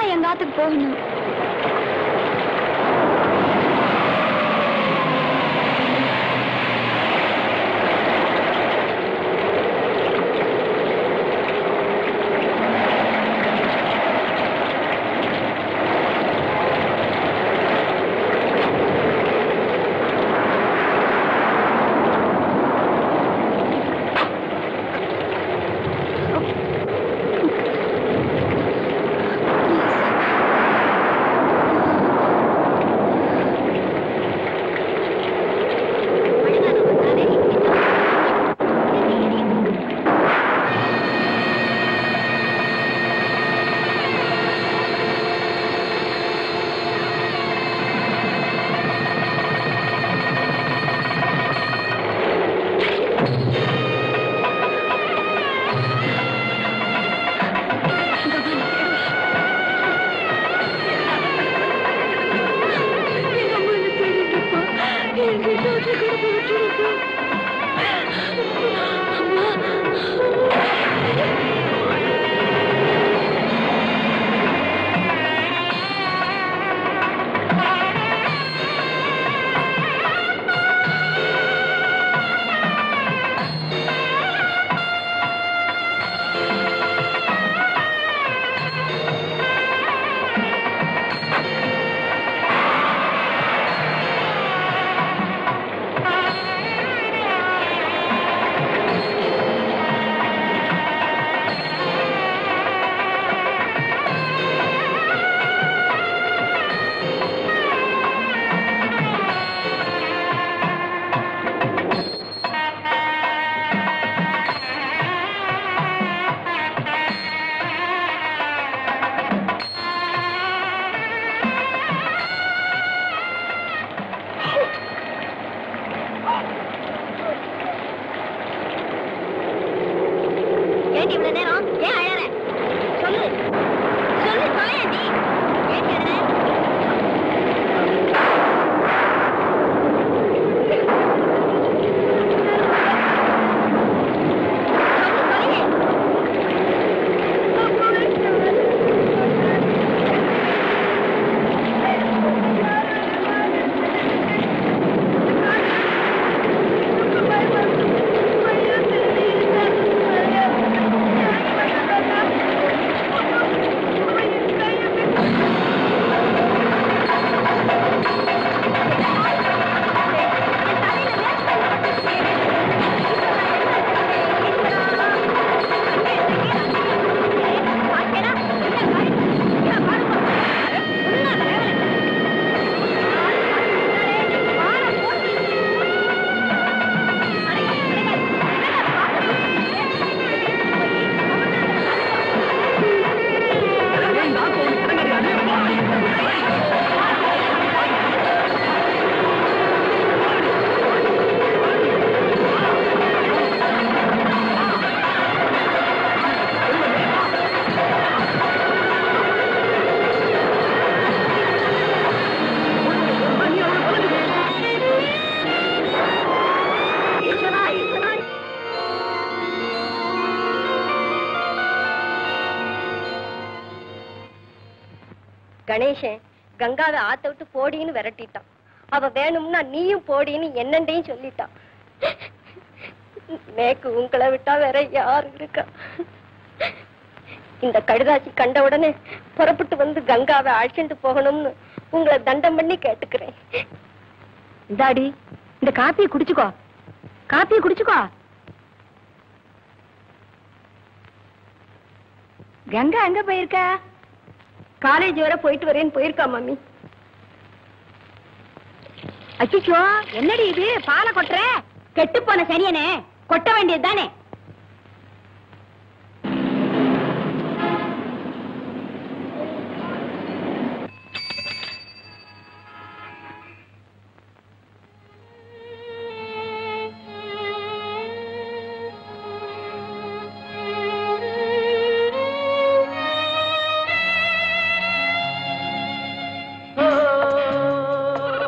நான் எங்க ஆத்துக்கு போகணும் ஏண்டி இவ்வளவு நேரம் ஏன் அழற சொல்லு சொல்லு சாயண்டி ஏண்டி அழற கணேசன் கங்காவை ஆத்த விட்டு போடின்னு விரட்டிட்டான் அவ வேணும்னா நீயும் போடின்னு என்னண்டையும் சொல்லிட்டான் மேற்கு உங்களை விட்டா வேற யாரு இருக்கா இந்த கடுதாசி கண்ட உடனே புறப்பட்டு வந்து கங்காவை அழைச்சிட்டு போகணும்னு உங்களை தண்டம் பண்ணி கேட்டுக்கிறேன் இந்தாடி இந்த காப்பியை குடிச்சுக்கோ காப்பியை குடிச்சுக்கோ கங்கா எங்க போயிருக்கா காலேஜ் வரை போயிட்டு வரேன்னு போயிருக்கா மம்மி அச்சிச்சோ என்னடி இது பாலை கொட்டுற கெட்டு போன சரியனே கொட்ட வேண்டியது தானே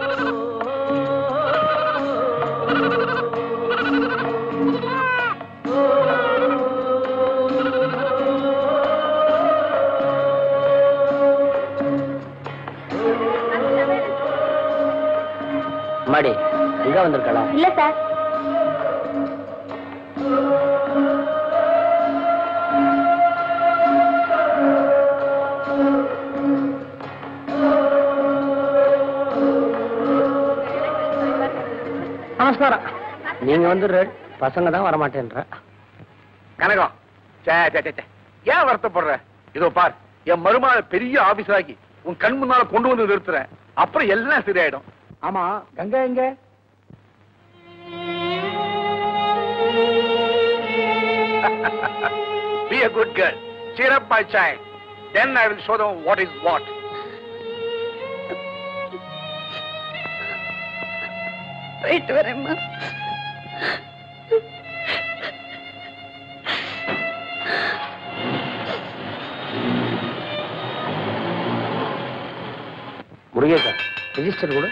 ஓ வந்திருக்கா இல்ல சார் நமஸ்காரம் நீங்க வந்து பசங்க தான் வரமாட்டேன்ற கனகம் சே சே சே, சே ஏன் வருத்தப்படுற இதோ பார் என் மருமகளை பெரிய ஆபீசராக்கி உன் கண் முன்னால கொண்டு வந்து நிறுத்துறேன் அப்புறம் எல்லாம் சரியாயிடும் ஆமா கங்கா எங்க Be a good girl. Cheer up, my child. Then I will show them what is what. போயிட்டு வரேம்மா முருகேசா ரெஜிஸ்டர் கூட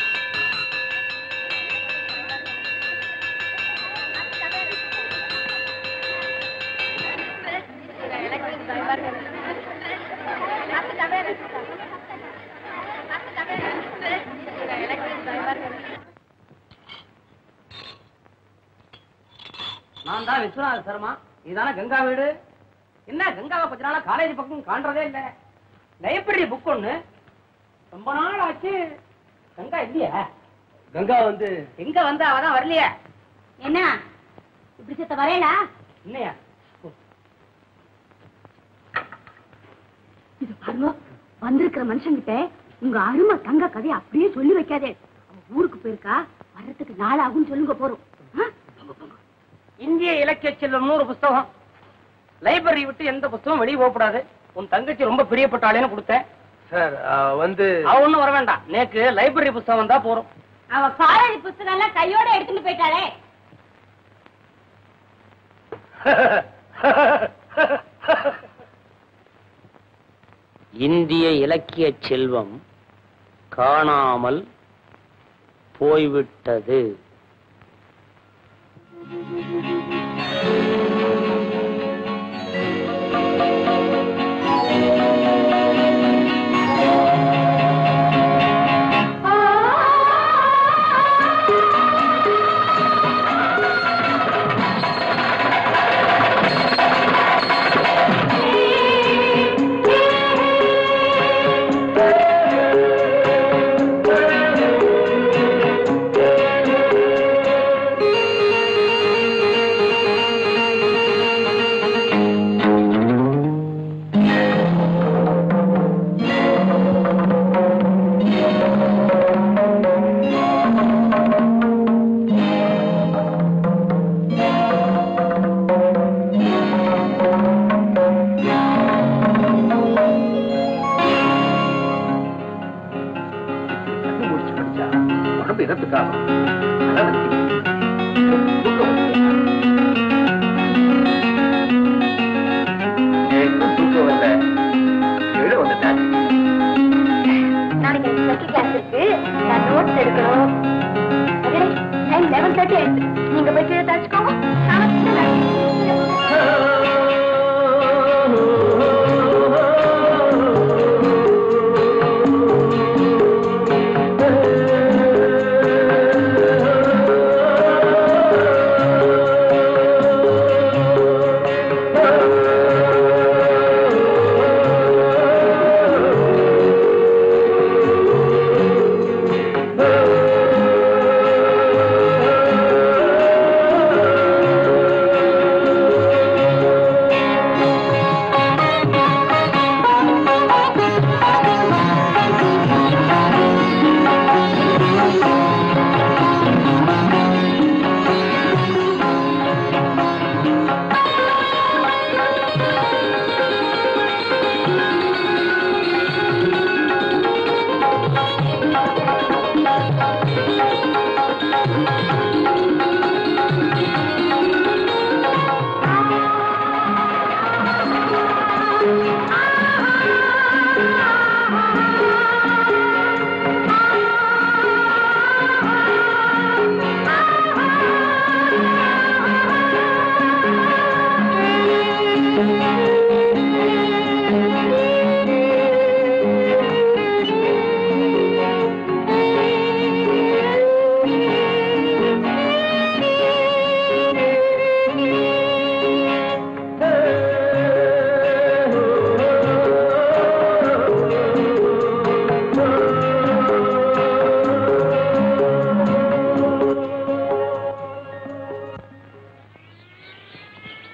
நான் தான் விஸ்வநாத சர்மா இதுதானே கங்கா வீடு என்ன கங்காவை கொஞ்ச நாளா காலேஜ் பக்கம் காண்றதே இல்ல லைப்ரரி புக் ஒண்ணு ரொம்ப நாள் ஆச்சு கங்கா இல்லையா கங்கா வந்து எங்க வந்தா அவதான் வரலையே என்ன இப்படி செத்த வரையலா இல்லையா இது பாருங்க வந்திருக்கிற மனுஷங்கிட்ட உங்க அருமை தங்க கதையை அப்படியே சொல்லி வைக்காதே அவன் ஊருக்கு போயிருக்கா வர்றதுக்கு நாள் ஆகும் சொல்லுங்க போறோம் ஆ? இந்திய இலக்கிய செல்வம்னு ஒரு புஸ்தகம் லைப்ரரி விட்டு எந்த புஸ்தகம் வெளியே போகக்கூடாது உன் தங்கச்சி ரொம்ப பிரியப்பட்டாளேன்னு கொடுத்தேன் சார் வந்து அவ ஒண்ணும் வர வேண்டாம் நேக்கு லைப்ரரி புஸ்தகம் தான் போறோம் அவ காலேஜ் புத்தகம் எல்லாம் கையோட எடுத்துட்டு போயிட்டாளே இந்திய இலக்கிய செல்வம் காணாமல் போய்விட்டது கண்ணு முடிச்சு படிச்சா உடம்பு இடத்துக்காகும் அதான் தூக்கம் வரலையா? எனக்கும் தூக்கம் வரல எழுத வந்துட்டேன் நாளைக்கு எனக்கு ஸ்பெஷல் கிளாஸ் இருக்கு நான் நோட்ஸ் எடுக்கணும் டைம் லெவன் தேர்ட்டி ஆயிடுச்சு நீங்க போய் கீழே தச்சுக்கோங்க ஆ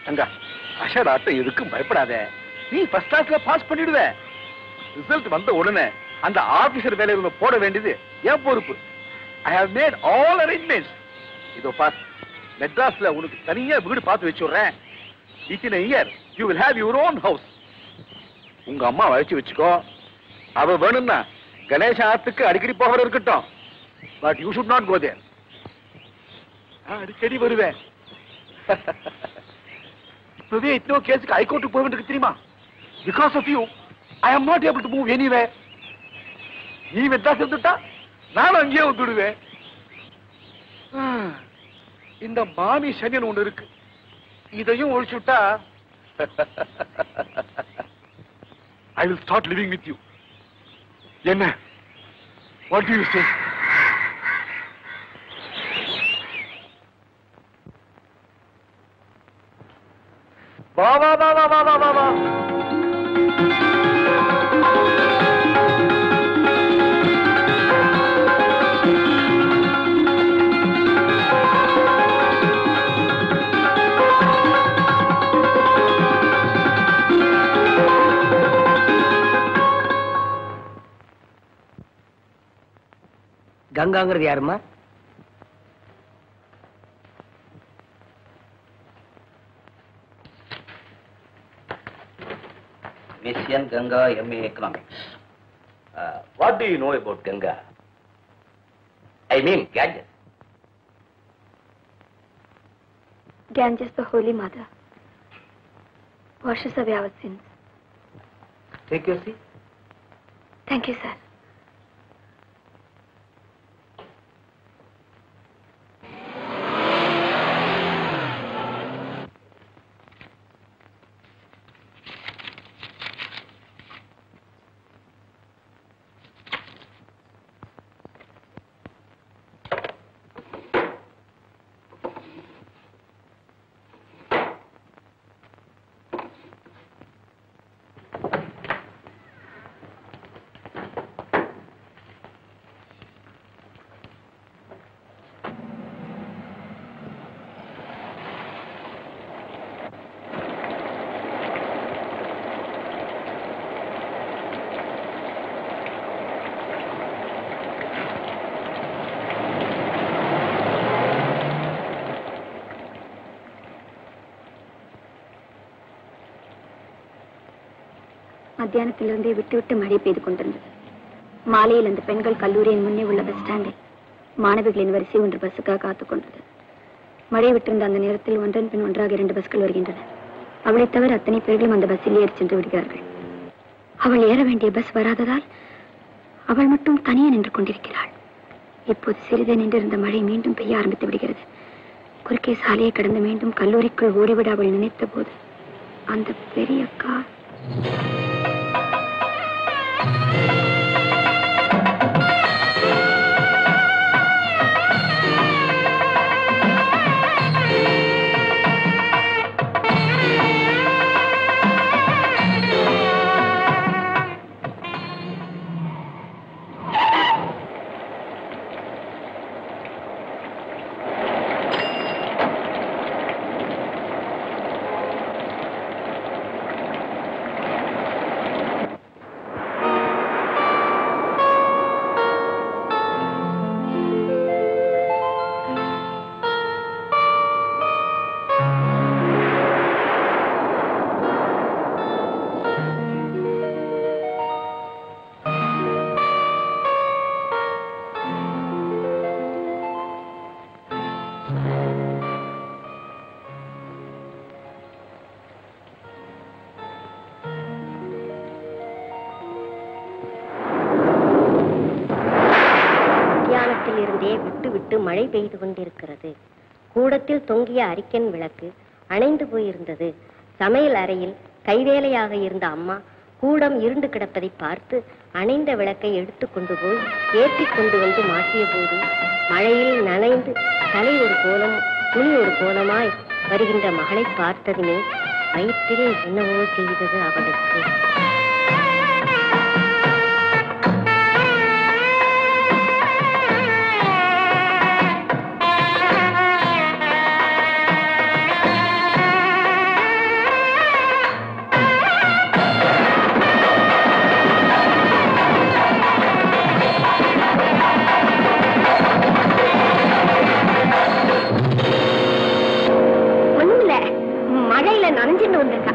அங்க அஷடாட்டம் எதுக்கும் பயப்படாத நீ ஃபர்ஸ்ட் கிளாஸ்ல பாஸ் பண்ணிடுவ ரிசல்ட் வந்த உடனே அந்த ஆபீசர் வேலையில உன்னை போட வேண்டியது என் பொறுப்பு I have made all arrangements இதோ பார் மெட்ராஸ்ல உனக்கு தனியா வீடு பார்த்து வச்சுடுறேன் in year you will have your own house உங்க அம்மா வளைச்சு வச்சுக்கோ அவ வேணும்னா கணேச ஆத்துக்கு அடிக்கடி போகிற இருக்கட்டும் but you should not go there அடிக்கடி வருவேன் இப்பவே இத்தனோ கேஸுக்கு ஹைகோர்ட்டுக்கு போக வேண்டியது தெரியுமா because of you I am not able to move anyway நீ மெட்ராஸ் இருந்துட்டா நானும் அங்கேயே வந்துடுவேன் ஆ, இந்த மாமி சனியன் ஒண்ணு இருக்கு இதையும் ஒழிச்சுட்டா I will start living with you என்ன வாட் யூ சே வா வா வா வா வா வா வா வா கங்காங்கிறது யாருமா Miss N. Ganga, MA Economics. Uh, what do you know about Ganga? I mean, Ganges. Ganges, the Holy Mother, washes away our sins. Take your seat. Thank you, sir. மத்தியானத்திலிருந்தே விட்டு விட்டு மழை பெய்து கொண்டிருந்தது மாலையில் அந்த பெண்கள் கல்லூரியின் முன்னே உள்ள பஸ் ஸ்டாண்டில் மாணவிகளின் வரிசை ஒன்று பஸ்ஸுக்காக காத்துக் கொண்டது மழை விட்டிருந்த அந்த நேரத்தில் ஒன்றன் பின் ஒன்றாக இரண்டு பஸ்கள் வருகின்றன அவளைத் தவிர அத்தனை பேர்களும் அந்த பஸ்ஸில் ஏறி சென்று விடுகிறார்கள் அவள் ஏற வேண்டிய பஸ் வராததால் அவள் மட்டும் தனியே நின்று கொண்டிருக்கிறாள் இப்போது சிறிது நின்றிருந்த மழை மீண்டும் பெய்ய ஆரம்பித்து விடுகிறது குறுக்கே சாலையை கடந்து மீண்டும் கல்லூரிக்குள் ஓடிவிட அவள் நினைத்த போது அந்த பெரிய கார் மத்தியானத்தில் இருந்தே விட்டு விட்டு மழை பெய்து கொண்டிருக்கிறது கூடத்தில் தொங்கிய அரிக்கன் விளக்கு அணைந்து போயிருந்தது சமையல் அறையில் கைவேலையாக இருந்த அம்மா கூடம் இருண்டு கிடப்பதை பார்த்து அணைந்த விளக்கை எடுத்து கொண்டு போய் ஏற்றி கொண்டு வந்து மாட்டிய போது மழையில் நனைந்து தலை ஒரு கோலம் துணி ஒரு கோலமாய் வருகின்ற மகளை பார்த்ததுமே வயிற்றிலே என்னவோ செய்தது அவளுக்கு ஆ கஞ்சின்னு வந்திருக்கா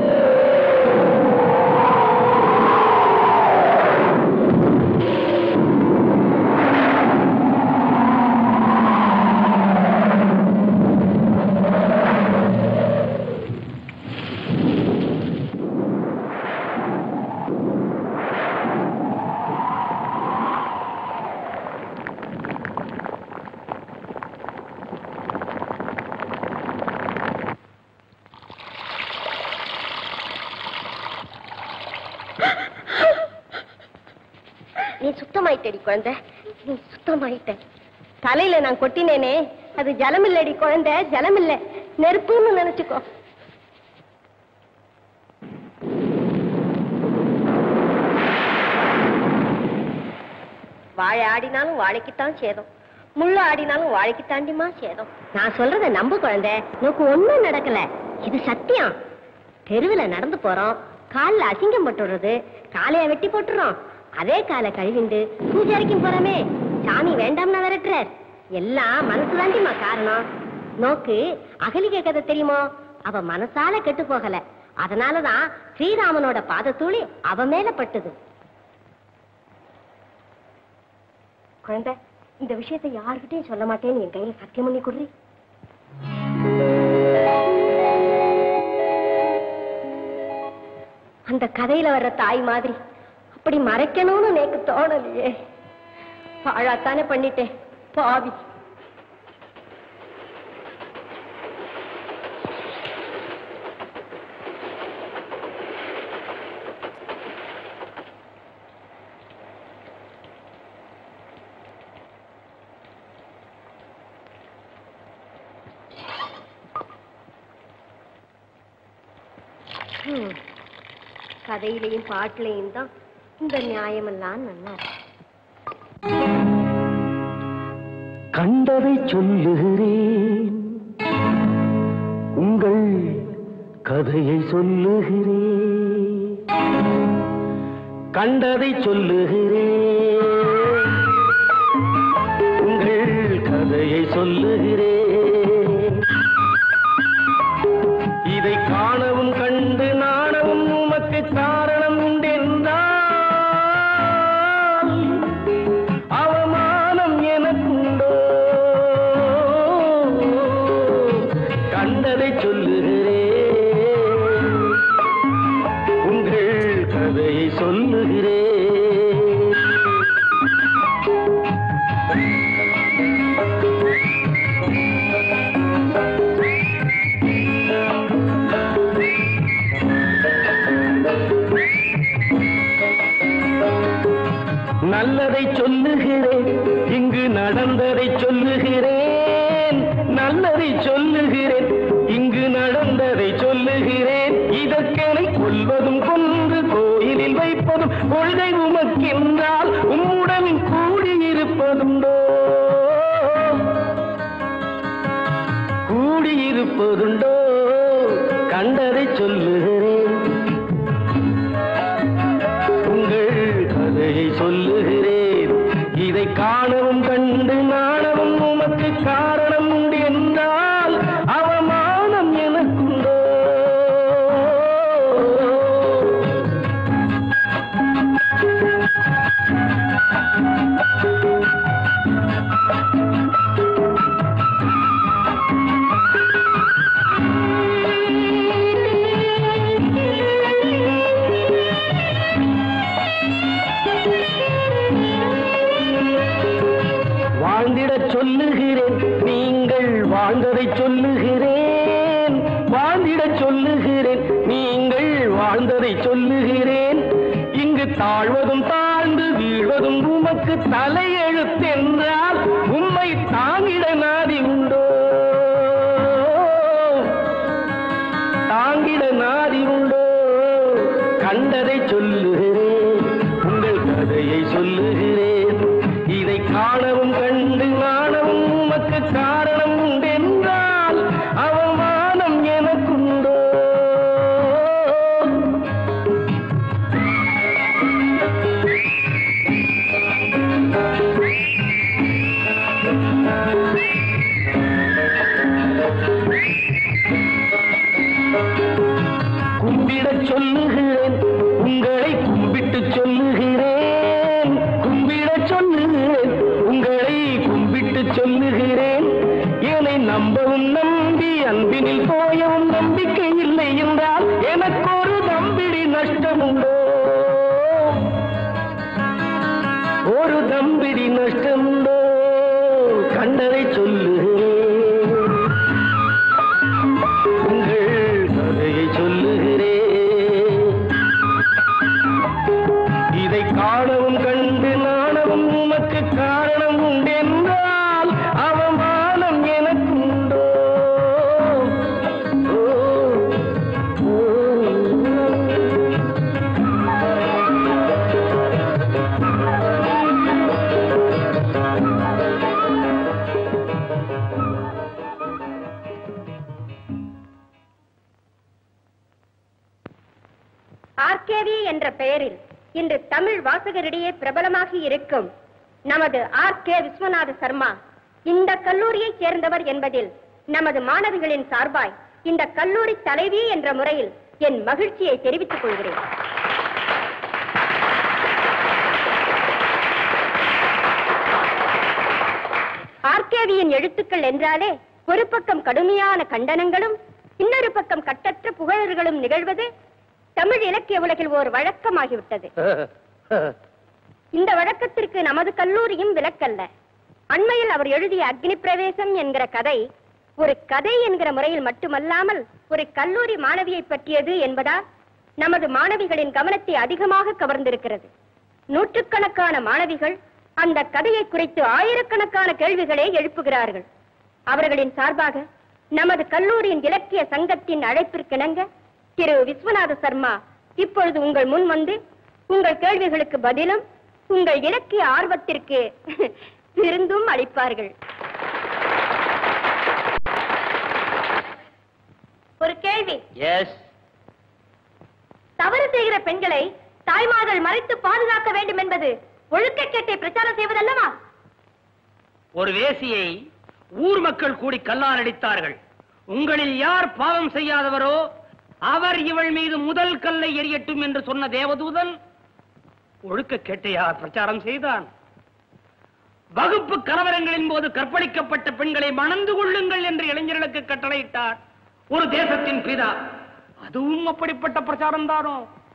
நீ சுத்தமாயிட்டடி குழந்தை நீ சுத்தமாயிட்ட தலையில நான் கொட்டினேனே அது ஜலம் இல்லடி குழந்தை ஜலம் இல்ல நெருப்புன்னு நினைச்சுக்கோ வாழை ஆடினாலும் வாழைக்குத்தான் சேதம் முள்ள ஆடினாலும் வாழைக்கு தாண்டிமா சேதம் நான் சொல்றத நம்பு குழந்தை உனக்கு ஒண்ணும் நடக்கல இது சத்தியம் தெருவுல நடந்து போறோம் கால்ல அசிங்கம் போட்டுடுறது காலைய வெட்டி போட்டுறோம் அதே காலை கழுவிண்டு பூஜாரிக்கும் போறோமே சாமி வேண்டாம்னா விரட்டுறார் எல்லாம் மனசு தாண்டிமா காரணம் நோக்கு அகலிகை கதை தெரியுமோ அவ மனசால கெட்டு போகல அதனாலதான் ஸ்ரீராமனோட பாதத்தூளி அவ மேல பட்டுது குழந்தை இந்த விஷயத்தை யாருக்கிட்டையும் சொல்ல மாட்டேன்னு என் கையில சத்தியம் பண்ணி கொடுறி அந்த கதையில வர்ற தாய் மாதிரி அப்படி மறைக்கணும்னு எனக்கு தோணலையே பாழாத்தானே பண்ணிட்டேன் பாவி ஹம். கதையிலையும் பாட்டுலையும் தான் இந்த நியாயமெல்லாம் நல்லா இருக்கு. கண்டதை சொல்லுகிறேன் உங்கள் கதையை சொல்லுகிறேன் கண்டதை சொல்லுகிறேன் உங்கள் கதையை சொல்லுகிறேன் இதை காணவும் கண்டு நாணவும் உமக்கு காரணம் உண்டென்றால் அவமானம் எனக்குண்டோ கண்டதை சொல்லுகிறேன் உங்கள் கதையை சொல்லுகிறேன் நல்லதை சொல்லுகிறேன் இங்கு நடந்ததை சொல்லுகிறேன் நல்லதை சொல்லுகிறேன் இங்கு நடந்ததை சொல்லுகிறேன் இதற்கெனை கொல்வதும் கொன்று கோயிலில் வைப்பதும் கொள்கை உமக்கென்றால் உம்முடன் கூடியிருப்பதுண்டோ கூடியிருப்பதுண்டோ கண்டதை சொல்லுகிறேன் உங்கள் கதையை சொல்லுகிறேன் இதை காணவும் கண்டு நாணவும் உமக்கு காரணம் உண்டு என்றால் அவமானம் எனக்குண்டோ வாழ்ந்திடச் சொல்லுகிறேன் நீங்கள் வாழ்ந்ததை சொல்லுகிறேன் வாழ்ந்திடச் சொல்லுகிறேன் நீங்கள் வாழ்ந்ததை சொல்லுகிறேன் இங்கு தாழ்வதும் தாழ்ந்து வீழ்வதும் உமக்கு தலையெழுத்தென்றால் உம்மை தாங்கிட நாதி உண்டோ தாங்கிட நாதி உண்டோ கண்டதை சொல்லுகிறேன் உங்கள் கதையை சொல்லுகிறேன் இதை காணவும் கண்டு நாணவும் உமக்கு காரணம் உண்டென்றால் அவமானம் எனக்குண்டோ சொல்லுகிறேன் உங்களை கும்பிட்டு சொல்லுகிறேன் கும்பிட சொல்லுகிறேன் உங்களை கும்பிட்டு சொல்லுகிறேன் என்னை நம்பவும் நம்பி அன்பினில் போயவும் நம்பிக்கை இல்லை என்றால் எனக்கு ஒரு நம்பிடி நஷ்டம் உண்டோ ஒரு தம்பிடி நஷ்டம் உண்டோ கண்டதை சொல்லுகிறேன் உங்கள் கதையை சொல்லுகிறேன் இதை காணவும் கண்டு நாணவும் உமக்கு காரணம் உண்டென்றால் அவமானம் எனக்கு உண்டோ ஓ, ஓ. ஆர்கேவி என்ற பெயரில் இன்று தமிழ் வாசகரிடையே பிரபலமாகி இருக்கும் நமது ஆர் கே விஸ்வநாத சர்மா இந்த கல்லூரியைச் சேர்ந்தவர் என்பதில் நமது மாணவிகளின் சார்பாய் இந்த கல்லூரி தலைவி என்ற முறையில் என் மகிழ்ச்சியை தெரிவித்துக் கொள்கிறேன் ஆர்கேவியின் எழுத்துக்கள் என்றாலே ஒரு பக்கம் கடுமையான கண்டனங்களும் இன்னொரு பக்கம் கட்டற்ற புகழர்களும் நிகழ்வது தமிழ் இலக்கிய உலகில் ஒரு வழக்கமாகிவிட்டது இந்த வழக்கத்திற்கு நமது கல்லூரியும் விலக்கல்ல அண்மையில் அவர் எழுதிய அக்னி பிரவேசம் என்கிற கதை ஒரு கதை என்கிற முறையில் மட்டுமல்லாமல் ஒரு கல்லூரி மாணவியை பற்றியது என்பதால் நமது மாணவிகளின் கவனத்தை அதிகமாக கவர்ந்திருக்கிறது நூற்றுக்கணக்கான மாணவிகள் அந்த கதையை குறித்து ஆயிரக்கணக்கான கேள்விகளை எழுப்புகிறார்கள் அவர்களின் சார்பாக நமது கல்லூரியின் இலக்கிய சங்கத்தின் அழைப்பிற்கிணங்க திரு விஸ்வநாத சர்மா இப்பொழுது உங்கள் முன் வந்து உங்கள் கேள்விகளுக்கு பதிலும் உங்கள் இலக்கிய ஆர்வத்திற்கு விருந்தும் அளிப்பார்கள் ஒரு கேள்வி எஸ் தவறு செய்கிற பெண்களை தாய்மார்கள் மறைத்து பாதுகாக்க வேண்டும் என்பது ஒழுக்கக்கேட்டை பிரச்சாரம் செய்வதல்லவா ஒரு வேசியை ஊர் மக்கள் கூடி கல்லால் அடித்தார்கள் உங்களில் யார் பாவம் செய்யாதவரோ அவர் இவள் மீது முதல் கல்லை எறியட்டும் என்று சொன்ன தேவதூதன் ஒழுக்க கேட்டையார் பிரச்சாரம் செய்தான் வகுப்பு கலவரங்களின் போது கற்பழிக்கப்பட்ட பெண்களை மணந்து கொள்ளுங்கள் என்று இளைஞர்களுக்கு கட்டளையிட்டார் ஒரு தேசத்தின் பிதா அதுவும் அப்படிப்பட்ட பிரச்சாரம் தானோ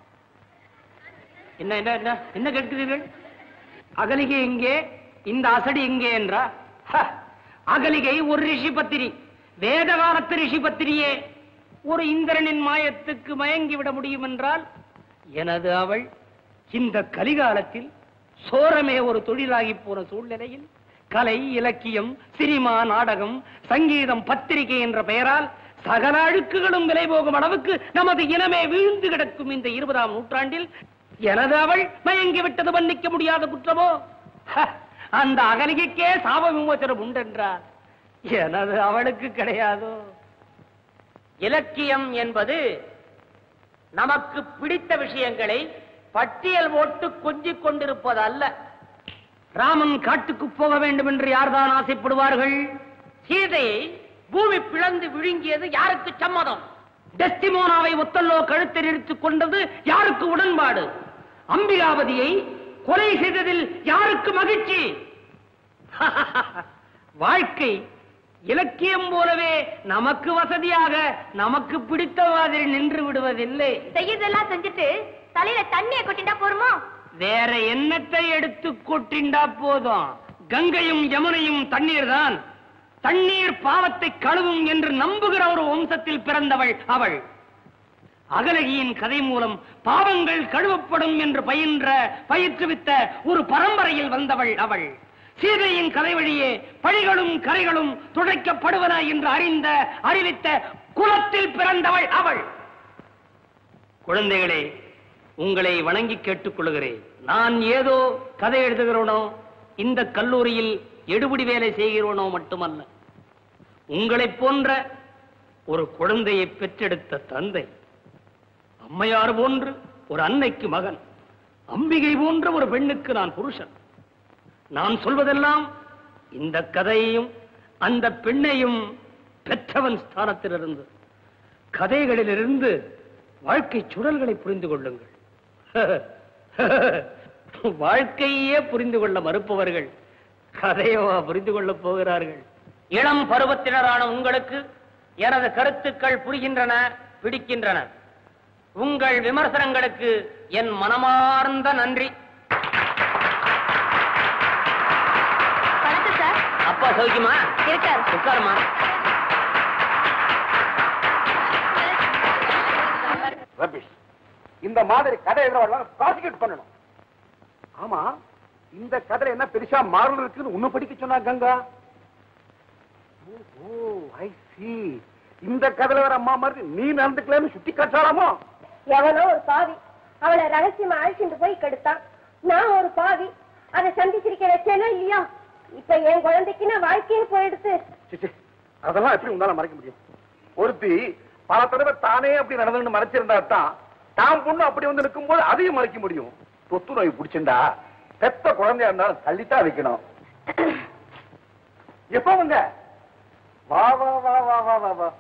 என்ன என்ன என்ன என்ன கேட்கிறீர்கள் அகலிகை எங்கே இந்த அசடி எங்கே என்றா ஹ, அகலிகை ஒரு ரிஷி பத்திரி வேத காலத்து ரிஷி பத்திரியே ஒரு இந்திரனின் மாயத்துக்கு மயங்கி விட முடியும் என்றால் எனது அவள் இந்த கலிகாலத்தில் சோரமே ஒரு தொழிலாகி போன சூழ்நிலையில் கலை இலக்கியம் சினிமா நாடகம் சங்கீதம் பத்திரிகை என்ற பெயரால் சகல அழுக்குகளும் விலை போகும் அளவுக்கு நமது இனமே வீழ்ந்து கிடக்கும் இந்த இருபதாம் நூற்றாண்டில் எனது அவள் மயங்கி விட்டது மன்னிக்க முடியாத குற்றமோ ஹ, அந்த அகலிகைக்கே சாப விமோசனம் உண்டென்றார் எனது அவளுக்கு கிடையாதோ இலக்கியம் என்பது நமக்கு பிடித்த விஷயங்களை பட்டியல் போட்டு கொஞ்சிக் கொண்டிருப்பது அல்ல ராமன் காட்டுக்கு போக வேண்டும் என்று யார்தான் ஆசைப்படுவார்கள் சீதையை பூமி பிளந்து விழுங்கியது யாருக்கு சம்மதம் டெஸ்டிமோனாவை ஒத்தல்லோ கழுத்தில் இழுத்துக் கொண்டது யாருக்கு உடன்பாடு அம்பிகாவதியை கொலை செய்ததில் யாருக்கு மகிழ்ச்சி வாழ்க்கை இலக்கியம் போலவே நமக்கு வசதியாக நமக்கு பிடித்த மாதிரி நின்று விடுவதில்லை செய்யறதெல்லாம் செஞ்சுட்டு தலையில தண்ணிய கொட்டிட்டா போருமோ வேற என்னத்தை எடுத்து கொட்டிண்டா போதும் கங்கையும் யமுனையும் தண்ணீர் தான் தண்ணீர் பாவத்தை கழுவும் என்று நம்புகிற ஒரு வம்சத்தில் பிறந்தவள் அவள் அகலகியின் கதை மூலம் பாவங்கள் கழுவப்படும் என்று பயின்ற பயிற்றுவித்த ஒரு பரம்பரையில் வந்தவள் அவள் சீதையின் கதை வழியே பழிகளும் கரைகளும் துடைக்கப்படுவன என்று அறிந்த அறிவித்த குலத்தில் பிறந்தவள் அவள் குழந்தைகளே உங்களை வணங்கி கேட்டுக்கொள்கிறேன் நான் ஏதோ கதை எழுதுகிறோனோ இந்த கல்லூரியில் எடுபிடி வேலை செய்கிறோனோ மட்டுமல்ல உங்களைப் போன்ற ஒரு குழந்தையை பெற்றெடுத்த தந்தை அம்மையார் போன்று ஒரு அன்னைக்கு மகன் அம்பிகை போன்ற ஒரு பெண்ணுக்கு நான் புருஷன் நான் சொல்வதெல்லாம் இந்த கதையையும் அந்த பெண்ணையும் பெற்றவன் ஸ்தானத்திலிருந்து கதைகளிலிருந்து வாழ்க்கை சுழல்களை புரிந்து கொள்ளுங்கள் வாழ்க்கையே புரிந்து கொள்ள மறுப்பவர்கள் கதையவா புரிந்து கொள்ளப் போகிறார்கள் இளம் பருவத்தினரான உங்களுக்கு எனது கருத்துக்கள் புரிகின்றன பிடிக்கின்றன உங்கள் விமர்சனங்களுக்கு என் மனமார்ந்த நன்றி வணக்கம் சார் அப்பா சௌக்கியமா இருக்காரு உட்காருமா ரபிஷ் இந்த மாதிரி கதை எழுதுறவங்க ப்ராசிக்யூட் பண்ணணும் ஆமா இந்த கதை என்ன பெருசா மாறல் இருக்குன்னு உன்னை படிக்க சொன்னா கங்கா ஓ ஐ சி இந்த கதையில வர அம்மா மாதிரி நீ நடந்துக்கலன்னு சுட்டி காட்டாலாமோ எவனோ ஒரு பாவி அவளை ரகசியமா அழைச்சிட்டு போய் கெடுத்தான் நான் ஒரு பாவி அதை சந்திச்சிருக்க வச்சேனோ இல்லையா இப்ப என் குழந்தைக்கு நான் வாழ்க்கைன்னு போயிடுத்து சி, சி, அதெல்லாம் எப்படி உன்னால மறைக்க முடியும் ஒருத்தி பல தடவை தானே அப்படி நடந்துன்னு மறைச்சிருந்தா தான் தான் பொண்ணு அப்படி வந்து நிற்கும்போது அதையும் மறைக்க முடியும் தொத்து நோய் பிடிச்சிருந்தா பெத்த குழந்தையா இருந்தாலும் தள்ளித்தான் வைக்கணும் எப்போ வந்த வா வா வா வா வா வா வா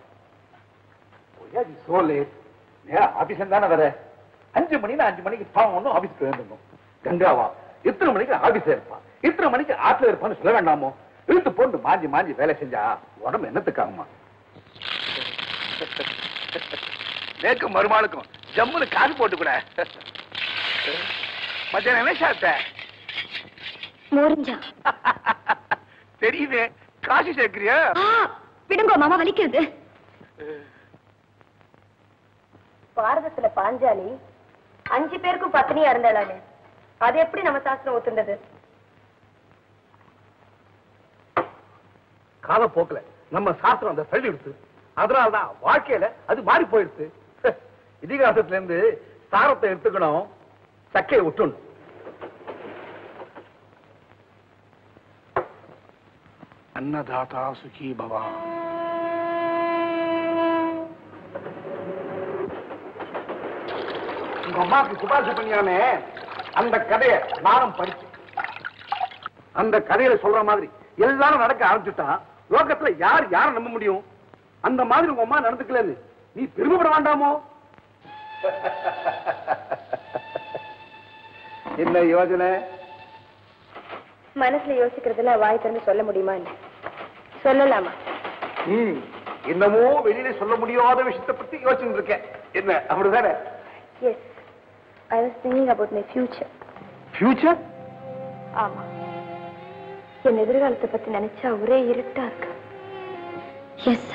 சோலே நேரா ஆபீஸ் தானே வர அஞ்சு மணினா அஞ்சு மணிக்கு பாவம் ஒன்றும் ஆபீஸ்க்கு வந்துடணும் கங்காவா எத்தனை மணிக்கு ஆபீஸ்ல இருப்பான் எத்தனை மணிக்கு ஆத்துல இருப்பான்னு சொல்ல வேண்டாமோ இழுத்து போட்டு மாஞ்சி மாஞ்சி வேலை செஞ்சா உடம்பு என்னத்துக்காகுமா நேக்கும் மறுமாளுக்கும் ஜம்முன்னு காசு போட்டு கூட மத்தியானம் என்ன சாப்பிட்ட மோரிஞ்சா தெரியுது காசு சேர்க்கிறியா விடுங்கோ மாமா வலிக்கிறது பாரதத்துல பாஞ்சாலி அஞ்சு பேருக்கும் பத்தினியா இருந்தாளானே அது எப்படி நம்ம சாஸ்திரம் ஒத்துண்டது காலப்போக்குல நம்ம சாஸ்திரம் அந்த தள்ளி எடுத்து அதனாலதான் வாழ்க்கையில அது மாறி போயிடுச்சு இதிகாசத்துல இருந்து சாரத்தை எடுத்துக்கணும் சக்கையை விட்டுணும் அன்னதாதா சுகி பவா உங்க அம்மாவுக்கு சிபாரிசு பண்ணியானே அந்த கதையை நானும் படிச்சேன் அந்த கதையில சொல்ற மாதிரி எல்லாரும் நடக்க ஆரம்பிச்சுட்டா லோகத்துல யார் யார நம்ப முடியும் அந்த மாதிரி உங்க அம்மா நடந்துக்கலன்னு நீ பெருமைப்பட வேண்டாமோ என்ன யோஜனை மனசுல யோசிக்கிறதுல வாய் திறந்து சொல்ல முடியுமா என்ன சொல்லலாமா ம், என்னமோ வெளியில சொல்ல முடியாத விஷயத்தை பத்தி யோசிச்சுட்டு இருக்கேன் என்ன அப்படிதானே yes I was thinking about my future future ஆமா என் எதிர்காலத்தை பத்தி நினைச்சா ஒரே இருட்டா இருக்கு yes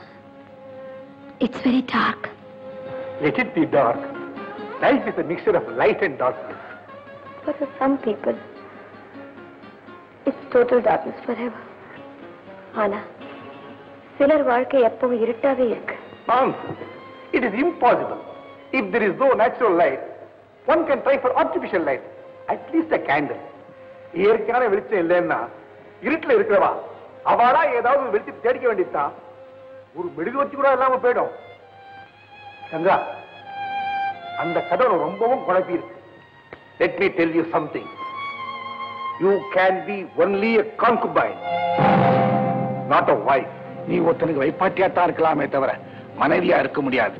it's very dark Let it be dark. Life is a mixture of light and darkness. But for some people, it's total darkness forever. ஆனா சிலர் வாழ்க்கை எப்பவும் இருட்டாவே இருக்கு Nonsense. It is impossible. If there is no natural light, one can try for artificial light. At least a candle. இயற்கையான வெளிச்சம் இல்லைன்னா இருட்டுல இருக்கிறவா அவளா ஏதாவது ஒரு வெளிச்சம் தேடிக்க வேண்டியதுதான் ஒரு மெழுகுவத்தி கூட இல்லாம போயிடும் கங்கா அந்த கதை உனக்கு ரொம்பவும் குழப்பி இருக்கு let me tell you something you can be only a concubine not a wife நீ ஒருத்தனுக்கு வைப்பாட்டியாத்தான் இருக்கலாமே தவிர மனைவியா இருக்க முடியாது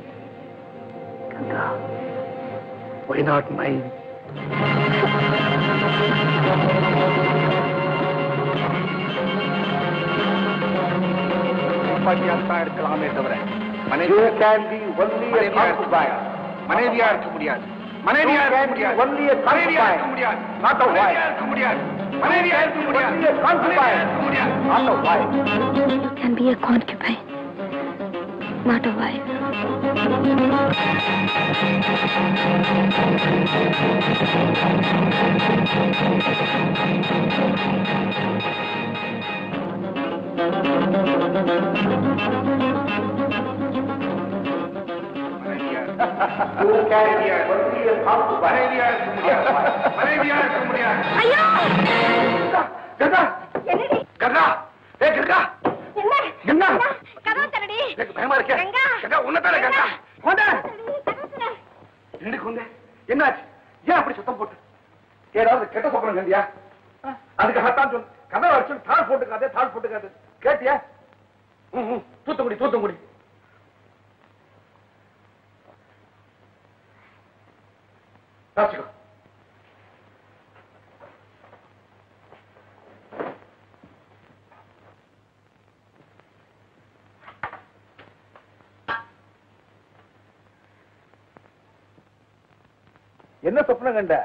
Why not mine? வைப்பாட்டியாத்தான் இருக்கலாமே தவிர மனைவியா மனைவியா இருக்க முடியாது. மனைவியா இருக்க முடியாது மனைவியா இருக்க முடியாது மனைவியா இருக்க முடியாது நாட் a wife இருக்க முடியாது மனைவியா இருக்க முடியாது மனைவியா இருக்க முடியாது not a wife You can be a concubine, not a wife. மனைவியா இருக்க முடியாது மனைவியா இருக்க முடியாது கங்கா என்னடி கங்கா ஏ கங்கா என்ன கங்கா கதவு தரடி எனக்கு பயமா இருக்கே கங்கா. கங்கா உன்னதானே கங்கா கொண்டே கதவு தர என்னடி கொண்டே என்னாச்சு ஏன் அப்படி சத்தம் போட்டு ஏதாவது கெட்ட சொப்பனம் கண்டியா அதுக்காகத்தான் சொன்ன கதை வச்சு தாழ் போட்டுக்காதே தாழ் போட்டுக்காது கேட்டியா ம், ம், தூத்துக்குடி தூத்துக்குடி ராசிகோ என்ன சொப்னம் கண்ட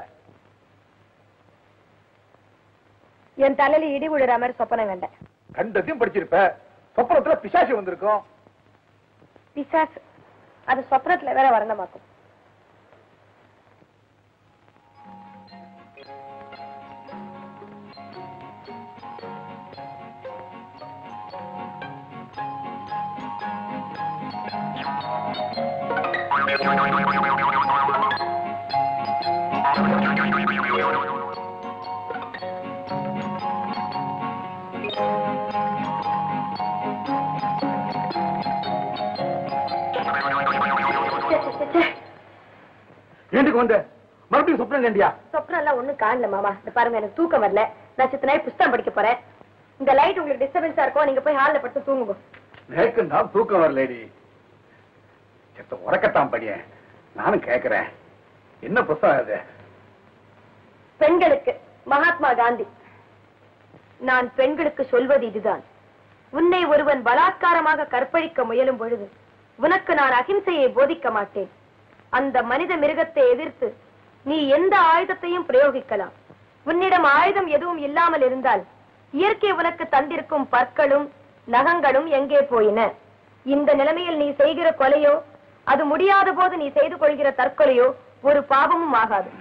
என் தலையில இடி விழுற மாதிரி சொப்பனம் கண்டேன் கண்டதையும் படிச்சிருப்ப சொப்பனத்துல பிசாசு வந்திருக்கும் பிசாஸ் அது சொப்னத்துல வேற வரணுமாக்கும் ஏண்டுக்கு வந்த மறுபடியும் சொப்னம் கண்டியா சொப்னம் எல்லாம் ஒண்ணும் காணல மாமா இந்த பாருங்க எனக்கு தூக்கம் வரல நான் சித்த நாள் புஸ்தகம் படிக்க போறேன் இந்த லைட் உங்களுக்கு டிஸ்டர்பன்ஸா இருக்கும் நீங்க போய் ஹால்ல படுத்து தூங்குங்க நேக்கும் தான் தூக்கம் வரலடி செத்த உறக்கத்தான் படியேன் நானும் கேக்குறேன் என்ன புஸ்தகம் அது பெண்களுக்கு மகாத்மா காந்தி நான் பெண்களுக்கு சொல்வது இதுதான் உன்னை ஒருவன் பலாத்காரமாக கற்பழிக்க முயலும் பொழுது உனக்கு நான் அகிம்சையை போதிக்க மாட்டேன் அந்த மனித மிருகத்தை எதிர்த்து நீ எந்த ஆயுதத்தையும் பிரயோகிக்கலாம் உன்னிடம் ஆயுதம் எதுவும் இல்லாமல் இருந்தால் இயற்கை உனக்கு தந்திருக்கும் பற்களும் நகங்களும் எங்கே போயின இந்த நிலைமையில் நீ செய்கிற கொலையோ அது முடியாத போது நீ செய்து கொள்கிற தற்கொலையோ ஒரு பாவமும் ஆகாது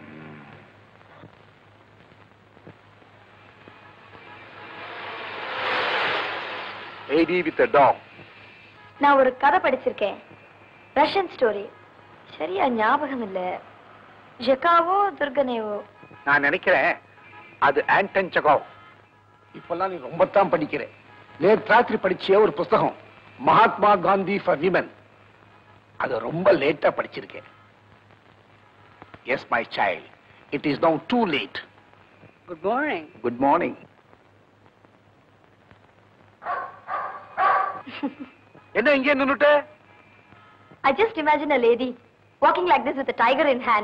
லேடி வித் டாக் நான் ஒரு கதை படிச்சிருக்கேன் ரஷ்யன் ஸ்டோரி சரியா ஞாபகம் இல்ல ஜெகாவோ துர்கனேவோ நான் நினைக்கிறேன் அது ஆண்டன் செகாவ் இப்பெல்லாம் நீ ரொம்ப தான் படிக்கிற நேற்று ராத்திரி படிச்சே ஒரு புஸ்தகம் மகாத்மா காந்தி ஃபார் விமன் அது ரொம்ப லேட்டா படிச்சிருக்கேன் yes my child it is no too late good morning good morning என்ன இங்கே நின்னுட்ட I just imagine a lady walking like this with a tiger in hand.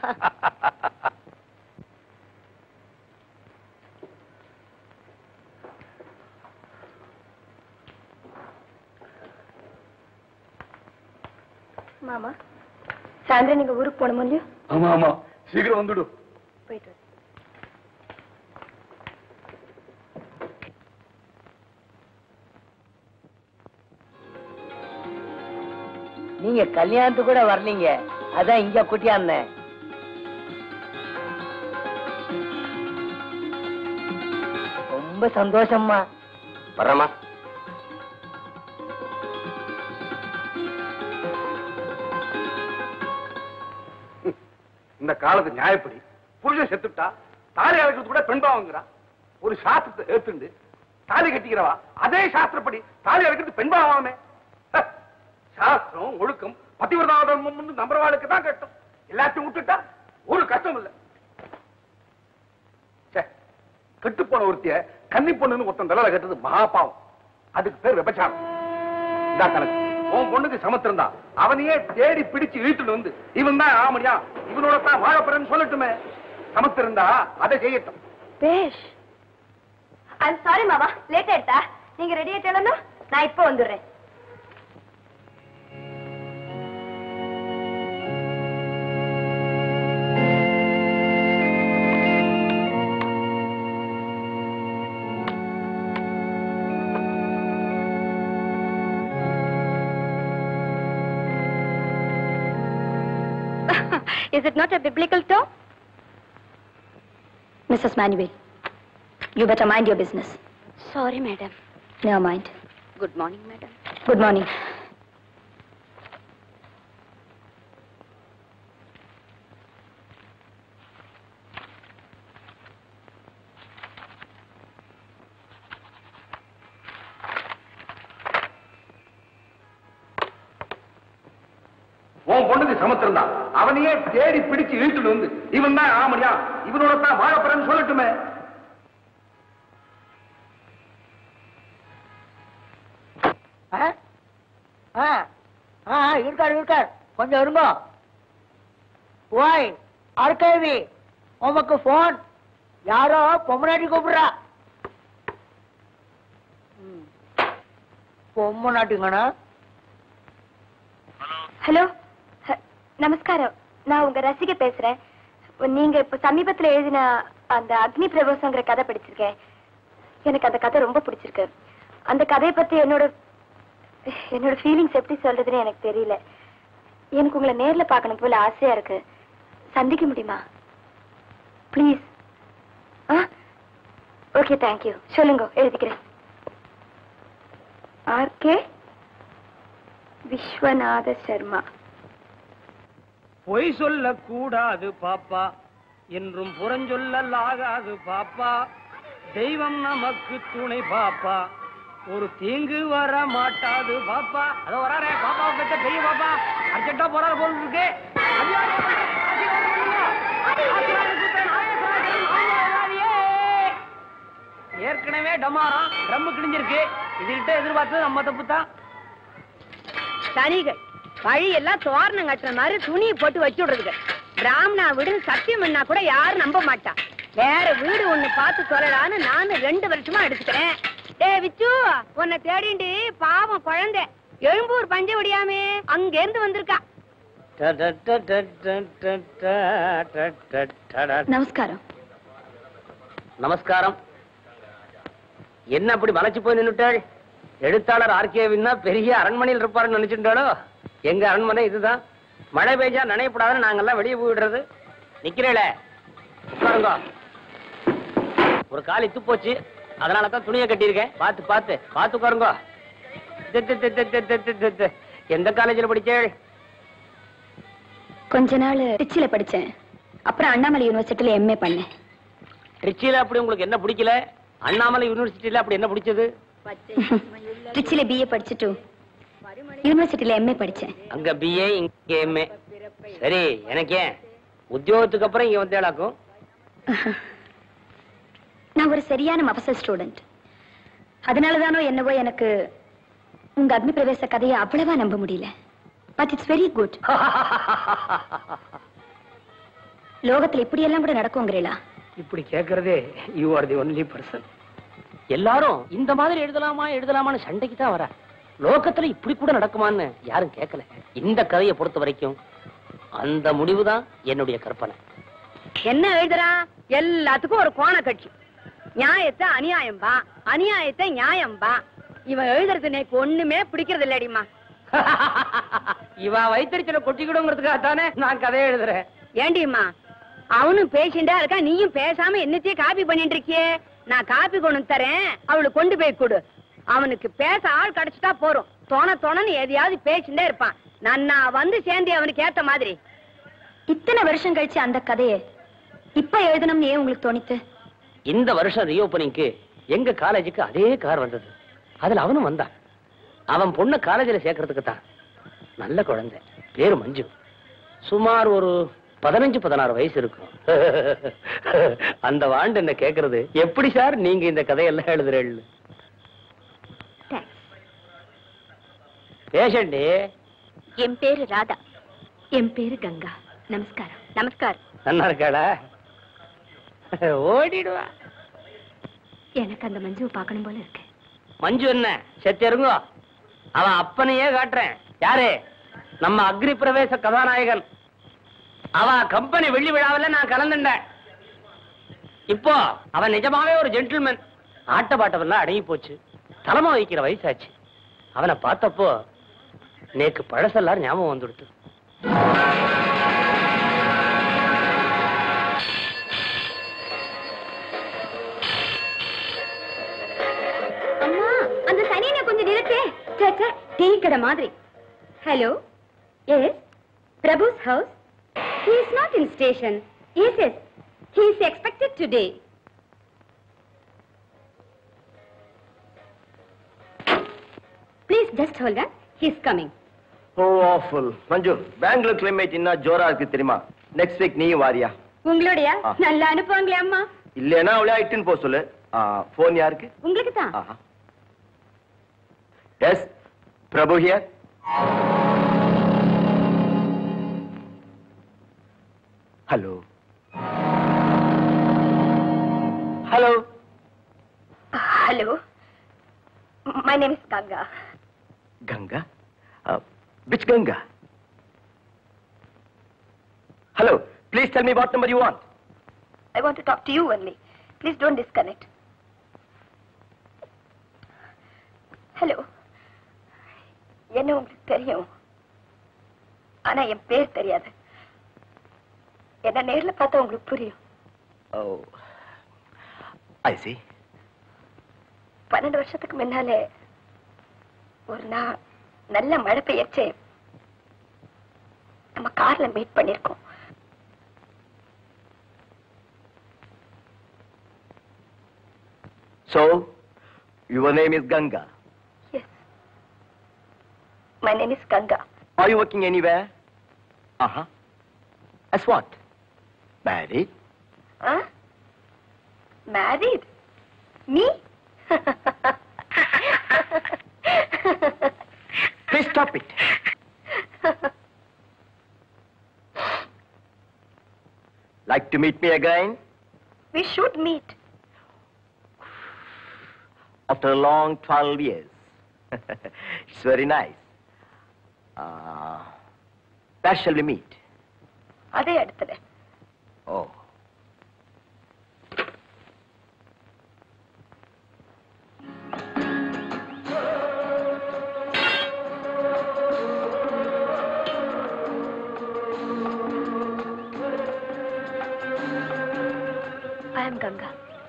மாமா சாயந்தரம் நீங்க ஊருக்கு போகணுமோ இல்லையோ ஆமா ஆமா சீக்கிரம் வந்துடு போயிட்டு வரேன். நீங்க கல்யாணத்துக்கு கூட வரலீங்க அதான் இங்க குட்டியாந்தேன் ரொம்ப சந்தோஷம்மா வர்றமா இந்த காலத்து நியாயப்படி புருஷன் செத்துட்டா தாலி அழைக்கிறது கூட பெண் பாவங்கிறா ஒரு சாஸ்திரத்தை ஏத்துண்டு தாலி கட்டிக்கிறவா அதே சாஸ்திரப்படி தாலி அழைக்கிறது பெண் பாவமே ஹ, சாஸ்திரம் ஒழுக்கம் பதிவிரதாதம் நம்புறவாளுக்கு தான் கட்டும் எல்லாத்தையும் விட்டுட்டா ஒரு கஷ்டம் இல்ல கெட்டு போன ஒருத்திய கன்னி பொண்ணுன்னு ஒருத்தன் தலையில கட்டுறது மகா பாவம் அதுக்கு பேர் விபச்சாரம் இந்தா கணக்கு உன் பொண்ணுக்கு சமத்திருந்தா அவனையே தேடி பிடிச்சு இழுத்துட்டு வந்து இவன் தான் ஆமடியா இவனோட தான் வாழப்படுறேன்னு சொல்லட்டுமே சமத்திருந்தா அதை செய்யட்டும் பேஷ் ஐம் சாரி மாமா லேட் ஆயிட்டா நீங்க ரெடி ஆயிட்டாலும் நான் இப்போ வந்துடுறேன் Is it not a biblical term? Mrs. Manuel, you better mind your business. Sorry madam Never mind. Good morning madam Good morning. உன் பொண்ணுக்கு சமத்திருந்தா அவனையே தேடி பிடிச்சு இழுத்துட்டு வந்து இவன் தான் ஆமடியா இவனோட தான் வாழப்படுறேன்னு சொல்லட்டுமே ஆ? ஆ ஆ இருக்கார் இருக்கார் கொஞ்சம் இருங்க ஓய் ஆர்கேவி உமக்கு போன் யாரோ பொம்மநாட்டி கூப்பிடுறா ம். பொம்மநாட்டிங்கண்ணா ஹலோ ஹ, நமஸ்காரம் நான் உங்க ரசிகை பேசுறேன் நீங்க இப்ப சமீபத்துல எழுதின அந்த அக்னி பிரவேசங்கிற கதை படிச்சிருக்கேன் எனக்கு அந்த கதை ரொம்ப பிடிச்சிருக்கு அந்த கதையை பத்தி என்னோட என்னோட ஃபீலிங்ஸ் எப்படி சொல்றதுன்னு எனக்கு தெரியல எனக்கு உங்களை நேர்ல பார்க்கணும் போல ஆசையா இருக்கு சந்திக்க முடியுமா ப்ளீஸ் ஆ ஓகே தேங்க்யூ சொல்லுங்க எழுதிக்கிறேன் ஆர்கே விஸ்வநாத சர்மா பொய் சொல்ல கூடாது பாப்பா என்றும் புறஞ்சொல்லலாகாது பாப்பா தெய்வம் நமக்கு துணை பாப்பா ஒரு தீங்கு வர மாட்டாது பாப்பா அதோ வராரே பாப்பா பெற்ற பெரிய பாப்பா அர்ஜென்ட்டா போறாரு போல் இருக்கு அதிகாரம் பண்ணுங்க, அதிகாரம் பண்ணுங்க. ஆசீர்வாதம் கூப்பிடுறேன், ஆசீர்வாதம், ஆசீர்வாதியே. ஏற்கனவே டமாரம் ட்ரம் கிழிஞ்சிருக்கு இதுகிட்ட எதிர்பார்த்தது நம்ம தப்பு தான் தனிகள் வழி எல்லாம் தோரணம் கட்டுற மாதிரி துணியை போட்டு வச்சு விடுறதுக்கு பிராமணா வீடுன்னு சத்தியம் பண்ணா கூட யாரும் நம்ப மாட்டா வேற வீடு ஒண்ணு பார்த்து சொல்லலான்னு நானும் ரெண்டு வருஷமா எடுத்துக்கிறேன் டேய் விச்சு உன்னை தேடிண்டு பாவம் குழந்தை எழும்பூர் பஞ்சவடியாமே அங்க இருந்து வந்திருக்கா நமஸ்காரம் நமஸ்காரம் என்ன அப்படி மலைச்சு போய் நின்னுட்டாள் எழுத்தாளர் ஆர்கேவின்னா பெரிய அரண்மனையில் இருப்பாருன்னு நினைச்சுட்டாளோ எங்க அரண்மனை இதுதான் மழை பெய்ஞ்சா நனையப்படாதுன்னு நாங்கெல்லாம் வெளியே போயிடுறது நிக்கிறேளே உட்காருங்க ஒரு கால் இத்து போச்சு அதனால தான் துணியை கட்டியிருக்கேன் பார்த்து பார்த்து பார்த்து உட்காருங்க தி, தி, தி, தி, தி, தி, தி, தி, தி. எந்த காலேஜில் படிச்சேள் கொஞ்ச நாள் திருச்சியில படிச்சேன் அப்புறம் அண்ணாமலை யூனிவர்சிட்டியில எம்ஏ பண்ணேன் திருச்சியில அப்படி உங்களுக்கு என்ன பிடிக்கல அண்ணாமலை யூனிவர்சிட்டியில அப்படி என்ன பிடிச்சது திருச்சியில பிஏ படிச்சுட்டு யூனிவர்சிட்டியில எம்ஏ படிச்சேன் அங்க பிஏ இங்க எம்ஏ சரி எனக்கு ஏன் உத்தியோகத்துக்கு அப்புறம் இங்க வந்தேளாக்கும் நான் ஒரு சரியான மபசல் ஸ்டூடெண்ட் அதனாலதானோ என்னவோ எனக்கு உங்க அக்னி பிரவேச கதையை அவ்வளவா நம்ப முடியல பட் இட்ஸ் வெரி குட் லோகத்துல இப்படி எல்லாம் கூட நடக்குங்கிறீங்களா இப்படி கேக்குறதே you are the only person எல்லாரும் இந்த மாதிரி எழுதலாமா எழுதலாமான்னு சண்டைக்கு தான் வர லோகத்துல இப்படி கூட நடக்குமான்னு யாரும் கேட்கல இந்த கதையை பொறுத்த வரைக்கும் அந்த முடிவுதான் என்னுடைய கற்பனை என்ன எழுதுறா எல்லாத்துக்கும் ஒரு கோண கட்சி நியாயத்தை அநியாயம்பா அநியாயத்தை நியாயம்பா இவன் எழுதுறது எனக்கு ஒண்ணுமே பிடிக்கிறது இல்லடிமா இவ வைத்தறிச்சல கொட்டிக்கிடுங்கிறதுக்காக தானே நான் கதையை எழுதுறேன் ஏண்டிம்மா அவனும் பேசிண்டா இருக்கா நீயும் பேசாம என்னத்தையே காப்பி பண்ணிட்டு இருக்கியே நான் காப்பி கொண்டு வந்து தரேன் அவளுக்கு கொண்டு போய் கொடு அவனுக்கு பேச ஆள் கிடைச்சிட்டா போறோம் தொண தொணன்னு எதையாவது பேசிண்டே இருப்பான் நான் நான் வந்து சேர்ந்து அவனுக்கு ஏத்த மாதிரி இத்தனை வருஷம் கழிச்சு அந்த கதையை இப்ப எழுதணும்னு ஏன் உங்களுக்கு தோணித்து இந்த வருஷம் ரீஓபனிங்க்கு எங்க காலேஜுக்கு அதே கார் வந்தது அதுல அவனும் வந்தான் அவன் பொண்ணு காலேஜில் சேர்க்கறதுக்கு தான் நல்ல குழந்தை பேரு மஞ்சு சுமார் ஒரு பதினஞ்சு பதினாறு வயசு இருக்கும் அந்த வாண்டு என்ன கேக்குறது எப்படி சார் நீங்க இந்த கதையெல்லாம் எழுதுறீள் பேஷண்டி என் பேரு ராதா என் பேரு கங்கா நமஸ்காரம் நமஸ்காரம் நல்லா இருக்காடா ஓடிடுவா எனக்கு அந்த மஞ்சுவை பார்க்கணும் போல இருக்கு மஞ்சு என்ன செத்து இருங்கோ அவன் அப்பனையே காட்டுறேன் யாரு நம்ம அக்னி பிரவேச கதாநாயகன் அவன் கம்பெனி வெள்ளி விழாவில் நான் கலந்துட்டேன் இப்போ அவன் நிஜமாவே ஒரு ஜென்டில்மேன் ஆட்ட பாட்டமெல்லாம் அடங்கி போச்சு தலைமை வைக்கிற வயசாச்சு அவனை பார்த்தப்போ நேக்கு பழசெல்லாம் ஞாபகம் வந்துடுத்து அம்மா அந்த சனியனை கொஞ்சம் நிறுத்தே சேச்சா டீ கடை மாதிரி hello yes Prabhu's house he is not in station yes yes he is expected today please just hold on he is coming oh awful மஞ்சு பெங்களூர் கிளைமேட் இன்னும் ஜோரா இருக்கு தெரியுமா நெக்ஸ்ட் வீக் நீயும் வாரியா உங்களுடைய ஆ. நல்லா அனுப்புவாங்களே அம்மா இல்லைன்னா அவளே இட்டுன்னு போக சொல்லு போன் யாருக்கு உங்களுக்கு தான் yes Prabhu here hello hello hello my name is Ganga Ganga which Ganga hello please tell me what number you want I want to talk to you only please don't disconnect hello என்ன உங்களுக்கு தெரியும் ஆனா என் பேர் தெரியாது என்ன நேர்ல பார்த்தா உங்களுக்கு புரியும் Oh, I see. பன்னெண்டு வருஷத்துக்கு முன்னாலே ஒரு நாள் நல்ல மழை பெய்யச்சே நம்ம கார்ல மீட் பண்ணிருக்கோம் So, your name is Ganga. Yes my name is Ganga Are you working anywhere? Uh-huh. As what? Married? Married me Please stop it. Like to meet me again? we should meet After a long 12 years. it's very nice. Uh, where shall we meet? அதே இடத்துல Oh. I am Ganga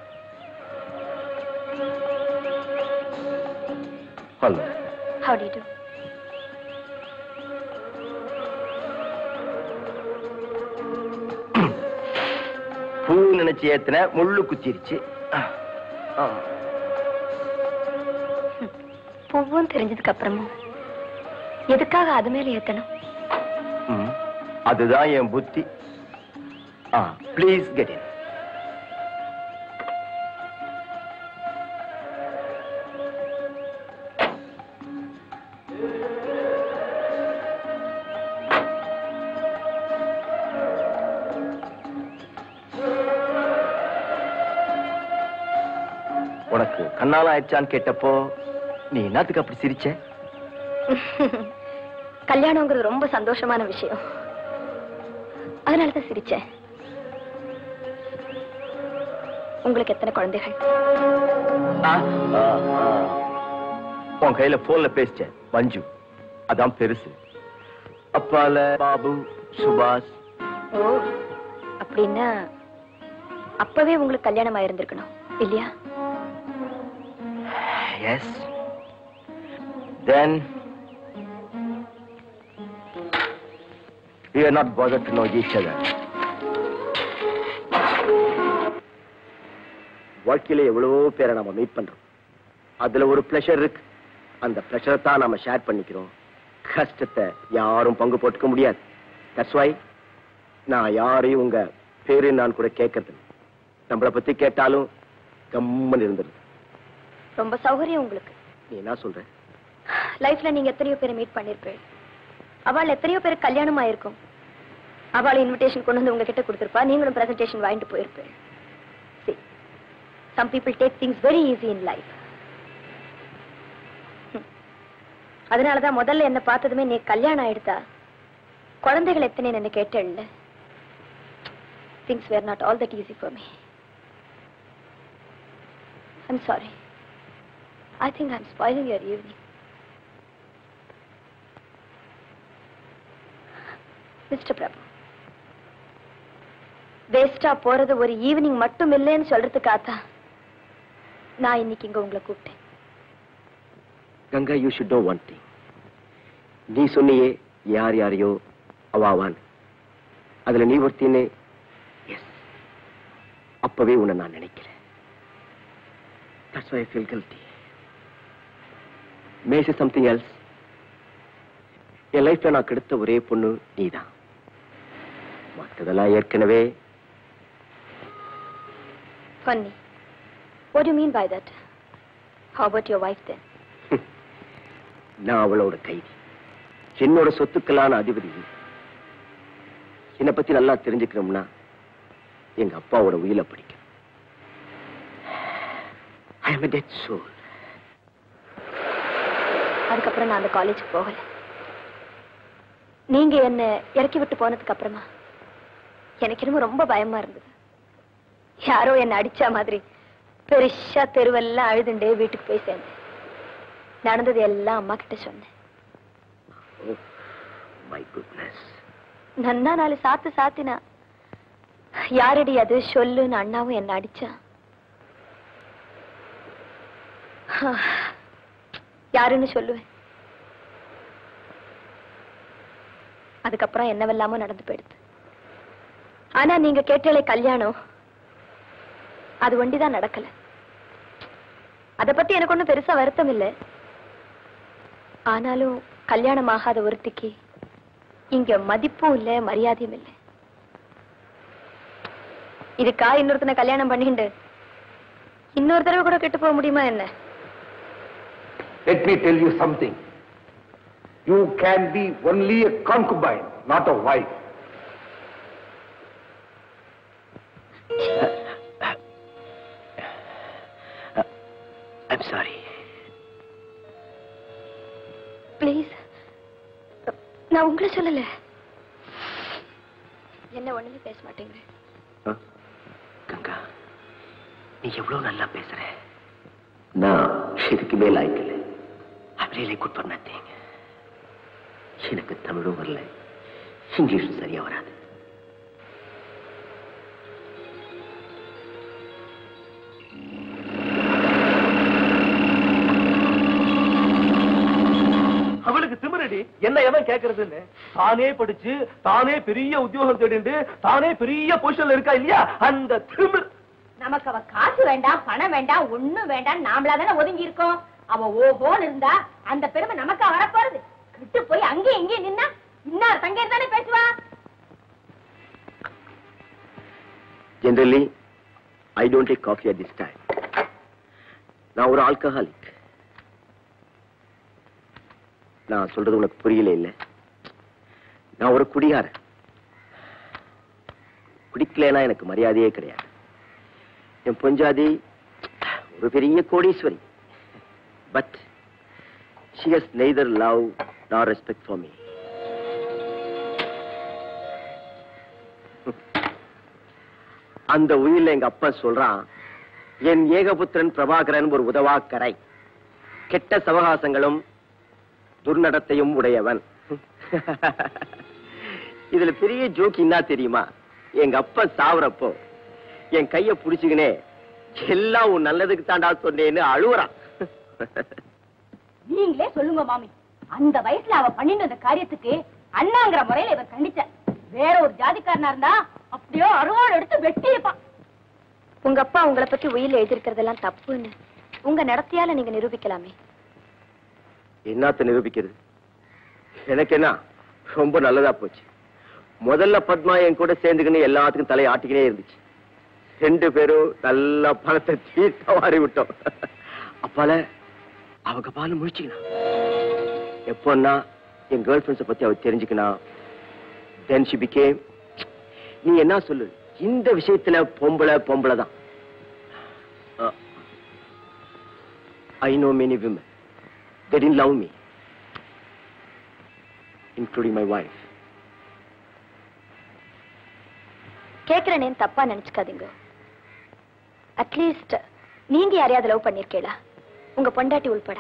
Hello. How do do பூ நினைச்சு ஏத்துன முள்ளு குத்திருச்சு ஆ. பூவும் தெரிஞ்சதுக்கு அப்புறமும் எதுக்காக அது மேல ஏத்தணும் ம். அதுதான் என் புத்தி ஆ ப்ளீஸ் கெட் இன் உனக்கு கண்ணால ஆயிடுச்சான்னு கேட்டப்போ நீ என்னத்துக்கு அப்படி சிரிச்ச கல்யாணங்கிறது ரொம்ப சந்தோஷமான விஷயம் அதனாலதான் சிரிச்சேன் உங்களுக்கு எத்தனை குழந்தைகள் ஆ, ஆ, ஆ. உன் கையில போன்ல பேசிச்சேன் மஞ்சு அதான் பெருசு அப்பால பாபு சுபாஷ் ஓ அப்படின்னா அப்பவே உங்களுக்கு கல்யாணம் ஆயிருந்திருக்கணும் இல்லையா yes then we are not bothered to know each other வாழ்க்கையில எவ்வளவோ பேரை நம்ம மீட் பண்றோம் அதுல ஒரு ப்ளஷர் இருக்கு அந்த ப்ளஷரை தான் நம்ம ஷேர் பண்ணிக்கிறோம் கஷ்டத்தை யாரும் பங்கு போட்டுக்க முடியாது தட்ஸ் வை நான் யாரையும் உங்க பேரு நான் கூட கேட்கறது இல்ல. நம்மளை பத்தி கேட்டாலும் கம்மன் இருந்துருது ரொம்ப சௌகரியம் உங்களுக்கு நீ என்ன சொல்ற லைஃப்ல நீங்க எத்தனையோ பேரை மீட் பண்ணிருப்பேன் அவள் எத்தனையோ பேருக்கு கல்யாணம் ஆயிருக்கும் அவள் இன்விடேஷன் கொண்டு வந்து உங்ககிட்ட கொடுத்திருப்பா நீங்களும் பிரசன்டேஷன் வாங்கிட்டு போயிருப்பேன் See, some people take things very easy in life ஹம். அதனாலதான் முதல்ல என்ன பார்த்ததுமே நீ கல்யாணம் ஆயிடுதா குழந்தைகள் எத்தனை என்ன கேட்டேன்ல things were not all that easy for me I'm sorry I think I'm spoiling your evening mister Prabhu வேஸ்டா போறது ஒரு ஈவினிங் மட்டும் இல்லைன்னு சொல்றதுக்காகத்தான் நான் இன்னைக்கு இங்க உங்களை கூப்பிட்டேன் Ganga you should know one thing நீ சொன்னியே யார் யாரையோ அவாவான் அதுல நீ ஒருத்தின்னு எஸ் அப்பவே உன்னை நான் நினைக்கிறேன் That's why I feel guilty. May I say something else? என் லைஃப்ல நான் கெடுத்த ஒரே பொண்ணு நீதான் மற்றதெல்லாம் ஏற்கனவே Funny. What do you mean by that? How about your wife then? நான் அவளோட கைதி என்னோட சொத்துக்களான அதிபதி என்னை பத்தி நல்லா தெரிஞ்சுக்கணும்னா எங்க அப்பாவோட உயிரை படிக்க ஐ எம் டெட் சோல் அதுக்கப்புறம் நான் அந்த காலேஜுக்கு போகல நீங்க என்ன இறக்கி விட்டு போனதுக்கு அப்புறமா எனக்கு என்னமோ ரொம்ப பயமா இருந்தது யாரோ என்ன அடிச்ச மாதிரி பெருசா தெருவெல்லாம் அழுதுண்டே வீட்டுக்கு போய் சேர்ந்தேன் நடந்தது எல்லாம் அம்மா கிட்ட சொன்னேன் மை குட்னஸ் நன்னா நாலு சாத்து சாத்தினா யாரடி அது சொல்லுன்னு அண்ணாவும் என்ன அடிச்சான் யாருன்னு சொல்லுவேன் அதுக்கப்புறம் என்னவெல்லாமோ நடந்து போயிடுது ஆனா நீங்க கேட்டாலே கல்யாணம் அது ஒண்டிதான் நடக்கல அத பத்தி எனக்கு ஒண்ணும் பெருசா வருத்தம் இல்லை ஆனாலும் கல்யாணம் ஆகாத ஒருத்திக்கு இங்க மதிப்பும் இல்ல மரியாதையும் இல்லை இதுக்கா இன்னொருத்தனை கல்யாணம் பண்ணிண்டு இன்னொரு தடவை கூட கெட்டு போக முடியுமா என்ன Let me tell you something. You can be only a concubine, not a wife. I'm sorry please நான் உங்களை சொல்லல என்ன ஒண்ணுமே பேச மாட்டேங்கிறேன் கங்கா நீ எவ்வளவு நல்லா பேசுற நான் இதுக்குமே லாய்க்கல I'm really good for nothing எனக்கு தமிழும் வரல இங்கிலீஷும் சரியா வராது அவளுக்கு திமிரடி என்ன எவன் கேக்குறதுன்னு தானே படிச்சு தானே பெரிய உத்தியோகம் தேடிண்டு தானே பெரிய பொசிஷன்ல இருக்கா இல்லையா அந்த திமிர் நமக்கு அவ காசு வேண்டாம் பணம் வேண்டாம் ஒண்ணும் வேண்டாம் நாமளா தானே ஒதுங்கி இருக்கோம் அவ ஓஹோன்னு இருந்தா அந்த பெருமை நமக்கா வரப்போறது கிட்டு போய் அங்கேயும் இங்கேயும் நின்னா இன்னார் தங்க தானே பேசுவா generally I don't take coffee at this time நான் ஒரு ஆல்கஹாலிக் நான் சொல்றது உனக்கு புரியல இல்ல நான் ஒரு குடிகாரன் குடிக்கலைன்னா எனக்கு மரியாதையே கிடையாது என் பொஞ்சாதி ஒரு பெரிய கோடீஸ்வரி but she has neither love nor respect for me அந்த உயிரில் எங்க அப்பா சொல்றான் என் ஏகபுத்திரன் பிரபாகரன் ஒரு உதவாக்கரை கெட்ட சவகாசங்களும் துர்நடத்தையும் உடையவன் இதுல பெரிய ஜோக் என்ன தெரியுமா எங்க அப்பா சாவுறப்போ என் கைய புடிச்சுக்கினே எல்லாம் உன் நல்லதுக்கு தாண்டா சொன்னேன்னு அழுவுறான் நீங்களே சொல்லுங்க மாமி அந்த வயசுல அவ பண்ணிட்டு அந்த காரியத்துக்கு அண்ணாங்கிற முறையில இவர் கண்டிச்ச வேற ஒரு ஜாதிக்காரனா இருந்தா அப்படியோ அருவாள் எடுத்து வெட்டி இருப்பான் உங்க அப்பா உங்களை பத்தி உயிரில் எழுதியிருக்கிறதெல்லாம் தப்புன்னு உங்க நடத்தையால நீங்க நிரூபிக்கலாமே என்னத்த நிரூபிக்கிறது எனக்கு என்ன ரொம்ப நல்லதா போச்சு முதல்ல பத்மா என் கூட சேர்ந்துக்கின்னு எல்லாத்துக்கும் தலையை ஆட்டிக்கினே இருந்துச்சு ரெண்டு பேரும் நல்ல பணத்தை தீர்த்த வாரி விட்டோம் அப்பால அவங்க பால முழிச்சுக்கணும் எப்போன்னா என் கேர்ள் ஃபிரெண்ட்ஸை பத்தி அவ தெரிஞ்சுக்கினா தென் ஷி பிகேம் நீ என்ன சொல்லு இந்த விஷயத்துல பொம்பளை பொம்பளை தான் I know many women they didn't love me, including my wife. கேக்குறேனேன்னு தப்பா நினைச்சுக்காதீங்க அட்லீஸ்ட் நீங்க யாரையாவது லவ் பண்ணிருக்கீங்களா உங்க பொண்டாட்டி உள்பட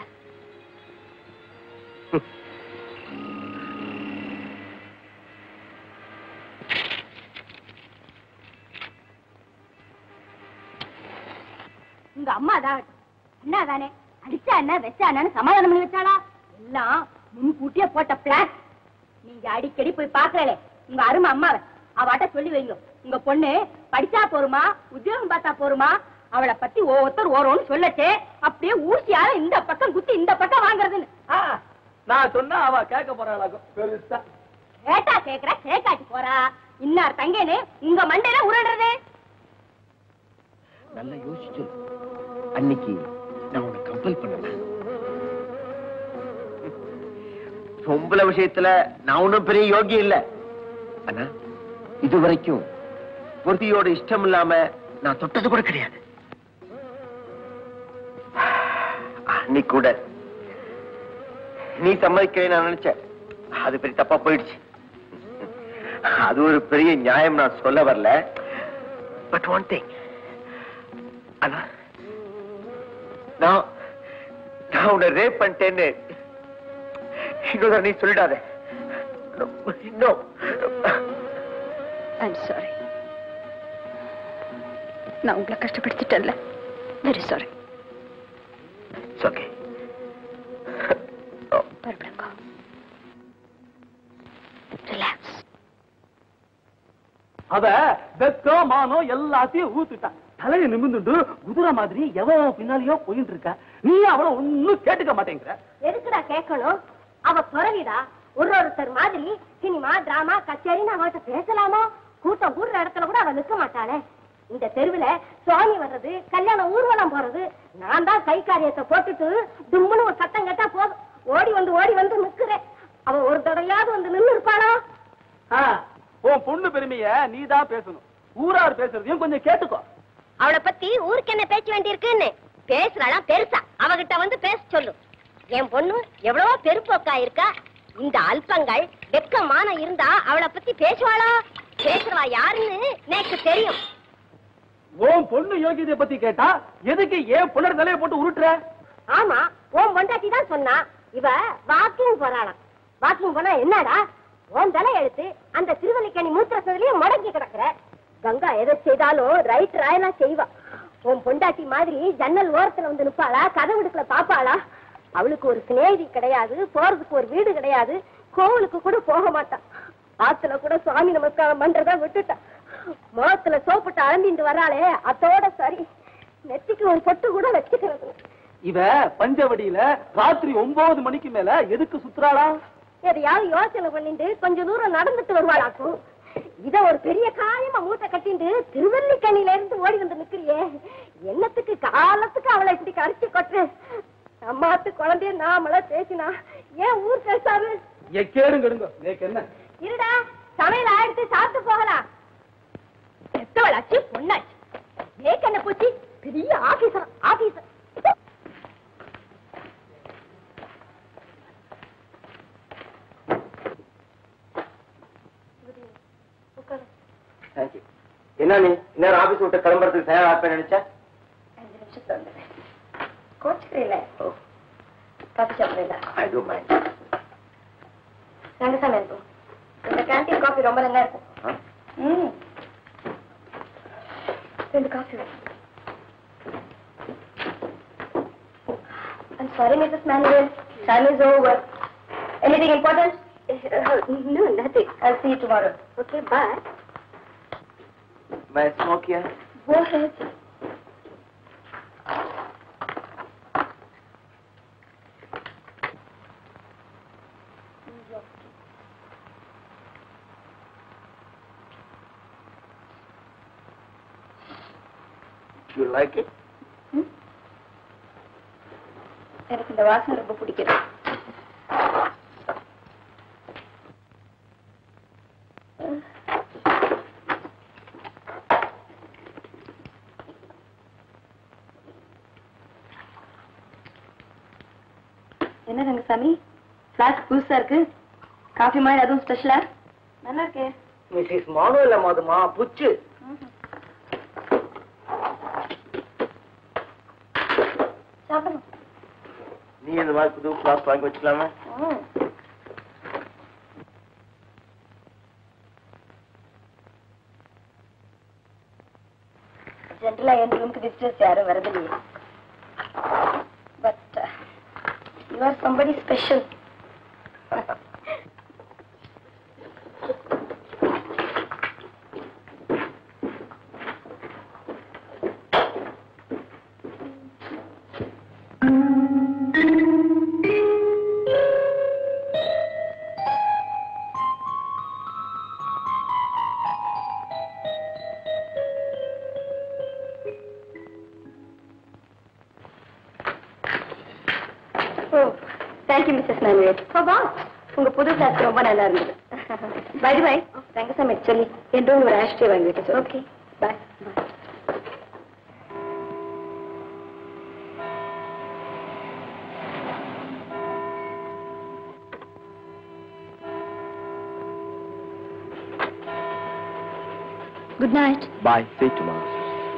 உங்க அம்மா தான் அண்ணா தானே அடிச்சா என்ன வச்சா என்னன்னு சமாதானம் பண்ணி வச்சாளா எல்லாம் முன்கூட்டியே போட்ட பிளான் நீங்க அடிக்கடி போய் பாக்குறே உங்க அருமை அம்மாவை அவட்ட சொல்லி வைங்க உங்க பொண்ணு படிச்சா போருமா உத்தியோகம் பார்த்தா போருமா அவளை பத்தி ஒவ்வொருத்தர் ஓரோன்னு சொல்லச்சே அப்படியே ஊசியால இந்த பக்கம் குத்தி இந்த பக்கம் வாங்குறதுன்னு ஆ, நான் சொன்னா அவ கேட்க போறாளாக்கும் பெருசா கேட்டா கேக்குற கேக்காட்டி போறா இன்னார் தங்கேன்னு உங்க மண்டையில உருடுறது நல்லா யோசிச்சு அன்னைக்கு நான் உன்னை கம்பல் பண்ணல பொம்பளை விஷயத்துல நான் ஒன்றும் பெரிய யோகி இல்ல அண்ணா இதுவரைக்கும் பொருத்தியோட இஷ்டம் இல்லாம நான் தொட்டது கூட கிடையாது அன்னைக்கு கூட நீ சம்மதிக்கவே நான் நினைச்சேன் அது பெரிய தப்பா போயிடுச்சு அது ஒரு பெரிய நியாயம் நான் சொல்ல வரல பட் ஒன் திங் ஆனா நான் நான் உன்னை ரேப் பண்ணிட்டேன்னு இன்னொரு நீ சொல்லிடாத No. ஐம் சாரி நான் உங்களை கஷ்டப்படுத்திட்டேன்ல வெரி சாரி It's okay. பரவாயில்லைங்க ரிலாக்ஸ் அவ வெக்கம் மானம் எல்லாத்தையும் ஊத்துட்டான் தலையை நிமிந்துட்டு குதிரை மாதிரி எவன் பின்னாலேயோ போயிட்டு இருக்க நீ அவளை ஒண்ணும் கேட்டுக்க மாட்டேங்கிற எதுக்குடா கேட்கணும் அவ பிறவிடா ஒரு ஒருத்தர் மாதிரி சினிமா டிராமா கச்சேரின்னு அவட்ட பேசலாமோ கூட்டம் கூடுற இடத்துல கூட அவ நிக்க மாட்டாளே இந்த தெருவுல சுவாமி வர்றது கல்யாணம் ஊர்வலம் போறது நான் தான் கை காரியத்தை போட்டுட்டு தும்முன்னு ஒரு சத்தம் கேட்டா போதும் ஓடி வந்து ஓடி வந்து நிக்கிறேன் அவ ஒரு தடவையாவது வந்து நின்னு இருப்பாளா ஆ, உன் பொண்ணு பெருமைய நீ தான் பேசணும் ஊரார் பேசுறதையும் கொஞ்சம் கேட்டுக்கோ அவளை பத்தி ஊருக்கு என்ன பேச்சு வேண்டியிருக்குன்னு பேசுறாளாம் பெருசா அவகிட்ட வந்து பேச சொல்லு என் பொண்ணு எவ்வளவோ பெருப்போக்கா இருக்கா இந்த அல்பங்கள் வெக்கமான இருந்தா அவளை பத்தி பேசுவாளா பேசுறவா யாருன்னு எனக்கு தெரியும் உன் பொண்ணு யோகியதை பத்தி கேட்டா எதுக்கு ஏன் புலர் தலையை போட்டு உருட்டுற ஆமா உன் பொண்டாட்டி தான் சொன்னா இவ வாக்கிங் போறாளாம் வாக்கிங் போனா என்னடா உன் தலை எழுத்து அந்த திருவல்லிக்கணி மூத்திரசதுலயும் முடங்கி கிடக்குற கங்கா எதை செய்தாலும் ரைட் ராயலா செய்வா உன் பொண்டாட்டி மாதிரி ஜன்னல் ஓரத்துல வந்து நிப்பாளா கதவுடுக்குல பாப்பாளா அவளுக்கு ஒரு சிநேகிதி கிடையாது போறதுக்கு ஒரு வீடு கிடையாது கோவிலுக்கு கூட போக மாட்டா ஆத்துல கூட சுவாமி நமஸ்காரம் பண்றத விட்டுட்டா முகத்துல சோப்பிட்டு அலம்பிட்டு வராளே அத்தோட சரி நெத்திக்கு ஒரு பொட்டு கூட வச்சுக்கிறது இவ பஞ்சவடியில ராத்திரி ஒன்பது மணிக்கு மேல எதுக்கு சுத்துறாளா எதையாவது யோசனை பண்ணிட்டு கொஞ்ச தூரம் நடந்துட்டு வருவாளாக்கும் இத ஒரு பெரிய காயமா மூட்டை கட்டிட்டு திருவல்லிக்கண்ணில இருந்து ஓடி வந்து நிக்கிறியே என்னத்துக்கு காலத்துக்கு அவளை இப்படி கரைச்சு கொட்டு அம்மாத்து குழந்தைய நாமள பேசினா ஏன் ஊர் பேசாது எக்கேடும் கெடுங்க நேக்கு என்ன இருடா சமையல் ஆயிடுத்து சாப்பிட்டு போகலாம் எத்தவளாச்சு பொண்ணாச்சு ஏக்கு என்ன போச்சு பெரிய ஆபீசர் ஆபீசர் தேங்க்யூ என்ன நீ இன்னொரு ஆபீஸ் விட்டு கிளம்புறதுக்கு தயாரா இருப்பேன் நினைச்சேன் அஞ்சு நிமிஷத்துல வந்துடுறேன் கோச்சுக்கிறீங்களே காஃபி சாப்பிடுறீங்களா ஐ டூ மைண்ட் ரங்கசாமி இருக்கும் இந்த கேண்டீன் காஃபி ரொம்ப நல்லா இருக்கும் ம் ரெண்டு காஃபி வேணும் I'm sorry, Mrs. Manuel. Time is over. Anything important? no, nothing. I'll see you tomorrow. Okay, bye. मैं स्मोक किया Go ahead. You like it எனக்கு இந்த வாசனை ரொம்ப பிடிக்குது என்ன ரங்கசாமி ஃபிளாஸ்க் புதுசா இருக்கு காஃபி மாதிரி அதுவும் ஸ்பெஷலா நல்லா இருக்கே மிஸ்ஸஸ் மானுவல் மாதுமா புச்சு சாப்பிடணும் நீ இந்த மாதிரி புது கிளாஸ் வாங்கி வச்சுக்கலாமா ஜென்ரலா என் ரூமுக்கு விசிட்டர்ஸ் யாரும் வரதில்லையே but you are somebody special Oh, thank you, Mrs. Manuel. For what? உங்க புது கிளாஸ் ரொம்ப நல்லா இருந்தது பை பை ரங்கசாமி சொல்லி என் ரூம் ஒரு ஆஷ்டே வாங்கிட்டு சொல்லு okay bye good night bye see you tomorrow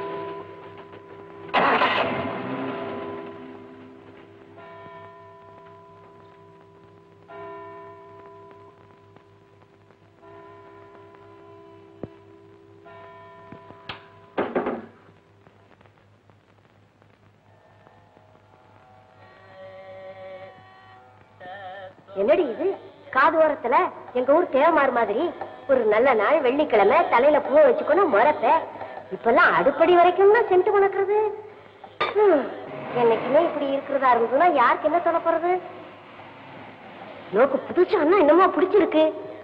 என்னடி இது காது ஓரத்துல எங்க ஊர் தேவமார் மாதிரி ஒரு நல்ல நாள் வெள்ளிக்கிழமை தலையில பூ வச்சுக்கணும் முறப்ப இப்பெல்லாம் அடுப்படி வரைக்கும் தான் சென்று மணக்கிறது ஹம், என்னைக்குமே இப்படி இருக்கிறதா இருந்ததுன்னா யாருக்கு என்ன சொல்ல போறது நோக்கு புதுசா அண்ணா என்னமோ பிடிச்சிருக்கு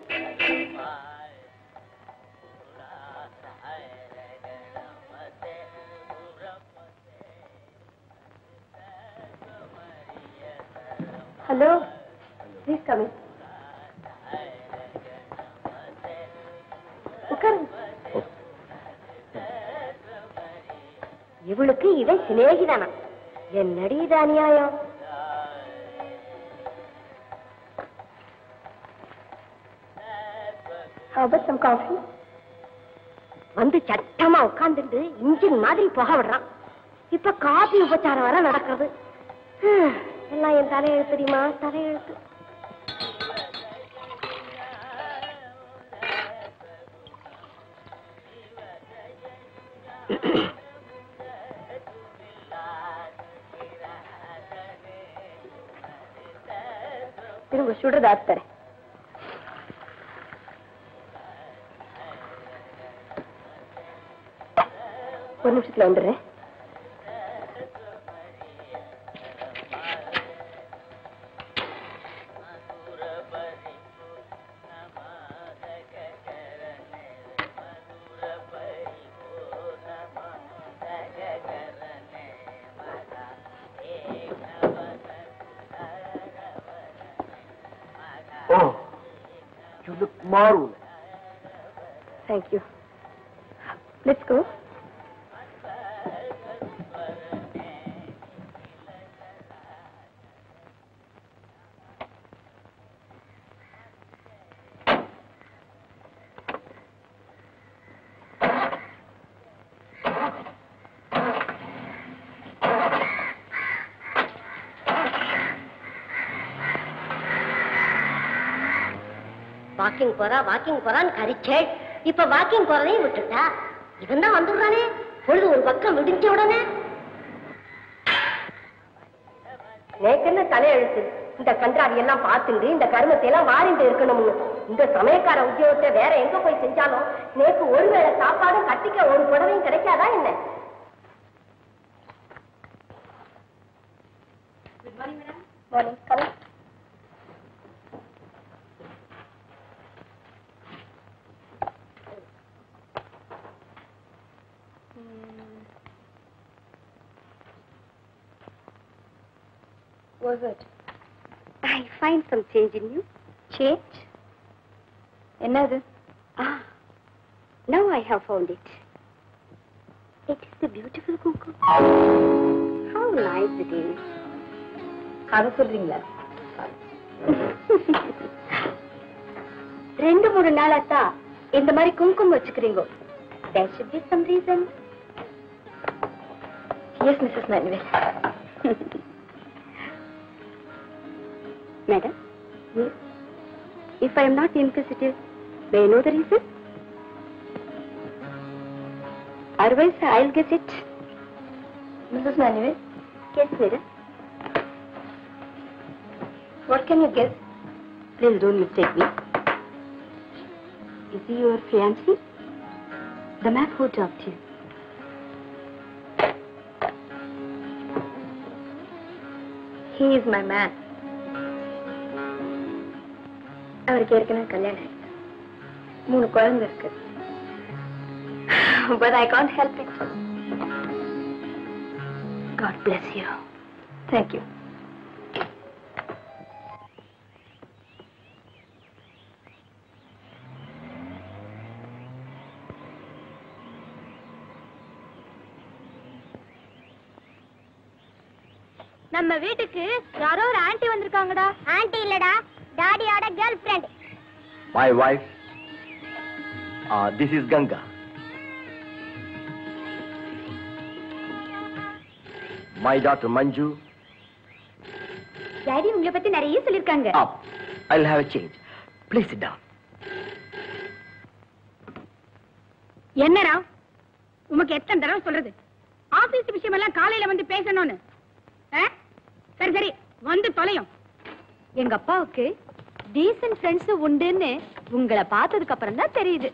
ஹலோ ப்ளீஸ் கம் உட்காருங்க இவளுக்கு இவன் சிநேகிதானா என்னடி இது அநியாயம் some coffee? வந்து சட்டமா உட்கார்ந்துட்டு இன்ஜின் மாதிரி புகை விடுறான் இப்ப காபி உபச்சாரம் வர நடக்கிறது ஹம், எல்லாம் என் தலையெழுத்து தெரியுமா தலையெழுத்து திரும்ப சுடுறது ஆத்து தரேன் ஒரு நிமிஷத்துல வந்துடுறேன் oh you look marvelous Thank you. Let's go. Walking போறா வாக்கிங் போறான்னு கரிச்சேள் இப்ப வாக்கிங் போறதையும் விட்டுட்டா இவன் தான் வந்துடுறானே பொழுது ஒரு பக்கம் விடிஞ்ச உடனே நேக்கென்ன தலையெழுத்து இந்த கன்றாவி எல்லாம் பார்த்துண்டு இந்த கருமத்தை எல்லாம் வாரிண்டு இருக்கணும்னு இந்த சமயக்கார உத்தியோகத்தை வேற எங்க போய் செஞ்சாலும் நேக்கு ஒருவேளை சாப்பாடும் கட்டிக்க ஒரு புடவையும் கிடைக்காதா என்ன Morning. Come in. Was it? I find some change in you. Change? என்னது Ah, now I have found it. It is the beautiful cuckoo. How nice it is. அதை சொல்றீங்களா ரெண்டு மூணு நாளாத்தா இந்த மாதிரி குங்குமம் வச்சுக்கிறீங்க There should be some reason. Yes, Mrs. Manuel. Madam, if I am not inquisitive, may I know the reason? Otherwise, I'll guess it. Mrs. Manuel, Guess, madam. what can you guess? Please don't mistake me. Is he your fiancé? The man who dropped you. He is my man. அவருக்கு ஏற்கனவே கல்யாணம் ஆயிடுச்சு. மூணு குழந்தை இருக்கு But I can't help it. God bless you. Thank you. நம்ம வீட்டுக்கு யாரோ ஒரு ஆன்ட்டி வந்திருக்காங்கடா ஆன்ட்டி இல்லடா டாடியோட girlfriend My wife, uh, this is Ganga. My daughter Manju, daddy உங்களை பத்தி நிறைய சொல்லிருக்காங்க up. I'll have a change. Please sit down. என்னடா உமக்கு எத்தனை தடவை சொல்றது ஆபீஸ் விஷயம் எல்லாம் காலையில வந்து பேசணும்னு ஆ? சரி சரி வந்து தொலையும் எங்க அப்பாவுக்கு டீசன்ட் ஃப்ரெண்ட்ஸ் உண்டுன்னு உங்களை பார்த்ததுக்கு அப்புறம் தான் தெரியுது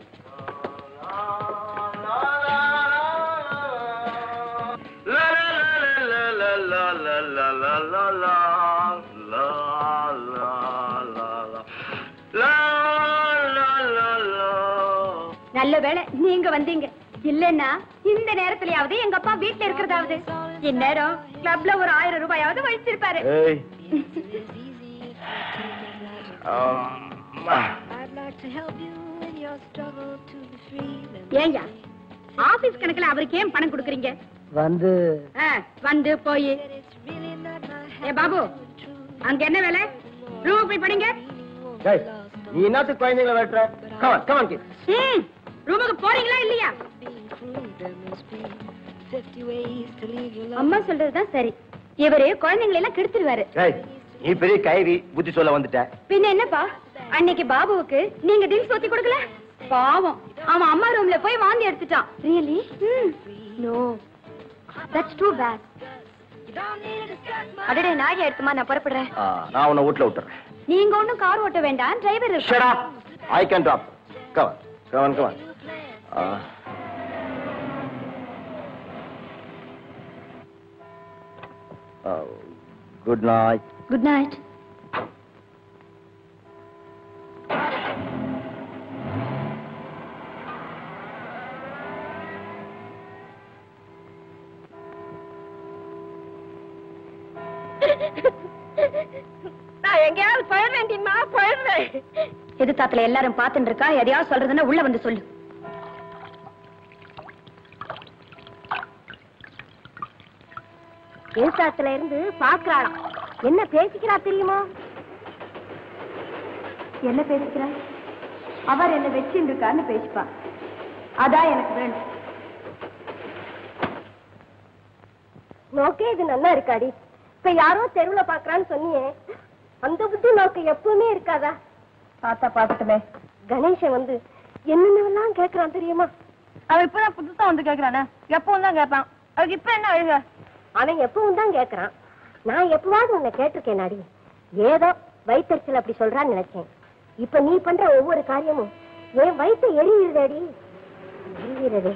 நல்ல வேளை நீங்க வந்தீங்க இல்லன்னா இந்த நேரத்துலயாவது எங்க அப்பா வீட்ல இருக்கிறதாவது இந்நேரம் கிளப்ல ஒரு ஆயிரம் ரூபாயாவது வழிச்சிருப்பாரு Hey. Um, ஏய்யா ஆபீஸ் கணக்குல அவருக்கு ஏன் பணம் கொடுக்குறீங்க வந்து ஆ, வந்து போய் ஏ பாபு அங்க என்ன வேலை ரூம் போய் படிங்க hey, நீ என்னத்துக்கு குழந்தைங்களை வெட்டுற come on, come on, kid. ம், ரூமுக்கு போறீங்களா இல்லையா அம்மா சொல்றதுதான் சரி இவரு குழந்தைங்களை எல்லாம் கெடுத்துருவாரு Hey, நீ பெரிய கைரி புத்தி சொல்ல வந்துட்ட பின்ன என்னப்பா அன்னைக்கு பாபுவுக்கு நீங்க டில் ஊத்தி கொடுக்கல பாவம் அவன் அம்மா ரூம்ல போய் வாந்தி எடுத்துட்டான் really no that's too bad அடடே நாயை எடுத்துமா நான் புறப்படுறேன் ஆ, நான் உன்னை வீட்டுல விட்டுறேன் நீங்க ஒண்ணும் கார் ஓட்ட வேண்டாம் driver Shut up. I can drop. Come on, come on, come on. Uh, oh, good night. Good night நான் எங்கேயாவது போயிட வேண்டியமா போயிடுறேன் எதிர்த்தாத்துல எல்லாரும் பாத்துட்டு இருக்கா எதையாவது சொல்றதுன்னா உள்ள வந்து சொல்லு எழுத்தாத்துல இருந்து பாக்குறாளாம் என்ன பேசிக்கிறா தெரியுமா என்ன பேசிக்கிறா அவர் என்ன வச்சுட்டு இருக்கான்னு பேசிப்பா அதான் எனக்கு வேணும் நோக்கே இது நல்லா இருக்காடி இப்ப யாரோ தெருவுல பாக்குறான்னு சொன்னியே அந்த புத்தி நோக்கு எப்பவுமே இருக்காதா பார்த்தா பாக்கட்டுமே கணேசன் வந்து என்னென்னலாம் கேக்குறான் தெரியுமா அவன் இப்பதான் புதுசா வந்து கேக்குறானே எப்பவும் தான் கேட்பான் அதுக்கு இப்ப என்ன அழுக அவன் எப்பவும் தான் கேக்குறான் நான் எப்பவாவது உன்னை கேட்டிருக்கேன் நாடி ஏதோ வயிற்றுச்சல் அப்படி சொல்றான்னு நினைச்சேன் இப்ப நீ பண்ற ஒவ்வொரு காரியமும் என் வயிற்று எரியுறதடி எரியுறதே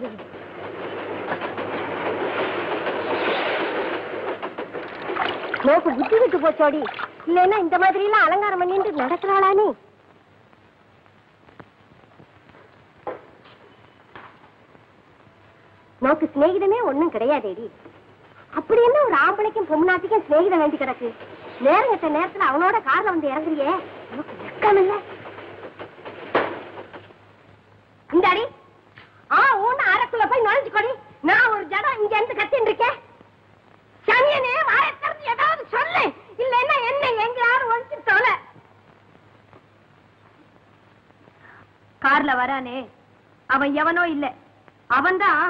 நோக்கு புத்தி விட்டு போச்சோடி இல்லைன்னா இந்த மாதிரி எல்லாம் அலங்காரம் பண்ணிட்டு நடக்கிறாளா நீ நோக்கு சிநேகிதமே ஒண்ணும் கிடையாதேடி அப்படி என்ன ஒரு ஆம்பளைக்கும் பொம்னாட்டிக்கும் சிநேகிதம் வேண்டி கிடக்கு நேரம் கெட்ட நேரத்துல அவனோட கார்ல வந்து இறங்குறியே உனக்கு வெக்கம் இல்ல இந்த அடி ஆ ஊன்னு அரைக்குள்ள போய் நுழைஞ்சு கொடி நான் ஒரு ஜடம் இங்க இருந்து கத்தின்னு இருக்கேன் சனியனே வாய திறந்து ஏதாவது சொல்லு இல்லைன்னா என்ன எங்கேயாவது ஒழிச்சு தொலை கார்ல வரானே அவன் எவனோ இல்ல அவன்தான்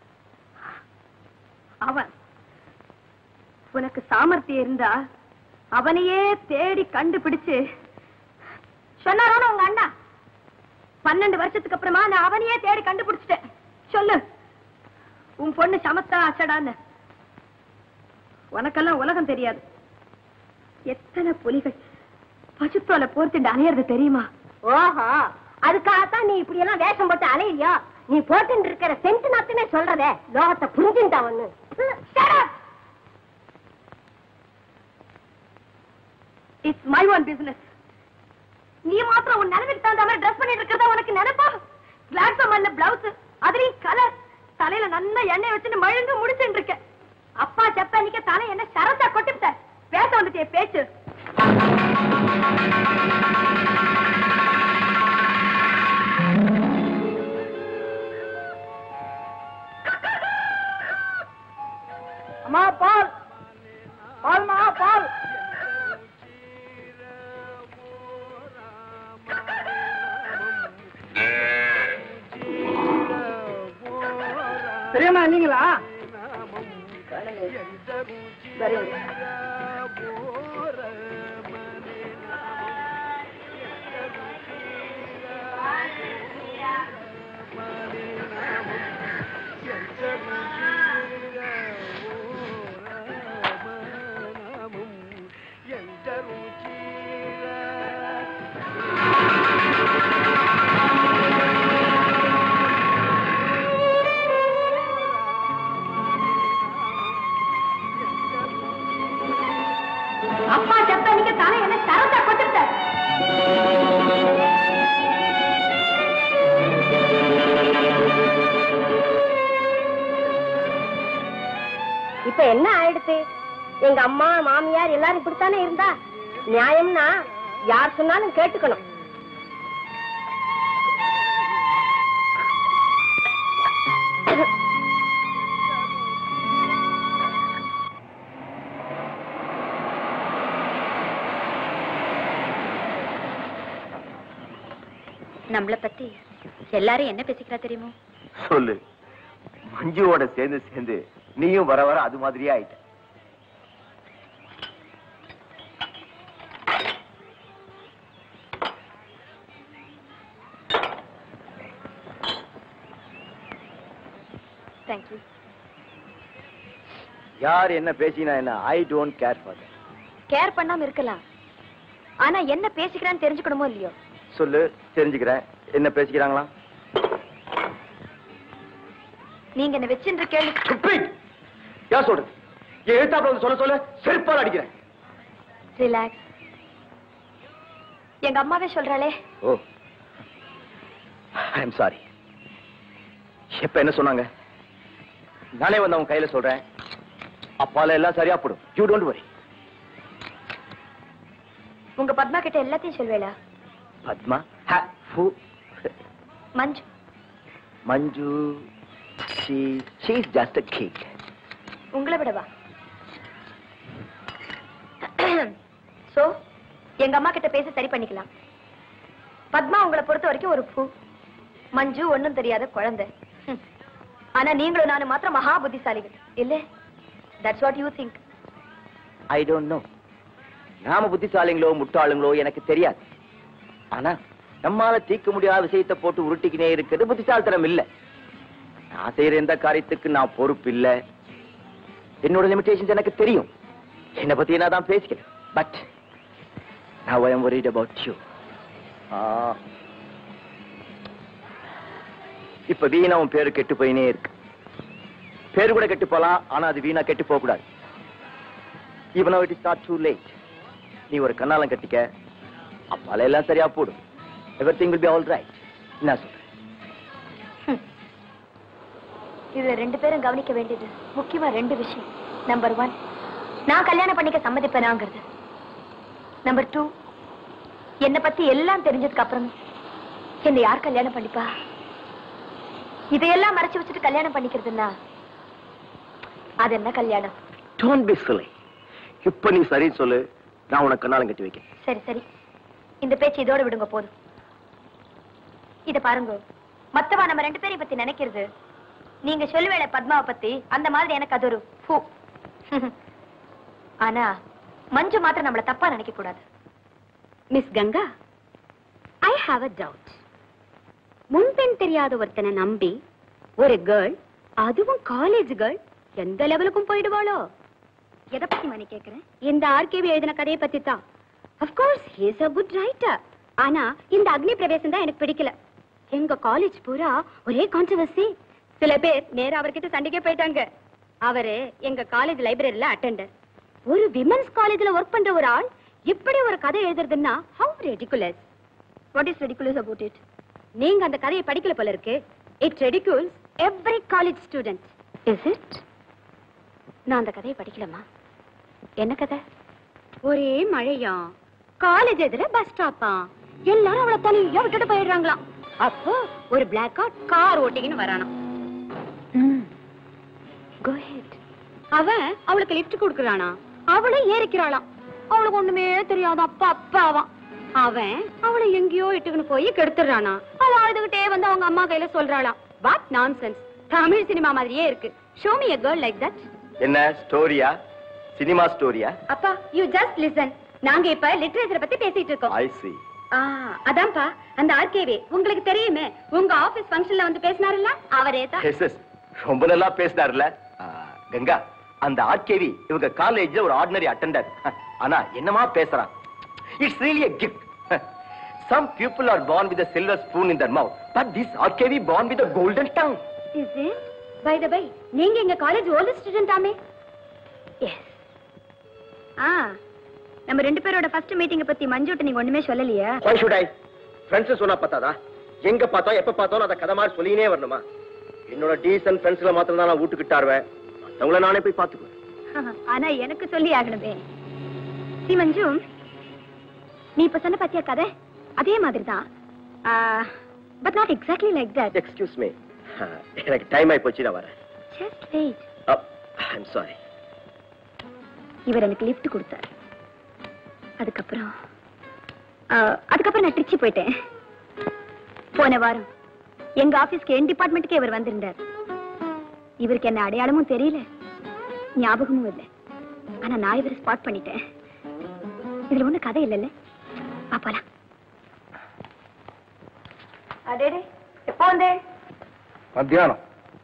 அவன் உனக்கு சாமர்த்தியம் இருந்தா அவனையே தேடி கண்டுபிடிச்சு சொன்னாரான உங்க அண்ணா பன்னெண்டு வருஷத்துக்கு அப்புறமா நான் அவனையே தேடி கண்டுபிடிச்சிட்டேன் சொல்லு உன் பொண்ணு சமத்தா அச்சடான்னு உனக்கெல்லாம் உலகம் தெரியாது எத்தனை புலிகள் பசுத்தோலை போர்த்துண்டு அலையறது தெரியுமா ஓஹோ அதுக்காகத்தான் நீ இப்படி எல்லாம் வேஷம் போட்டு அலையிறியோ நீ போட்டு இருக்கிற சென்ட் நாத்துனே சொல்றதே லோகத்தை புரிஞ்சுட்டா ஒண்ணு இட்ஸ் மை ஒன் பிசினஸ் நீ மாத்திரம் உன் நிலைமைக்கு தகுந்த மாதிரி ட்ரெஸ் பண்ணிட்டு இருக்கிறதா உனக்கு நினைப்பா பிளாட்ஃபார்ம் அல்ல பிளவுஸ் அதுலயும் கலர் தலையில நல்ல எண்ணெய் வச்சுட்டு மழுங்க முடிச்சுட்டு இருக்க அப்பா செப்ப நிக்க தலை என்ன சரசா கொட்டிவிட்ட பேச வந்துட்டே பேச்சு அம்மா பால் பால்மா பெரியம்மா இல்லைங்களா அப்பா செத்த நீங்க தானே என்ன தரத்தை கொட்டுட்ட இப்ப என்ன ஆயிடுச்சு எங்க அம்மா மாமியார் எல்லாரும் இப்படித்தானே இருந்தா நியாயம்னா யார் சொன்னாலும் கேட்டுக்கணும் நம்மள பத்தி எல்லாரும் என்ன பேசிக்கிறா தெரியுமோ சொல்லு மஞ்சுவோட சேர்ந்து சேர்ந்து நீயும் வர வர அது மாதிரியே ஆயிட்ட தேங்க்யூ யார் என்ன பேசினா என்ன I don't care for care பண்ணாம இருக்கலாம் ஆனா என்ன பேசிக்கிறான்னு தெரிஞ்சுக்கணுமோ இல்லையோ சொல்லு தெரிஞ்சுக்கிறேன் என்ன பேசிக்கிறாங்களா நீங்க என்ன வச்சுன்ற கேள்வி Stupid! யார் சொல்றது என் எழுத்தாப்புல வந்து சொல்ல சொல்ல செருப்பால் அடிக்கிறேன் ரிலாக்ஸ் எங்க அம்மாவே சொல்றாளே ஓ ஐ எம் சாரி எப்ப என்ன சொன்னாங்க நானே வந்து அவன் கையில சொல்றேன் அப்பால எல்லாம் சரியா போடும் யூ டோன்ட் வரி உங்க பத்மா கிட்ட எல்லாத்தையும் சொல்வேளா பத்மா ஹ, ஃபு. மஞ்சு மஞ்சு she she's just a kid உங்களை விடவா சோ எங்க அம்மா கிட்ட பேசி சரி பண்ணிக்கலாம் பத்மா உங்களை பொறுத்த வரைக்கும் ஒரு பூ மஞ்சு ஒண்ணும் தெரியாத குழந்தை ஹம். ஆனா நீங்களும் நானும் மாத்திரம் மகா புத்திசாலிகள் இல்ல that's what you think I don't know நாம புத்திசாலிங்களோ முட்டாளுங்களோ எனக்கு தெரியாது ஆனா நம்மால தீர்க்க முடியாத விஷயத்தை போட்டு உருட்டிக்கினே இருக்கிறது புத்திசாலித்தனம் இல்ல நான் செய்யற எந்த காரியத்துக்கு நான் பொறுப்பு இல்ல என்னோட லிமிடேஷன்ஸ் எனக்கு தெரியும் என்னை பத்தி நான் தான் பேசிக்கிறேன் but now I am worried about you ஆ. இப்ப வீணா உன் பேரு கெட்டு போயினே இருக்கு பேரு கூட கெட்டு போலாம் ஆனா அது வீணா கெட்டு போக கூடாது even though it is not too late நீ ஒரு கண்ணாலம் கட்டிக்க அப்பால எல்லாம் சரியா போடும் everything will be all right என்ன சொல்ற இதுல ரெண்டு பேரும் கவனிக்க வேண்டியது முக்கியமா ரெண்டு விஷயம் நம்பர் ஒன் நான் கல்யாணம் பண்ணிக்க சம்மதிப்பேனாங்கிறது நம்பர் டூ என்னை பத்தி எல்லாம் தெரிஞ்சதுக்கு அப்புறம் என்னை யார் கல்யாணம் பண்ணிப்பா இதையெல்லாம் மறைச்சு வச்சுட்டு கல்யாணம் பண்ணிக்கிறதுன்னா அது என்ன கல்யாணம் don't be silly இப்ப நீ சரி சொல்லு நான் உனக்கு கண்ணாலம் கட்டி வைக்கிறேன் சரி சரி இந்த பேச்சு இதோட விடுங்க போதும் இத பாருங்க மத்தவா நம்ம ரெண்டு பேரையும் பத்தி நினைக்கிறது நீங்க சொல்லுவேளை பத்மாவை பத்தி அந்த மாதிரி எனக்கு அது ஒரு பூ ஆனா மஞ்சு மாத்திரம் நம்மள தப்பா நினைக்க கூடாது miss Ganga I have a doubt முன்பின் தெரியாத ஒருத்தனை நம்பி ஒரு கேர்ள் அதுவும் காலேஜ் கேர்ள் எந்த லெவலுக்கும் போயிடுவாளோ எதை பத்தி மணி கேக்குறேன் இந்த ஆர்கேவி எழுதின கதையை பத்தி தான் of course he's a good writer ஆனா இந்த அக்னி பிரவேசம் தான் எனக்கு பிடிக்கல எங்க காலேஜ் பூரா ஒரே கான்ட்ரவர்சி சில பேர் நேரா அவர்கிட்ட சண்டைக்கே போயிட்டாங்க அவரு எங்க காலேஜ் லைப்ரரியில அட்டெண்டர் ஒரு விமன்ஸ் காலேஜ்ல ஒர்க் பண்ற ஒரு ஆள் இப்படி ஒரு கதை எழுதுறதுன்னா how ridiculous what is ridiculous about it நீங்க அந்த கதையை படிக்கல போல இருக்கு it ridiculous every college student is it நான் அந்த கதையை படிக்கலமா என்ன கதை ஒரே மழையா காலேஜ் எதிர பஸ் ஸ்டாப்பா எல்லாரும் அவளை தனியா விட்டுட்டு போயிடுறாங்களாம் அப்போ ஒரு பிளாக் கார் கார் ஓட்டிக்கின்னு வரானாம் கோ ஹெட் அவன் அவளுக்கு லிஃப்ட் கொடுக்கறானா அவளும் ஏறிக்கிறாளாம் அவளுக்கு ஒண்ணுமே தெரியாது அப்பா அப்பாவான் அவன் அவளை எங்கேயோ இட்டுக்கின்னு போய் கெடுத்துறானா அவ அழுதுகிட்டே வந்து அவங்க அம்மா கையில சொல்றாளாம் வாட் நான்சென்ஸ் தமிழ் சினிமா மாதிரியே இருக்கு show me a girl like that என்ன ஸ்டோரியா சினிமா ஸ்டோரியா அப்பா யூ ஜஸ்ட் லிசன் நாங்க இப்ப லிட்டரேச்சர் பத்தி பேசிட்டு இருக்கோம் ஐ சி ஆ, அதான்ப்பா அந்த ஆர்கேவே உங்களுக்கு தெரியுமே உங்க ஆபீஸ் ஃபங்க்ஷன்ல வந்து பேசினாருல்ல அவரே தான் எஸ் எஸ் ரொம்ப நல்லா பேசினார்ல ஆ, கங்கா அந்த ஆர்கேவி இவங்க காலேஜ்ல ஒரு ஆர்டினரி அட்டெண்டர் ஆனா என்னமா பேசுறான் it's really a gift some people are born with a silver spoon in their mouth but this RKV born with a golden tongue is it by the by நீங்க எங்க college old student ஆமே yes ஆ நம்ம ரெண்டு பேரோட first மீட்டிங்க பத்தி மஞ்சுட்ட நீங்க ஒண்ணுமே சொல்லலையா why should i ஃப்ரெண்ட்ஸ் சொன்னா பார்த்தாதா எங்க பார்த்தோம் எப்ப பார்த்தோம் அதை கதை மாதிரி சொல்லினே வரணுமா என்னோட டீசன்ட் ஃப்ரெண்ட்ஸ்ல மாத்திரம் தான் நான் வீட்டுக்கிட்டாருவேன் மத்தவங்கள நானே போய் பாத்துக்குவேன் ஆனா எனக்கு சொல்லி ஆகணுமே சி மஞ்சு நீ இப்ப சொன்ன பாத்தியா கதை அதே மாதிரி தான் but not exactly like that excuse me எனக்கு டைம் ஆயி போச்சு நான் வரேன் ஜஸ்ட் வெயிட் ஐம் சாரி இவர் எனக்கு லிஃப்ட் கொடுத்தார் அதுக்கப்புறம் ஆ, அதுக்கப்புறம் நான் திருச்சி போயிட்டேன் போன வாரம் எங்க ஆபீஸ்க்கு என் டிபார்ட்மெண்ட்டுக்கு இவர் வந்திருந்தார் இவருக்கு என்ன அடையாளமும் தெரியல ஞாபகமும் இல்லை ஆனா நான் இவரை ஸ்பாட் பண்ணிட்டேன் இதுல ஒண்ணு கதை இல்லைல்ல பாப்பாலாம் அடேடே எப்போ வந்தே மத்தியானம்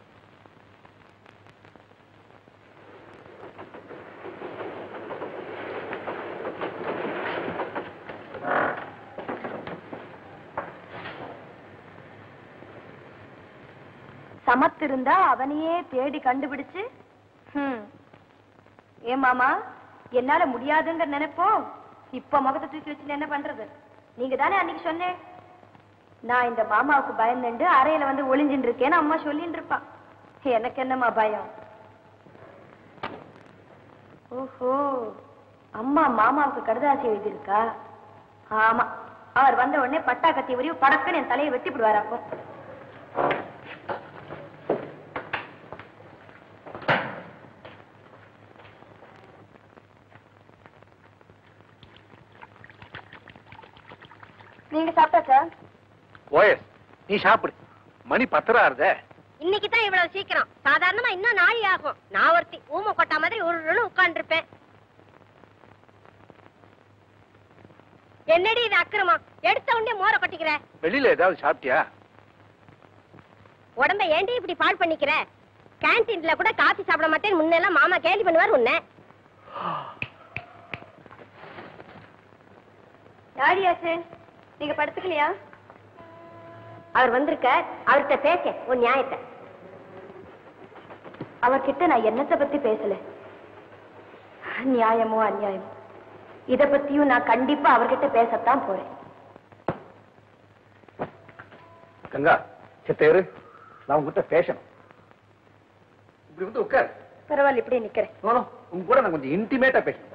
சமத்திருந்தா அவனையே தேடி கண்டுபிடிச்சு ஹம். ஏன் மாமா என்னால முடியாதுங்கிற நினைப்போ இப்ப முகத்தை தூக்கி வச்சு என்ன பண்றது நீங்க தானே அன்னைக்கு சொன்னேன் நான் இந்த மாமாவுக்கு பயந்துண்டு அறையில வந்து ஒளிஞ்சின்னு இருக்கேன்னு அம்மா சொல்லின்னு இருப்பா எனக்கு என்னம்மா பயம் ஓஹோ அம்மா மாமாவுக்கு கடுதாசி எழுதியிருக்கா ஆமா அவர் வந்த உடனே பட்டா கத்தி உரிய படக்குன்னு என் தலையை வெட்டி விடுவாராக்கும் நீங்க சாப்பிட்டாச்சா ஓஎஸ் நீ சாப்பிடு மணி பத்தரா இருதே இன்னைக்கு தான் இவ்வளவு சீக்கிரம் சாதாரணமா இன்னும் நாளை ஆகும் நான் ஒருத்தி ஊமை கொட்டா மாதிரி உருன்னு உட்கார்ந்துருப்பேன் என்னடி இது அக்கிரமம் எடுத்த உடனே மோர கொட்டிக்கிற வெளியில ஏதாவது சாப்பிட்டியா உடம்ப ஏண்டி இப்படி பாழ் பண்ணிக்கிற கேன்டீன்ல கூட காபி சாப்பிட மாட்டேன்னு முன்னெல்லாம் மாமா கேலி பண்ணுவார் உன்னை யாரியாச்சு நீங்க படுத்துக்கலையா அவர் வந்திருக்க அவர்கிட்ட பேச உன் நியாயத்தை அவர்கிட்ட நான் என்னத்தை பத்தி பேசல நியாயமோ அநியாயமோ இத பத்தியும் நான் கண்டிப்பா அவர்கிட்ட பேசத்தான் போறேன் கங்கா சித்தேரு நான் உங்ககிட்ட பேசணும் இப்படி வந்து உட்கார் பரவாயில்ல இப்படியே நிக்கிறேன் நோ, நோ, உங்க கூட நான் கொஞ்சம் இன்டிமேட்டா பேசணும்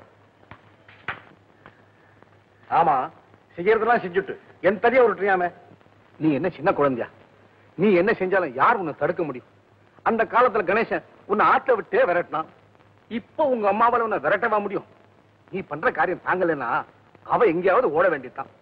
ஆமா செய்யறதெல்லாம் செஞ்சுட்டு என் தனியா விட்டுறியாம நீ என்ன சின்ன குழந்தையா நீ என்ன செஞ்சாலும் யார் உன்னை தடுக்க முடியும் அந்த காலத்துல கணேசன் உன்னை ஆட்ட விட்டே விரட்டினான் இப்போ உங்க அம்மாவால உன்னை விரட்டவா முடியும் நீ பண்ற காரியம் தாங்கலைன்னா அவ எங்கேயாவது ஓட வேண்டியதுதான்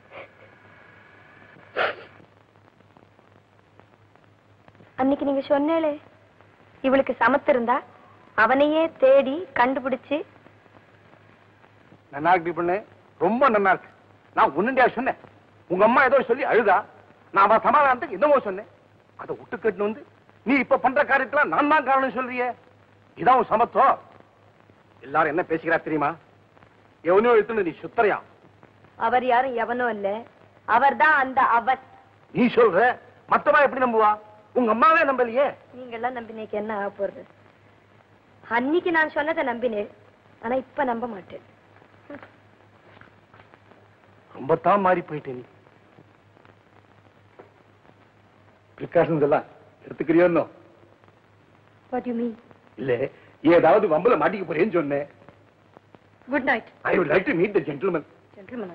அன்னைக்கு நீங்க சொன்னேளே இவளுக்கு சமத்திருந்தா அவனையே தேடி கண்டுபிடிச்சு நன்னா இருக்கு பண்ணு ரொம்ப நன்னா இருக்கு நான் ஒன்னுண்டியா சொன்னேன் உங்க அம்மா ஏதோ சொல்லி அழுதா நான் அவன் சமாதானத்துக்கு என்னமோ சொன்னேன் அதை விட்டு கட்டு வந்து நீ இப்ப பண்ற காரியத்துல நான் தான் காரணம் சொல்றியே இதான் உன் சமத்துவம் எல்லாரும் என்ன பேசிக்கிறா தெரியுமா எவனையோ எடுத்துன்னு நீ சுத்தரையா அவர் யாரும் எவனோ இல்ல அவர்தான் அந்த அவர் நீ சொல்ற மத்தவா எப்படி நம்புவா உங்க அம்மாவே நம்பலையே நீங்க எல்லாம் நம்பினேக்கு என்ன ஆக போறது அன்னைக்கு நான் சொன்னதை நம்பினேன் ஆனா இப்ப நம்ப மாட்டேன் ரொம்ப தான் மாறி போயிட்டே நீ பிரிகாஷன்ஸ் எல்லாம் எடுத்துக்கிறியோ இன்னும்? வாட் யூ மீன் இல்ல ஏதாவது வம்பல மாட்டிக்க போறேன்னு சொன்னேன் good night I would like to meet the gentleman gentleman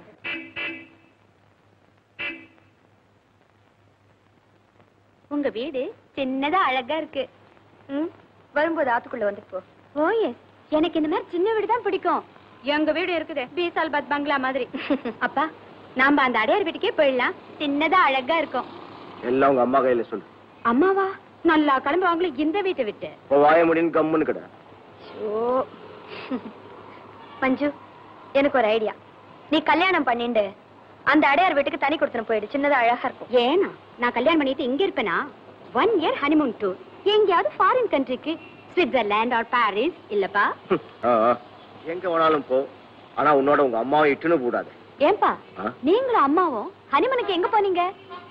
உங்க வீடு சின்னதா அழகா இருக்கு ம் வரும்போது ஆத்துக்குள்ள வந்து போ ஓயே எனக்கு இந்த மாதிரி சின்ன வீடு தான் பிடிக்கும் எங்க வீடு இருக்குது பீசால்பாத் பங்களா மாதிரி அப்பா நாம அந்த அடையார் வீட்டுக்கே போயிடலாம் சின்னதா அழகா இருக்கும் எல்லாம் உங்க அம்மா கையில சொல்லு அம்மாவா நல்லா கிளம்புவாங்களே இந்த வீட்டை விட்டு இப்போ வாய முடின்னு கம்முன்னு கிட ஓ மஞ்சு எனக்கு ஒரு ஐடியா நீ கல்யாணம் பண்ணிண்டு அந்த அடையார் வீட்டுக்கு தனி கொடுத்துன்னு போயிடு சின்னதா அழகா இருக்கும் ஏனா நான் கல்யாணம் பண்ணிட்டு இங்க இருப்பேனா ஒன் இயர் ஹனிமூன் டூர் எங்கேயாவது ஃபாரின் கண்ட்ரிக்கு சுவிட்சர்லாந்து ஆர் பாரிஸ் இல்லப்பா ஆ, ஆ. எங்க வேணாலும் போ ஆனா உன்னோட உங்க அம்மாவை இட்டுன்னு கூடாது ஏன்பா ஆ? நீங்களும் அம்மாவும் ஹனிமனுக்கு எங்க போனீங்க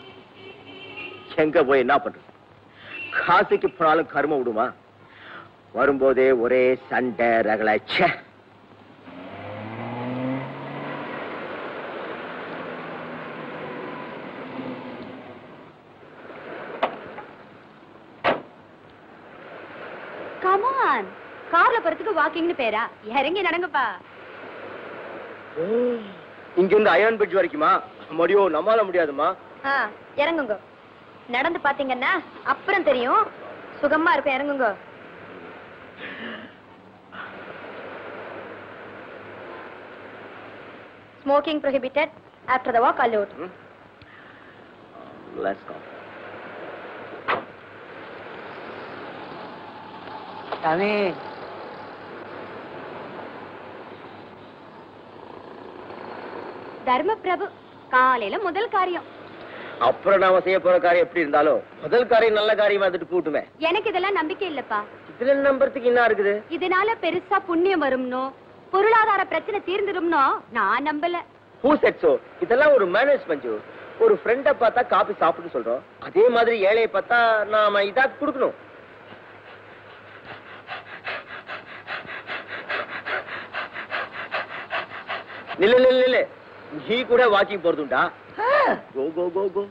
எங்க போய் என்ன பண்றது காசிக்கு போனாலும் கரும விடுமா வரும்போதே ஒரே சண்டை ரகலை ச்சே கமான் கார்ல போறதுக்கு வாக்கிங்னு பேரா இறங்கி நடங்கப்பா இங்க இருந்து அயன் பிரிட்ஜ் வரைக்குமா முடியோ நம்மால முடியாதுமா ஆ இறங்குங்க நடந்து பாத்தீங்கன்னா அப்புறம் தெரியும் சுகமா இருக்கும் இறங்குங்க smoking prohibited after the walk allowed Let's go. சாமி தர்ம பிரபு காலையில முதல் காரியம் அப்புறம் நாம செய்ய போற காரியம் எப்படி இருந்தாலும் முதல் காரியம் நல்ல காரியமா இருந்துட்டு கூட்டுமே எனக்கு இதெல்லாம் நம்பிக்கை இல்லப்பா இதுல நம்புறதுக்கு என்ன இருக்குது இதனால பெருசா புண்ணியம் வரும்னோ பொருளாதார பிரச்சனை தீர்ந்துடும்னோ நான் நம்பல ஹூ செட்ஸோ இதெல்லாம் ஒரு மேனேஜ் பஞ்சு ஒரு ஃப்ரெண்ட பார்த்தா காபி சாப்பிட்டு சொல்றோம் அதே மாதிரி ஏழையை பார்த்தா நாம இதா கொடுக்கணும் நில்லு நில்லு நில்லு நீ கூட வாக்கிங் போறதுண்டா கோ கோ கோ கோ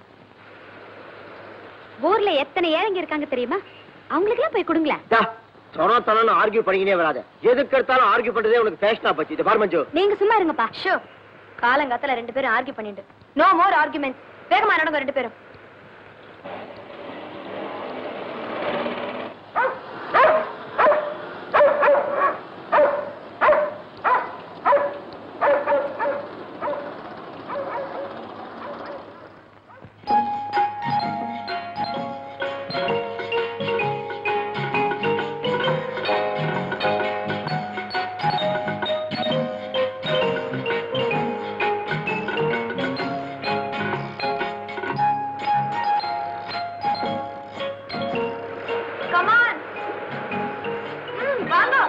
ஊர்ல எத்தனை ஏழைங்க இருக்காங்க தெரியுமா அவங்களுக்கு எல்லாம் போய் கொடுங்களேன் டா சொன்னா தானே ஆர்கியூ பண்ணிக்கினே வராத எதுக்கு எடுத்தாலும் ஆர்கியூ பண்றதே உனக்கு ஃபேஷனா போச்சு இது பாரு மஞ்சு நீங்க சும்மா இருங்கப்பா ஷோ காலங்காத்துல ரெண்டு பேரும் ஆர்கியூ பண்ணிட்டு நோ மோர் ஆர்குமெண்ட்ஸ் வேகமா நடங்க ரெண்டு பேரும் கமான் வாங்க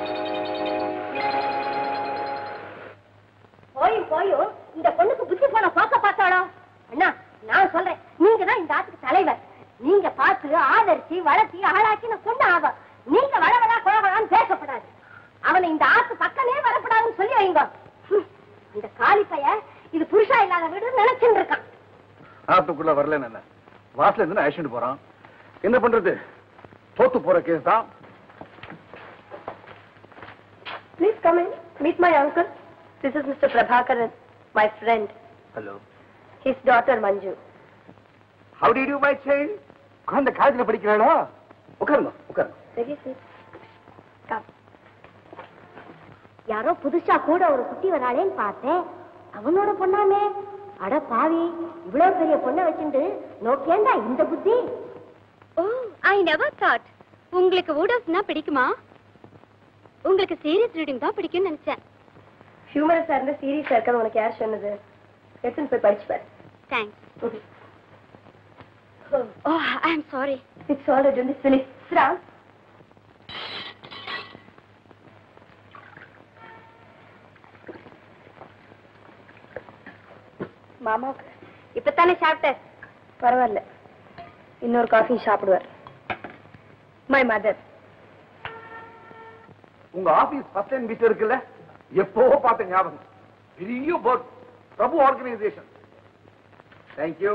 போயும் போயும் இந்த பொண்ணுக்கு புத்தி போன போக்க பார்த்தாளோ அண்ணா நான் சொல்றேன் நீங்க தான் இந்த ஆத்துக்கு தலைவர் நீங்க பார்த்து ஆதரிச்சு வளர்த்தி ஆளாக்கி நான் பொண்ணு ஆவ நீங்க வளவலா குழவலான்னு பேசப்படாது அவனை இந்த ஆத்து பக்கமே வரப்படாதுன்னு சொல்லி வைங்க ஹம், இந்த காலி பைய இது புருஷா இல்லாத வீடு நினைச்சுட்டு இருக்கான் ஆத்துக்குள்ள வரலன்னு என்ன வாசல இருந்து அழைச்சிட்டு போறான் என்ன பண்றது தோத்து போற கேஸ் தான் Please come in. Meet my uncle. This is Mr. Prabhakaran, my friend. Hello His daughter Manju. How do you my child குழந்தை காலேஜ்ல படிக்கிறாளா உட்காருங்க உட்காருங்க Very sweet. Come. யாரோ புதுசா கூட ஒரு குட்டி வராளேன்னு பார்த்தேன் அவனோட பொண்ணாமே அட பாவி இவ்வளவு பெரிய பொண்ணை வச்சுட்டு நோக்கேண்டா இந்த புத்தி ஓ ஐ நெவர் தாட் உங்களுக்கு ஊடர்ஸ்னா பிடிக்குமா உங்களுக்கு சீரியஸ் ரீடிங் தான் பிடிக்கும்னு நினைச்சேன் ஹியூமரஸா இருந்த சீரியஸா இருக்கான்னு உனக்கு யார் சொன்னது எடுத்துன்னு போய் படிச்சு பாரு thanks oh I am sorry it's already வந்து ஃபினிஷ் ராம் மாமாவுக்கு இப்பத்தானே சாப்பிட்டேன் பரவாயில்ல இன்னொரு காஃபி சாப்பிடுவார் மை மதர் உங்க ஆபீஸ் ஃபர்ஸ்ட் லைன் வீட்டு இருக்குல்ல எப்போ பார்த்த ஞாபகம் பெரிய board Prabhu organisation thank you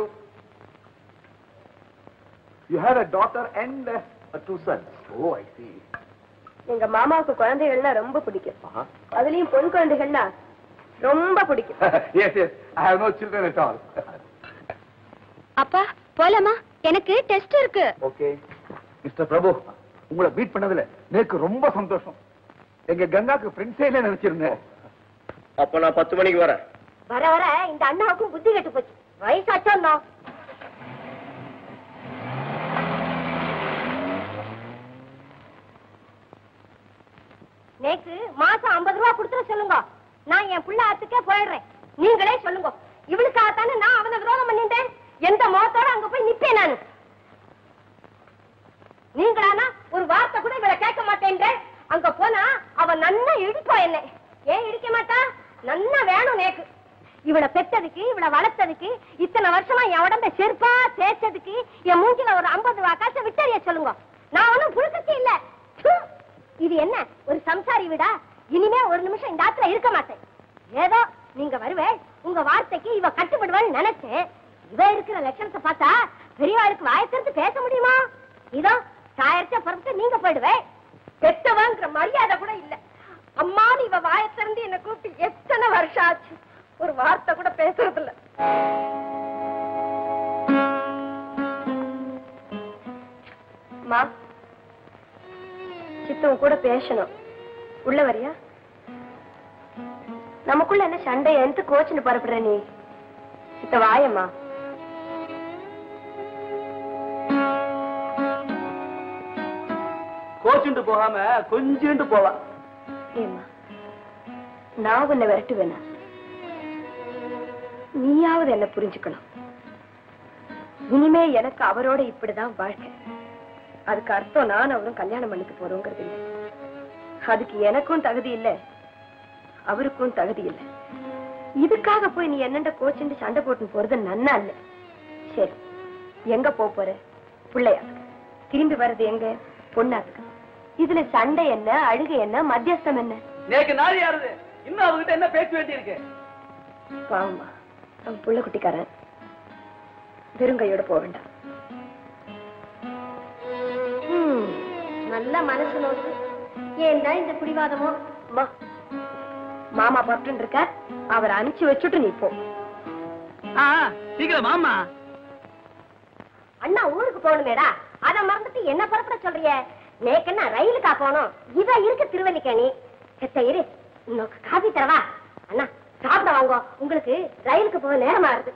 you have a daughter and two sons oh I see எங்க மாமாவுக்கு குழந்தைகள்னா ரொம்ப பிடிக்கும் அதுலயும் பொன் குழந்தைகள்னா ரொம்ப பிடிக்கும் yes yes I have no children at all அப்பா போலாமா எனக்கு டெஸ்ட் இருக்கு ஓகே மிஸ்டர் பிரபு உங்களை மீட் பண்ணதுல எனக்கு ரொம்ப சந்தோஷம் எங்க கங்காக்கு ஃப்ரெண்ட்ஸே இல்ல நினைச்சிருந்தேன் அப்ப நான் பத்து மணிக்கு வரேன் வர வர இந்த அண்ணாவுக்கும் புத்தி கெட்டு போச்சு வயசாச்சோ நேக்கு மாசம் ஐம்பது ரூபா கொடுத்துட சொல்லுங்க நான் என் புள்ள ஆத்துக்கே போயிடுறேன் நீங்களே சொல்லுங்க இவளுக்காகத்தானே நான் அவனை விரோதம் பண்ணிட்டேன் எந்த முகத்தோட அங்க போய் நிப்பேன் நானு நீங்களானா ஒரு வார்த்தை கூட இவளை கேட்க மாட்டேன்ற அங்க போனா அவ நன்னா இடிப்பா என்ன ஏன் இடிக்க மாட்டா நன்னா வேணும் நேக்கு இவளை பெத்ததுக்கு இவளை வளர்த்ததுக்கு இத்தனை வருஷமா என் உடம்ப செருப்பா தேய்ச்சதுக்கு என் மூஞ்சில ஒரு ஐம்பது ரூபா காசை விட்டறிய சொல்லுங்க நான் ஒண்ணும் புழுக்கத்தி இல்ல ப்பு. இது என்ன ஒரு சம்சாரி வீடா இனிமே ஒரு நிமிஷம் இந்த ஆத்துல இருக்க மாட்டேன் ஏதோ நீங்க வருவே உங்க வார்த்தைக்கு இவ கட்டுப்படுவான்னு நினைச்சேன் இவ இருக்கிற லட்சணத்தை பார்த்தா பெரியவாளுக்கு வாயத்திருந்து பேச முடியுமா இதோ சாயர்ச்ச பிறந்து நீங்க போயிடுவே பெத்தவங்கிற மரியாதை கூட இல்ல அம்மான்னு இவ வாயத்திறந்து என்ன கூப்பிட்டு எத்தனை வருஷம் ஆச்சு ஒரு வார்த்தை கூட பேசுறது இல்ல மா சித்தவன் கூட பேசணும் உள்ள வரியா நமக்குள்ள என்ன சண்டை எந்த கோச்சுன்னு பரப்புற நீ சித்த வாயம்மா கோச்சுண்டு போகாம கொஞ்சிண்டு போலாம் ஏம்மா நான் உன்னை விரட்டுவேனா நீயாவது என்ன புரிஞ்சுக்கணும் இனிமே எனக்கு அவரோட இப்படிதான் வாழ்க்கை அதுக்கு அர்த்தம் நான் அவரும் கல்யாணம் பண்ணிக்க போறோங்கிறது இல்லை அதுக்கு எனக்கும் தகுதி இல்ல அவருக்கும் தகுதி இல்ல இதுக்காக போய் நீ என்னண்ட கோச்சுண்டு சண்டை போட்டு போறது நன்னா இல்ல சரி எங்க போப் போற பிள்ளையா திரும்பி வர்றது எங்க பொண்ணாக்கு இதுல சண்டை என்ன அழுகை என்ன மத்தியஸ்தம் என்ன நேக்கு நாள் யாருது இன்னும் அவகிட்ட என்ன பேச வேண்டி இருக்கு பாவமா அவன் புள்ள குட்டிக்காரன் வெறுங்கையோட போக வேண்டாம் ஹம், நல்ல மனசு நோக்கு ஏன்டா இந்த பிடிவாதமோ அம்மா, மாமா பட்டு இருக்க அவரை அனுப்பிச்சு வச்சுட்டு நீ போ சீக்கிரம் மாமா அண்ணா ஊருக்கு போகணுமேடா அத மறந்துட்டு என்ன பரப்புற சொல்றிய நேக்கன்னா ரயிலுக்கா போனோம் இத இருக்கு திருவல்லிக்கேணி செத்த இரு உனக்கு காபி தரவா அண்ணா சாப்பிட வாங்க உங்களுக்கு ரயிலுக்கு போக நேரமா இருக்கு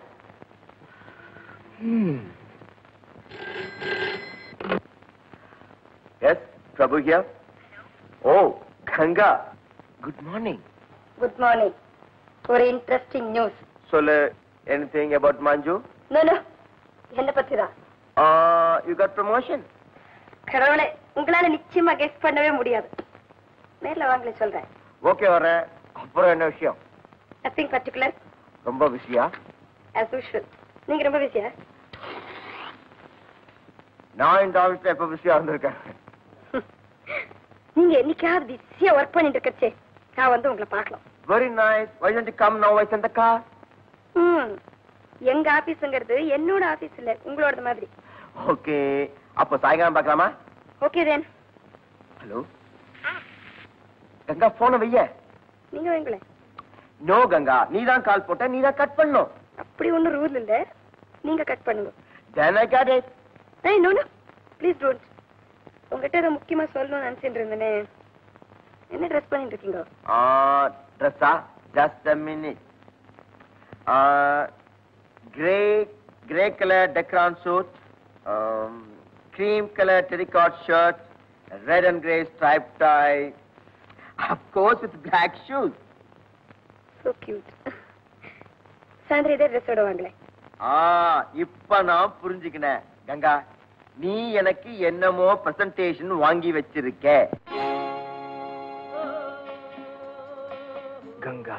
yes Prabhu here oh Ganga good morning good morning ஒரு இன்ட்ரெஸ்டிங் நியூஸ் சொல்லு எனிதிங் அபவுட் மஞ்சு நோ என்ன பத்தி தான் யூ காட் ப்ரமோஷன் கடவுளே உங்களால நிச்சயமா கெஸ் பண்ணவே முடியாது நேர்ல வாங்களே சொல்றேன் ஓகே வரேன் அப்புறம் என்ன விஷயம் நத்திங் பர்டிகுலர் ரொம்ப பிஸியா as usual நீங்க ரொம்ப பிஸியா நான் இந்த ஆஃபீஸ்ல எப்ப பிஸியா இருந்திருக்கேன் நீங்க என்னைக்காவது பிஸியா ஒர்க் பண்ணிட்டு இருக்கச்சே நான் வந்து உங்களை பார்க்கலாம் very nice why don't come now வைஸ் அந்த கார் ம் எங்க ஆபீஸ்ங்கிறது என்னோட ஆபீஸ் இல்ல உங்களோட மாதிரி ஓகே அப்போ சாயங்காலம் பார்க்கலாமா ஓகே தென் ஹலோ கங்கா போன வைய நீங்க வைங்களேன் நோ கங்கா நீ தான் கால் போட்ட நீ தான் கட் பண்ணும் அப்படி ஒண்ணும் ரூல் இல்ல நீங்க கட் பண்ணுங்க then i got it ஏய் நோ நோ ப்ளீஸ் டோன்ட் உங்ககிட்ட ஏதோ முக்கியமா சொல்லணும்னு நினைச்சிட்டு இருந்தேனே என்ன ட்ரெஸ் பண்ணிட்டு இருக்கீங்க uh dressa just a minute uh gray gray color decron suit um cream color terracotta shirt red and gray striped tie of course with black shoes so cute சாயந்தரம் இதே ட்ரெஸ்ஸோட வாங்களேன் ஆ இப்ப நான் புரிஞ்சுக்கினேன் கங்கா நீ எனக்கு என்னமோ பிரசன்டேஷன் வாங்கி வச்சிருக்க கங்கா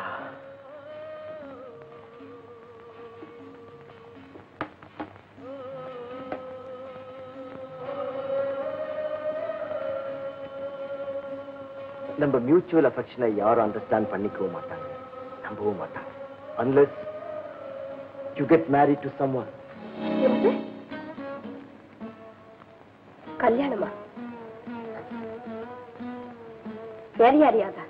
நம்ம மியூச்சுவல் அஃபெக்ஷனை யாரும் அண்டர்ஸ்டாண்ட் பண்ணிக்கவும் மாட்டாங்க நம்பவும் மாட்டாங்க unless you get married to someone எப்படி கல்யாணமா வேற யாரையாதா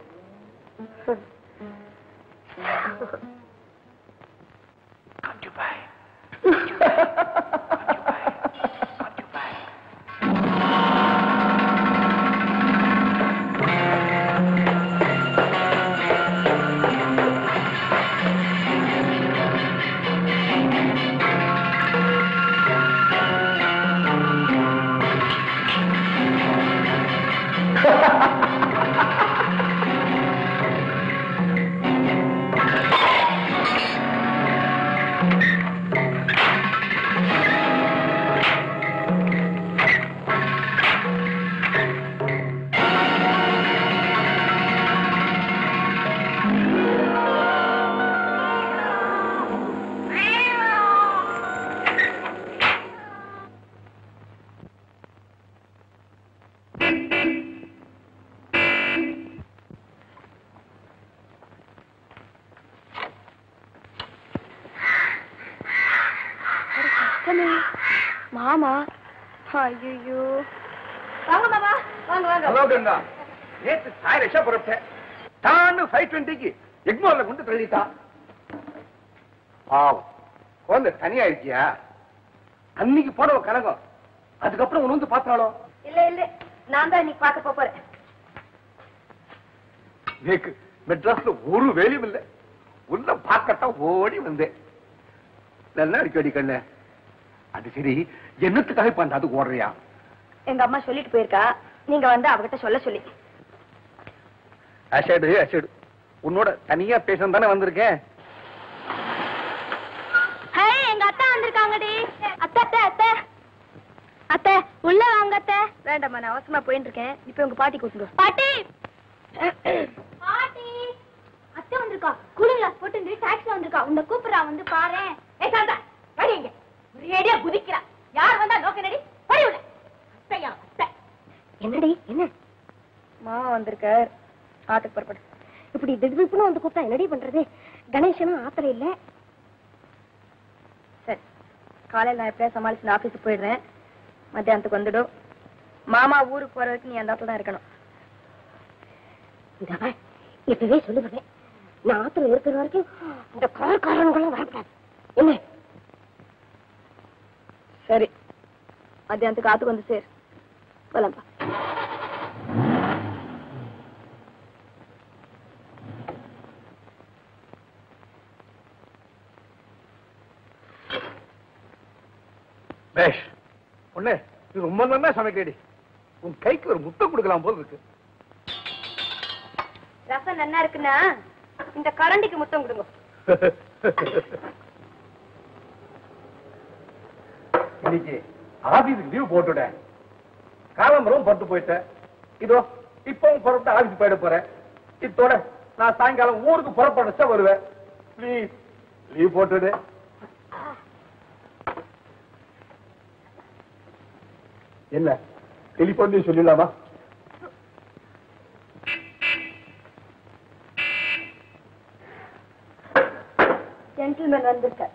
மாமா ஐயோ வாங்க மாமா வாங்க வாங்க ஹலோ கங்கா நேத்து சாய் ரஷா புறப்பட்டேன் தான்னு ஃபைவ் டுவெண்ட்டிக்கு எக்மோர்ல கொண்டு தள்ளிட்டா பாவம் குழந்தை தனியா இருக்கியா அன்னைக்கு போனவ கனகம் அதுக்கப்புறம் உன் வந்து பார்த்தாலோ இல்ல இல்ல நான் தான் இன்னைக்கு பார்க்க போறேன் நேக்கு மெட்ராஸ்ல ஒரு வேலையும் இல்லை உள்ள பார்க்கத்தான் ஓடி வந்தேன் நல்லா இருக்கு அடி கண்ணு அது சரி என்னத்துக்காக இப்ப அந்த அதுக்கு ஓடுறியா எங்க அம்மா சொல்லிட்டு போயிருக்கா நீங்க வந்து அவகிட்ட சொல்ல சொல்லி அசடு அசடு உன்னோட தனியா பேசணும் தானே வந்திருக்கேன் ஹே எங்க அத்தை வந்திருக்காங்கடி அத்தை அத்தை அத்தை அத்தை உள்ள வாங்க அத்தை வேண்டாம்மா நான் அவசரமா போயிட்டு இருக்கேன் இப்போ உங்க பாட்டி கூட்டுங்க பாட்டி பாட்டி அத்தை வந்திருக்கா கூலிங் கிளாஸ் போட்டு டாக்ஸி வந்திருக்கா உன்னை கூப்பிடுறா வந்து பாரு ஏ சாந்தா வடி இங்க ஒரேடியா குதிக்கிறா யார் வந்தா நோக்க நடி படி உள்ள அத்தையா அத்தை என்னடி என்ன மாமா வந்திருக்கார் ஆத்துக்கு புறப்படு இப்படி திடுதிப்புன்னு வந்து கூப்பிட்டா என்னடி பண்றது கணேசனும் ஆத்திர இல்ல சரி காலையில் நான் எப்படியா சமாளிச்சு நான் ஆஃபீஸுக்கு போயிடுறேன் மத்தியானத்துக்கு வந்துடும் மாமா ஊருக்கு போற வரைக்கும் நீ அந்த இடத்துல தான் இருக்கணும் இந்த பார், இப்பவே சொல்லுவேன் நான் ஆத்துல இருக்கிற வரைக்கும் இந்த கார்காரன்களும் வரக்கூடாது என்ன சரி மத்தியானத்துக்கு ஆத்துக்கு வந்து சேர் போலாம்ப்பா பேஷ் பொண்ணு நீ ரொம்ப நல்லா சமைக்கடி உன் கைக்கு ஒரு முத்தம் கொடுக்கலாம் போல இருக்கு ரசம் நன்னா இருக்குன்னா இந்த கரண்டிக்கு முத்தம் கொடுங்க இன்னைக்கு ஆபீஸுக்கு லீவ் போட்டுட்டேன் காலம்பரம் பட்டு போயிட்டேன் இதோ இப்பவும் புறப்பட்டு ஆபீஸ் போயிட போறேன் இத்தோட நான் சாயங்காலம் ஊருக்கு புறப்படச்சா வருவேன் ப்ளீஸ் லீவ் போட்டுடு என்ன டெலிபோன் சொல்லிடலாமா ஜென்டில்மேன் வந்திருக்கார்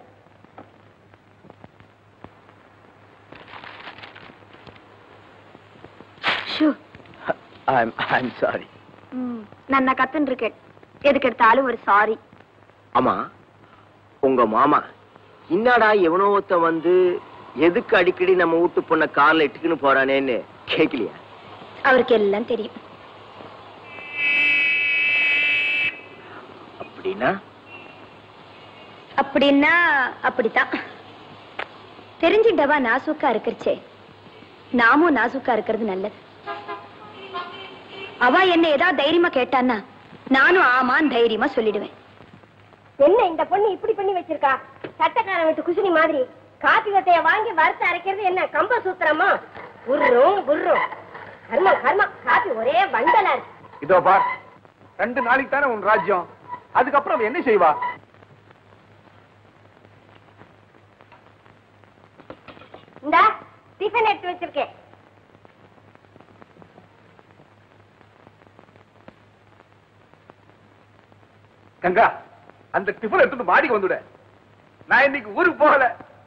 ஷூ ஐம் ஐம் சாரி ನನ್ನ ಕತ್ತನ್ ಕ್ರಿಕೆಟ್ எதுக்கு எடுத்தாலும் ஒரு சாரி ஆமா உங்க மாமா என்னடா எவனோ ஒருத்தன் வந்து எதுக்கு அடிக்கடி நம்ம வீட்டு பொண்ண கார்ல இட்டுக்குன்னு போறானேன்னு கேக்கலையா அவருக்கு எல்லாம் தெரியும் அப்படின்னா அப்படின்னா அப்படித்தான் தெரிஞ்சுட்டவா நாசூக்கா இருக்கிறச்சே நாமும் நாசூக்கா இருக்கிறது நல்லது அவ என்ன ஏதாவது தைரியமா கேட்டான்னா நானும் ஆமான்னு தைரியமா சொல்லிடுவேன் என்ன இந்த பொண்ணு இப்படி பண்ணி வச்சிருக்கா சட்டக்காரன் வீட்டு குசினி மாதிரி காப்பி வட்டைய வாங்கி வறுத்து அரைக்கிறது என்ன கம்ப சூத்திரமா உருளும் உருளும் கர்மம் கர்மம் காப்பி ஒரே வண்டலா இருக்கு இதோ பார் ரெண்டு நாளைக்கு தானே உன் ராஜ்யம் அதுக்கப்புறம் அவ என்ன செய்வா இந்தா டிஃபன் எடுத்து வச்சிருக்கேன் கங்கா அந்த டிஃபன் எடுத்துட்டு மாடிக்கு வந்துட நான் இன்னைக்கு ஊருக்கு போகல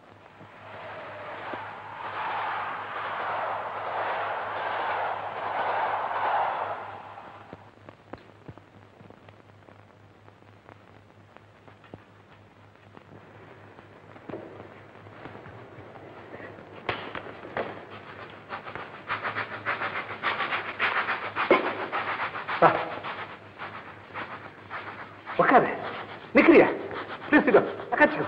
வா. உட்காரு நிக்கிறியா ப்ளீஸ் அக்காச்சு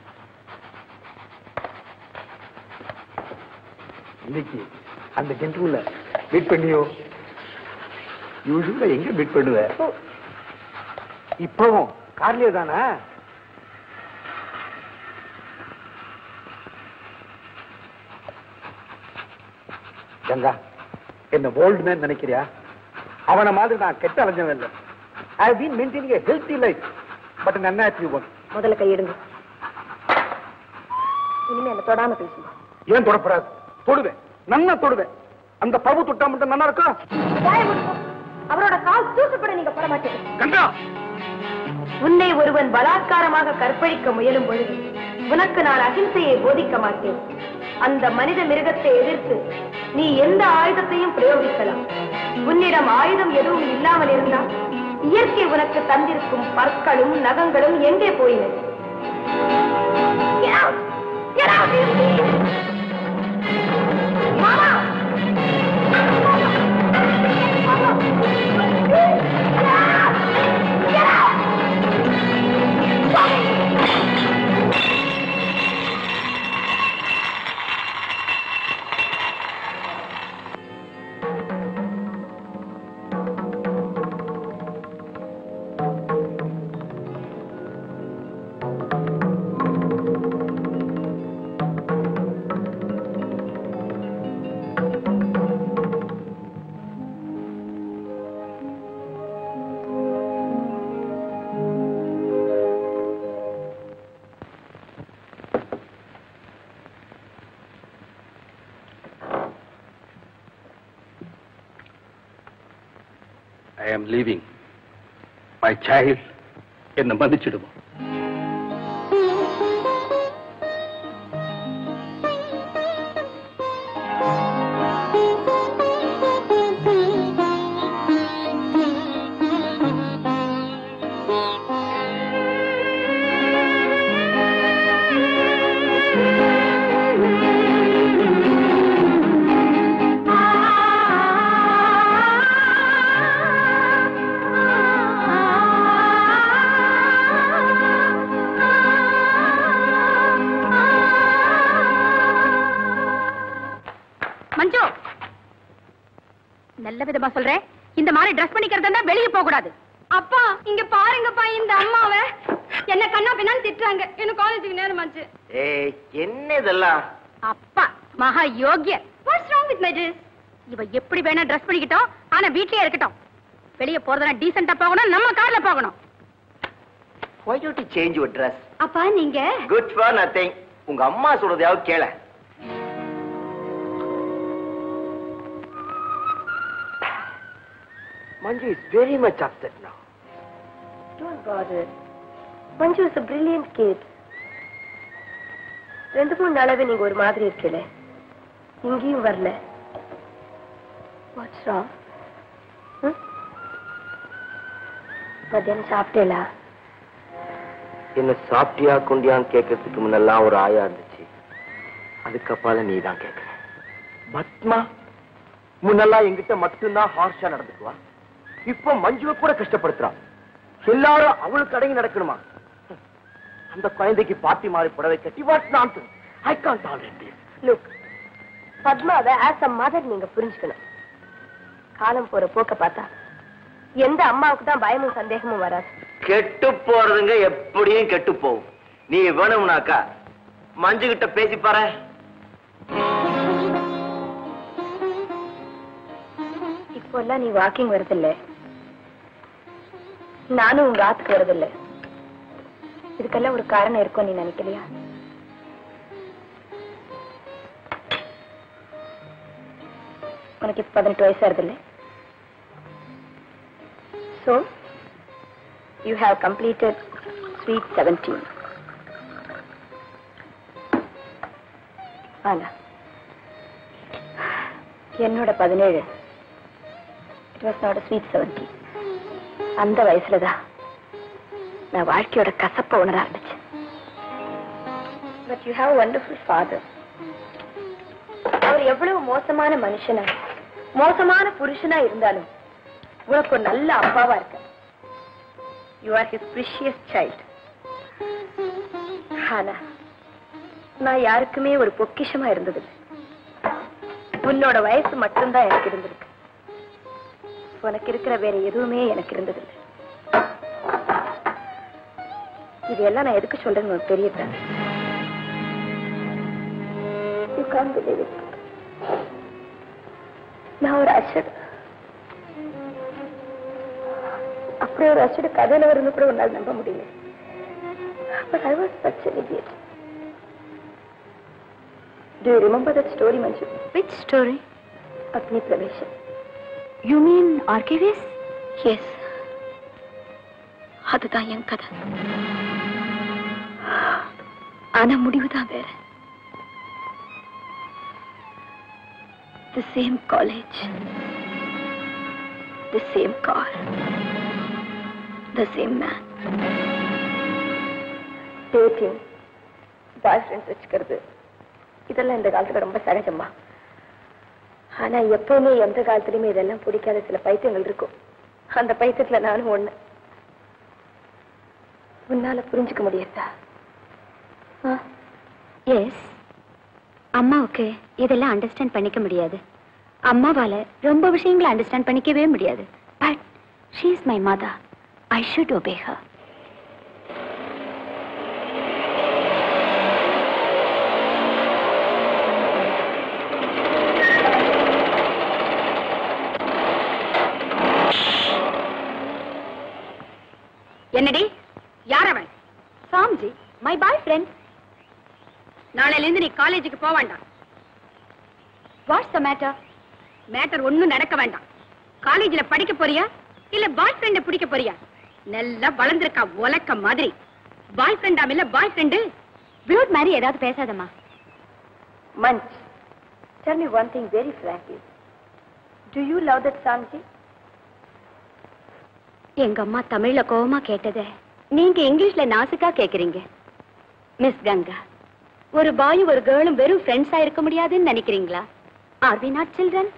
இன்னைக்கு அந்த ஜென்டல்ல மீட் பண்ணியோ யூஸ்வலா எங்க மீட் பண்ணுவ இப்பவும் கார்லயே தானா கங்கா என்ன ஓல்டு மேன் நினைக்கிறியா அவன மாதிரி நான் கெட்ட அலைஞ்சவன் இல்லை I been maintaining a healthy life but an unhappy one முதல்ல கையெடுங்க இனிமே என்ன தொடாம பேசுங்க ஏன் தொடப்படாது தொடுவேன் நன்னா தொடுவேன் அந்த பிரபு தொட்டா மட்டும் நல்லா இருக்கா அவரோட கால் தூக்கப்பட நீங்க போட மாட்டீங்க கங்கா உன்னை ஒருவன் பலாத்காரமாக கற்பழிக்க முயலும் பொழுது உனக்கு நான் அகிம்சையை போதிக்க மாட்டேன் அந்த மனித மிருகத்தை எதிர்த்து நீ எந்த ஆயுதத்தையும் பிரயோகிக்கலாம் உன்னிடம் ஆயுதம் எதுவும் இல்லாமல் இருந்தால் இயற்கை உனக்கு தந்திருக்கும் பற்களும் நகங்களும் எங்கே போயின Get out! Get out, you please! Mama! ஐ ஆம் லீவிங் மை சைல்ட் என்னை மன்னிச்சிடுவோம் மஞ்சு நல்ல விதமா சொல்றேன் இந்த மாதிரி ட்ரெஸ் பண்ணிக்கிறதா வெளியே போக கூடாது அப்பா இங்க பாருங்கப்பா இந்த அம்மாவை என்ன கண்ணா பின்னான்னு திட்டுறாங்க இன்னும் காலேஜுக்கு நேரமாச்சு ஏய் என்ன இதெல்லாம் அப்பா மகா யோகியர் what's wrong with my dress இவ எப்படி வேணா ட்ரெஸ் பண்ணிக்கிட்டோம் ஆனா வீட்லயே இருக்கட்டும் வெளியே போறதுனா டீசெண்டா போகணும் நம்ம கார்ல போகணும் why don't you change your dress அப்பா நீங்க good for nothing உங்க அம்மா சொல்றதையாவது கேள Manju is very much upset now Don't bother. Manju is a brilliant kid. ரெண்டு மூணு நாளாவே நீங்க ஒரு மாதிரி இருக்கல இங்கேயும் வரல வாட்ஸ் ராங் மத்தியானம் சாப்பிட்டேலா என்ன சாப்பிட்டியா குண்டியான்னு கேட்கறதுக்கு முன்னெல்லாம் ஒரு ஆயா இருந்துச்சு அதுக்கப்பால நீ தான் கேட்கற பத்மா முன்னெல்லாம் என்கிட்ட மட்டும்தான் ஹார்ஷா நடந்துக்குவா இப்ப மஞ்சுவை கூட கஷ்டப்படுத்துறா எல்லாரும் அவளுக்கு அடங்கி நடக்கணுமா அந்த குழந்தைக்கு பாத்தி மாறி புடவை கட்டி வாட் நான் I can't tolerate this look பத்மாவை ஆஸ் அ மதர் நீங்க புரிஞ்சுக்கணும் காலம் போற போக்க பார்த்தா எந்த அம்மாவுக்கு தான் பயமும் சந்தேகமும் வராது கெட்டு போறதுங்க எப்படியும் கெட்டு போகும் நீ வேணும்னாக்கா மஞ்சு கிட்ட பேசி பாரு இப்போல்லாம் நீ வாக்கிங் வரதில்ல நானும் உங்க ஆத்துக்கு வரதில்ல இதுக்கெல்லாம் ஒரு காரணம் இருக்கும் நீ நினைக்கலையா உனக்கு இப்ப பதினெட்டு வயசு ஆறுதில்ல so you have completed sweet seventeen ஆனா என்னோட பதினேழு it was not sweet seventy அந்த வயசுல தான் நான் வாழ்க்கையோட கசப்ப உணர ஆரம்பிச்சேன் but you have wonderful father அவர் எவ்வளவு மோசமான மனுஷனா மோசமான புருஷனா இருந்தாலும் உனக்கு ஒரு நல்ல அப்பாவா இருக்க you are his precious child ஆனா நான் யாருக்குமே ஒரு பொக்கிஷமா இருந்ததில்லை உன்னோட வயசு மட்டும்தான் எனக்கு இருந்திருக்கு உனக்கு இருக்கிற வேற எதுவுமே எனக்கு இருந்ததில்லை இதெல்லாம் நான் எதுக்கு சொல்றேன்னு உனக்கு தெரியல You can't believe it. நான் ஒரு அச்சடு அப்படி ஒரு அச்சடு கதையில வரும்னு கூட உன்னால் நம்ப முடியல But I was such an idiot. Do you remember that story, Manju? Which story Agni Pravesam you mean ஆர்கேவிஸ் S அதுதான் என் கதை ஆனா முடிவுதான் வேற The same college. The same car. The same man. Dating. Boy friends வச்சுக்கிறது இதெல்லாம் இந்த காலத்துல ரொம்ப சகஜமா ஆனா எப்பவுமே எந்த காலத்துலயுமே இதெல்லாம் பிடிக்காத சில பைத்தியங்கள் இருக்கும் அந்த பைத்தியத்துல நானும் ஒண்ணு உன்னால புரிஞ்சுக்க முடியாதா எஸ் அம்மாவுக்கு இதெல்லாம் அண்டர்ஸ்டாண்ட் பண்ணிக்க முடியாது அம்மாவால ரொம்ப விஷயங்களை அண்டர்ஸ்டாண்ட் பண்ணிக்கவே முடியாது but she is my mother I should obey her என்னடி யார் அவன் சாம்ஜி மை பாய் ஃப்ரெண்ட் நாளையில இருந்து நீ காலேஜுக்கு போக வேண்டாம் வாட்ஸ் த மேட்டர் மேட்டர் ஒண்ணும் நடக்க வேண்டாம் காலேஜ்ல படிக்க போறியா இல்ல பாய் ஃப்ரெண்ட பிடிக்க போறியா நல்லா வளர்ந்திருக்கா உலக்க மாதிரி பாய் ஃப்ரெண்டாம் இல்ல பாய் ஃப்ரெண்டு பியூட் மாதிரி ஏதாவது பேசாதம்மா Munch, tell me one thing very frankly. Do you love that Samji? எங்க அம்மா தமிழ்ல கோவமா கேட்டத நீங்க இங்கிலீஷ்ல நாசுக்கா கேக்குறீங்க மிஸ் கங்கா ஒரு பாயும் ஒரு கேர்ளும் வெறும் ஃப்ரெண்ட்ஸா இருக்க முடியாதுன்னு நினைக்கிறீங்களா ஆர் வி நாட் சில்ட்ரன்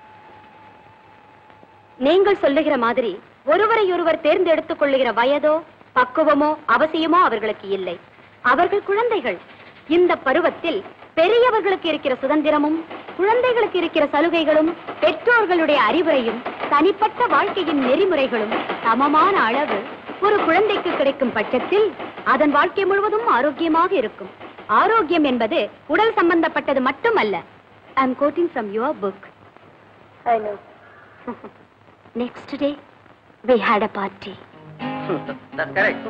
நீங்கள் சொல்லுகிற மாதிரி ஒருவரை ஒருவர் தேர்ந்தெடுத்துக் கொள்ளுகிற வயதோ பக்குவமோ அவசியமோ அவர்களுக்கு இல்லை அவர்கள் குழந்தைகள் இந்த பருவத்தில் பெரியவர்களுக்கு இருக்கிற சுதந்திரமும் குழந்தைகளுக்கு இருக்கிற சலுகைகளும் பெற்றோர்களுடைய அறிவுரையும் தனிப்பட்ட வாழ்க்கையின் நெறிமுறைகளும் சமமான அளவு ஒரு குழந்தைக்கு கிடைக்கும் பட்சத்தில் அதன் வாழ்க்கை முழுவதும் ஆரோக்கியமாக இருக்கும் ஆரோக்கியம் என்பது உடல் சம்பந்தப்பட்டது மட்டுமல்ல I am quoting from your book I know. Next day we had a party That's correct.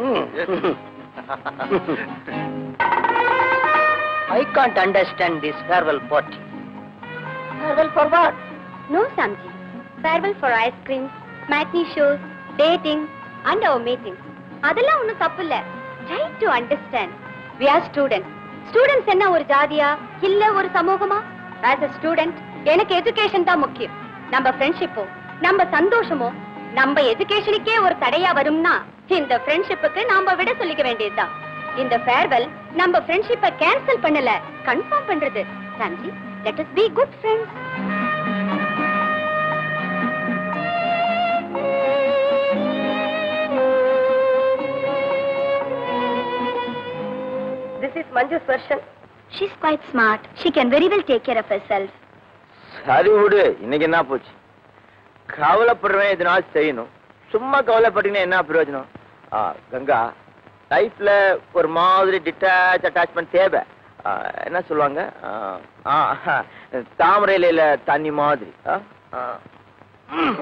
I can't understand this farewell party. Farewell for what? No, Samji. Farewell for ice cream, matinee shows, dating, and our meetings. அதெல்லாம் ஒண்ணும் தப்பு இல்ல try to understand we are student students என்ன ஒரு ஜாதியா இல்ல ஒரு சமூகமா ஆஸ் a ஸ்டூடெண்ட் எனக்கு எஜுகேஷன் தான் முக்கியம் நம்ம ஃப்ரெண்ட்ஷிப்போ நம்ம சந்தோஷமோ நம்ம எஜுகேஷனுக்கே ஒரு தடையா வரும்னா இந்த ஃப்ரெண்ட்ஷிப்புக்கு நாம விட சொல்லிக்க வேண்டியதுதான் இந்த ஃபேர்வெல் நம்ம ஃப்ரெண்ட்ஷிப்பை கேன்சல் பண்ணல கன்ஃபார்ம் பண்றது சாம்ஜி let us be good friends This is Manju's version. She's quite smart. She can very well take care of herself. சரி விடு இன்னைக்கு என்ன போச்சு கவலைப்படுறவன் இதனால செய்யணும் சும்மா கவலைப்பட்டீங்கன்னா என்ன பிரயோஜனம் ஆ, கங்கா லைஃப்ல ஒரு மாதிரி டிட்டாச் அட்டாச்மெண்ட் தேவை ஆ, என்ன சொல்லுவாங்க ஆ, ஆ, தாமரை இலையில தண்ணி மாதிரி ஆ, ஆ. ம்.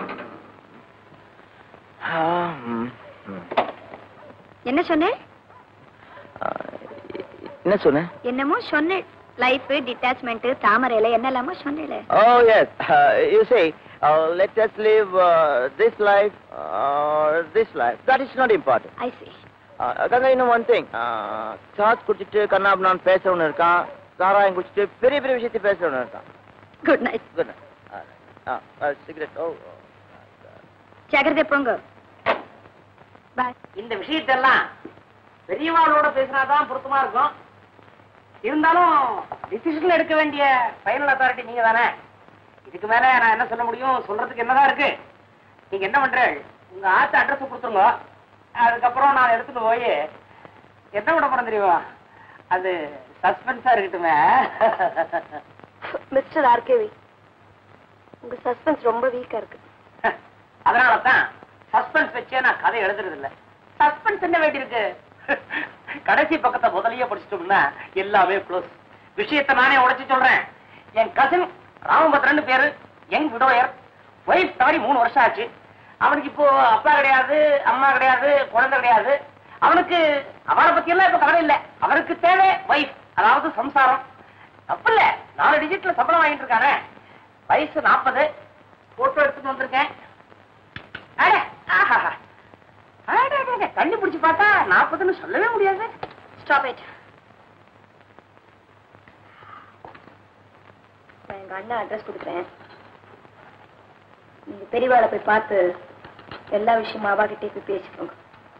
ஆ, ம், ம். என்ன சொன்னேன் ஆ, என்ன சொன்னேன் என்னமோ சொன்னேன் லைஃப் டிட்டாச்மெண்ட் தாமரையில என்னெல்லாமோ சொன்னேன் Oh, yes. Uh, you see, uh, let us live uh, this life or this life. That is not important. I see Uh, Ganga, இன்னும் ஒன் திங் சாஸ் குடிச்சிட்டு கண்ணாப் நான் பேசுறவனு இருக்கான் சாராயம் குடிச்சிட்டு பெரிய பெரிய விஷயத்தை பேசுறவனு இருக்கான் good night good cigarette oh ஜாகிரதை போங்க பாய் இந்த விஷயத்தெல்லாம் பெரியவாளோட பேசினாதான் பொருத்தமா இருக்கும் இருந்தாலும் டிசிஷன் எடுக்க வேண்டிய ஃபைனல் அத்தாரிட்டி நீங்க தானே இதுக்கு மேல நான் என்ன சொல்ல முடியும் சொல்றதுக்கு என்னதான் இருக்கு நீங்க என்ன பண்ற உங்க ஆத்து அட்ரஸ் கொடுத்துருங்க அதுக்கப்புறம் நான் எடுத்துட்டு போய் என்ன விட போறேன் தெரியுமா அது சஸ்பென்ஸா இருக்கட்டுமே மிஸ்டர் ஆர்கேவி உங்க சஸ்பென்ஸ் ரொம்ப வீக்கா இருக்கு அதனால தான் சஸ்பென்ஸ் வச்சே நான் கதை எழுதுறது இல்ல சஸ்பென்ஸ் என்ன வேண்டியிருக்கு கடைசி பக்கத்தை முதலையே படிச்சிட்டோம்னா எல்லாமே க்ளோஸ் விஷயத்தை நானே உடைச்சு சொல்றேன் என் கசின் ராமபத்ரன் பேரு யங் விடோயர் ஒய்ஃப் தவறி மூணு வருஷம் ஆச்சு அவனுக்கு இப்போ அப்பா கிடையாது அம்மா கிடையாது குழந்தை கிடையாது அவனுக்கு அவனை பத்தி எல்லாம் இப்ப கவலை இல்ல அவனுக்கு தேவை ஒய்ஃப் அதாவது சம்சாரம் தப்பு இல்ல நாலு டிஜிட்ல சம்பளம் வாங்கிட்டு இருக்கானே வயசு நாற்பது போட்டோ எடுத்துட்டு வந்திருக்கேன் அட, ஆஹாஹா. அட, அட, அட, தண்ணி பிடிச்சு பார்த்தா நாற்பதுன்னு சொல்லவே முடியாது ஸ்டாப் இட் நான் எங்க அண்ணன் அட்ரஸ் கொடுக்குறேன் நீங்க பெரியவாளை போய் பார்த்து எல்லா விஷயமும் அவா கிட்டே போய் பேசிக்கோங்க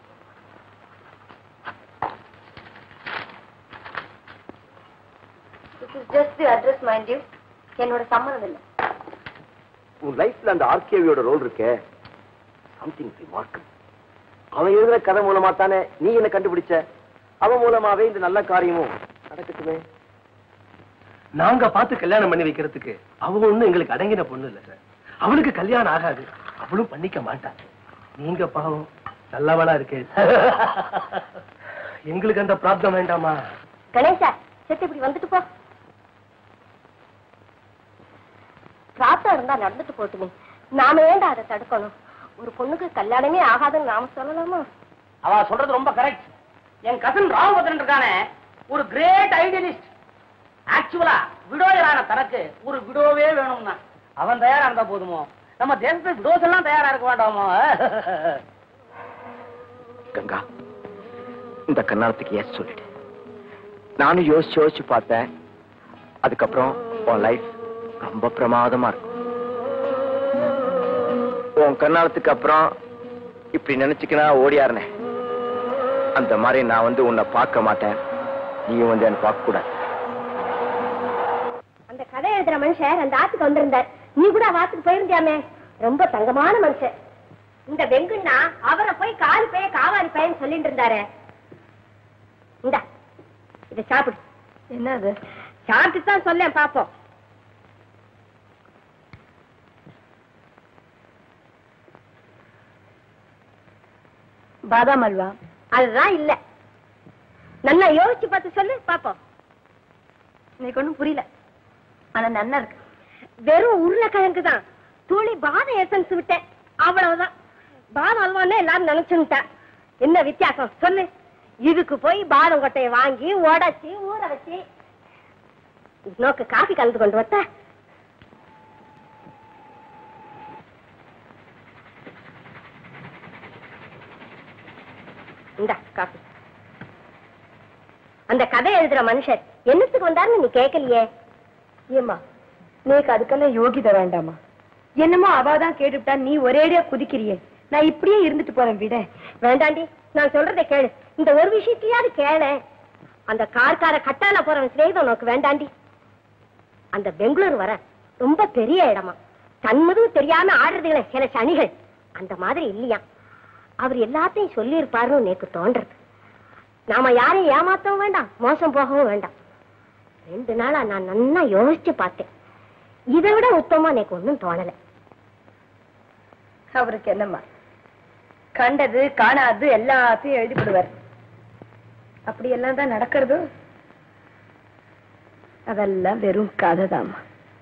this is just the address mind you என்னோட சம்மதம் இல்லை உன் லைஃப்ல அந்த ஆர்கேவியோட ரோல் இருக்கே சம்திங் ரிமார்க்கபிள் அவன் எழுதுற கதை மூலமா தானே நீ என்ன கண்டுபிடிச்ச அவன் மூலமாவே இந்த நல்ல காரியமும் நடக்கட்டுமே நாங்க பார்த்து கல்யாணம் பண்ணி வைக்கிறதுக்கு அவ ஒண்ணும் எங்களுக்கு அடங்கின பொண்ணு இல்ல சார் அவளுக்கு கல்யாணம் ஆகாது அவளும் பண்ணிக்க மாட்டா நீங்க பாவம் நல்லவளா இருக்கே எங்களுக்கு அந்த பிராப்தம் வேண்டாமா கணேசா செத்து இப்படி வந்துட்டு போ பிராப்தம் இருந்தா நடந்துட்டு போட்டுமே நாம ஏன்டா அதை தடுக்கணும் ஒரு பொண்ணுக்கு கல்யாணமே ஆகாதுன்னு நாம சொல்லலாமா அவ சொல்றது ரொம்ப கரெக்ட் என் கசன் ராமபத்ரன் இருக்கானே ஒரு கிரேட் ஐடியலிஸ்ட் ஆக்சுவலா விடோயரான தனக்கு ஒரு விடோவே வேணும்னா அவன் தயாரா இருந்தா போதுமோ நம்ம தேசத்து விடோஸ் எல்லாம் தயாரா இருக்க வேண்டாமோ கங்கா இந்த கண்ணாலத்துக்கு எஸ் சொல்லிடு நானும் யோசிச்சு யோசிச்சு பார்த்தேன் அதுக்கப்புறம் உன் லைஃப் ரொம்ப பிரமாதமா இருக்கும் உன் கண்ணாலத்துக்கு அப்புறம் இப்படி நினைச்சுக்கினா ஓடியாருனே அந்த மாதிரி நான் வந்து உன்னை பார்க்க மாட்டேன் நீயும் வந்து என்ன பார்க்க கூடாது அந்த கதை எழுதுற மனுஷன் அந்த ஆத்துக்கு வந்திருந்தார் நீ கூட அவ ஆத்துக்கு போயிருந்தியாமே ரொம்ப தங்கமான மனுஷன் இந்த வெங்குன்னா அவரை போய் காலி பைய காவாலி பையன் சொல்லிட்டு இருந்தாரு இந்த இத சாப்பிடு என்ன அது சாப்பிட்டு தான் சொல்லேன் பாப்போம் பாதாம் அல்வா அதுதான் இல்ல நல்லா யோசிச்சு பார்த்து சொல்லு பாப்போம் எனக்கு ஒண்ணும் புரியல ஆனா நன்னா இருக்கு வெறும் உருளைக்கிழங்கு தான் துளி பாதாம் எசன்ஸ் விட்டேன் அவ்வளவுதான் பாதாம் அல்வான்னு எல்லாரும் நினைச்சுட்டேன் என்ன வித்தியாசம் சொல்லு இதுக்கு போய் பாதம் கொட்டையை வாங்கி உடைச்சி ஊற வச்சு நோக்கு காஃபி கலந்து கொண்டு வத்த இந்த காஃபி அந்த கதை எழுதுற மனுஷர் என்னத்துக்கு வந்தாருன்னு நீ கேட்கலையே ஏமா நீக்கு அதுக்கெல்லாம் யோகிதை வேண்டாமா என்னமோ அவாதான் கேட்டுவிட்டா நீ ஒரேடியா குதிக்கிறியே நான் இப்படியே இருந்துட்டு போறேன் விட வேண்டாண்டி நான் சொல்றதை கேளு இந்த ஒரு விஷயத்தையாவது கேள அந்த கார்கார கட்டால போறவன் சிநேகிதம் உனக்கு வேண்டாண்டி அந்த பெங்களூர் வர ரொம்ப பெரிய இடமா தன்மதும் தெரியாம ஆடுறதுங்களே சில சனிகள் அந்த மாதிரி இல்லையா அவர் எல்லாத்தையும் சொல்லி இருப்பாருன்னு எனக்கு தோன்றது நாம யாரையும் ஏமாத்தவும் வேண்டாம் மோசம் போகவும் வேண்டாம் ரெண்டு நாளா நான் நல்லா யோசிச்சு பார்த்தேன் இதை விட உத்தமா எனக்கு ஒன்றும் தோணல அவருக்கு என்னம்மா கண்டது காணாது எல்லாத்தையும் எழுதிவிடுவார் அப்படி எல்லாம் தான் நடக்கிறது அதெல்லாம் வெறும் கதைதாம்மா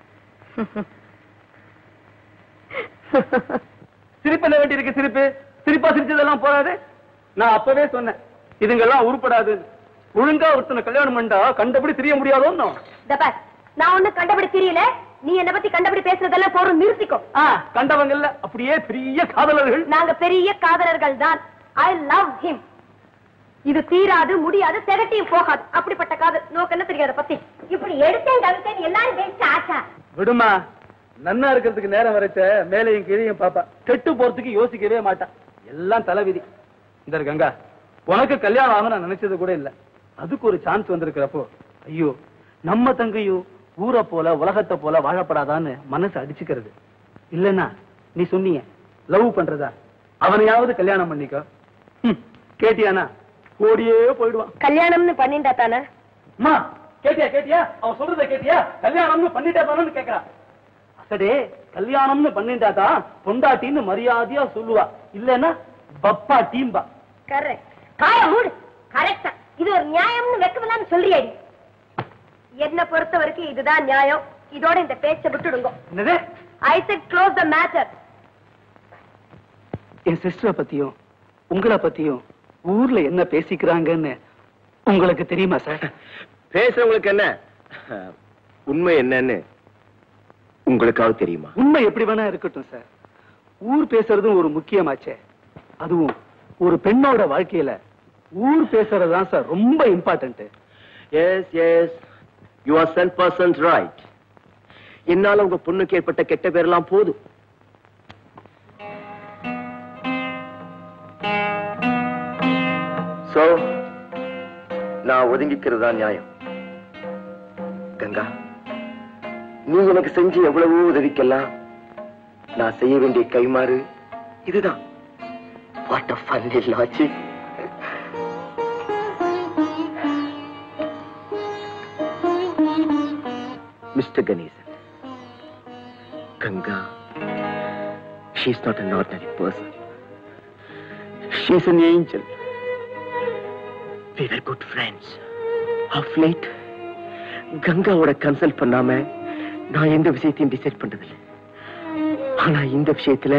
சிரிப்பு என்ன வேண்டி இருக்கு சிரிப்பு சிரிப்பா சிரிச்சதெல்லாம் போறாது நான் அப்பவே சொன்னேன் இதுங்கெல்லாம் உருப்படாது ஒழுங்கா ஒருத்தனை கல்யாணம் பண்ணா கண்டபடி தெரிய முடியாதோன்னு இந்த பார், நான் ஒண்ணு கண்டபடி தெரியல நீ என்ன பத்தி கண்டபடி பேசுறதெல்லாம் போறோம் நிறுத்திக்கோ ஆ, கண்டவங்க இல்ல அப்படியே பெரிய காதலர்கள் நாங்க பெரிய காதலர்கள் தான் ஐ லவ் ஹிம் இது தீராது முடியாது திரட்டியும் போகாது அப்படிப்பட்ட காதல் நோக்கு என்ன தெரியாத பத்தி இப்படி எடுத்தேன் கவித்தேன் எல்லாரும் பேச ஆச்சா விடுமா நன்னா இருக்கிறதுக்கு நேரம் வரைச்ச மேலையும் கீழையும் பாப்பா கெட்டு போறதுக்கு யோசிக்கவே மாட்டா எல்லாம் தலைவிதி இந்த இரு கங்கா உனக்கு கல்யாணம் ஆகும் நான் நினைச்சது கூட இல்ல அதுக்கு ஒரு சான்ஸ் வந்திருக்கிறப்போ ஐயோ நம்ம தங்கையும் ஊரை போல உலகத்தை போல வாழப்படாதான்னு மனசு அடிச்சுக்கிறது இல்லன்னா நீ சொன்னீங்க லவ் பண்றதா அவனையாவது கல்யாணம் பண்ணிக்கோ ஹம், கேட்டியானா ஓடியே போயிடுவான் கல்யாணம்னு பண்ணிண்டா தானே அம்மா கேட்டியா கேட்டியா அவன் சொல்றத கேட்டியா கல்யாணம்னு பண்ணிட்டா தானு கேக்குறா அசடே கல்யாணம்னு பண்ணிட்டாதா பொண்டாட்டின்னு மரியாதையா சொல்லுவா இல்லன்னா பப்பா டீம்பா கரெக்ட் காய மூடு கரெக்டா இது ஒரு நியாயம்னு வெக்கமில்லாம சொல்றியாடி என்ன பொறுத்த வரைக்கும் இதுதான் நியாயம் இதோட இந்த பேச்சை விட்டுடுங்க என்னது I said close the matter என் சிஸ்டரை பத்தியும் உங்களை பத்தியும் ஊர்ல என்ன பேசிக்கிறாங்கன்னு உங்களுக்கு தெரியுமா சார் பேசுறவங்களுக்கு என்ன உண்மை என்னன்னு உங்களுக்காவது தெரியுமா உண்மை எப்படி வேணா இருக்கட்டும் சார் ஊர் பேசுறதும் ஒரு முக்கியமாச்சே அதுவும் ஒரு பெண்ணோட வாழ்க்கையில ஊர் பேசுறது தான் சார் ரொம்ப important yes yes you are sane persons right என்னால உங்க பொண்ணுக்கு ஏற்பட்ட கெட்ட பேரெல்லாம் போதும் சோ நான் ஒதுங்கிக்கிறது தான் நியாயம் கங்கா நீ எனக்கு செஞ்ச எவ்வளவோ உதவிக்கெல்லாம் நான் செய்ய வேண்டிய கைமாறு இதுதான் what a funny logic mister Ganesan Ganga she's not an ordinary person she's an angel we were good friends of late கங்காவோட கன்சல்ட் பண்ணாம நான் எந்த விஷயத்தையும் டிசைட் பண்றதில்லை ஆனா இந்த விஷயத்துல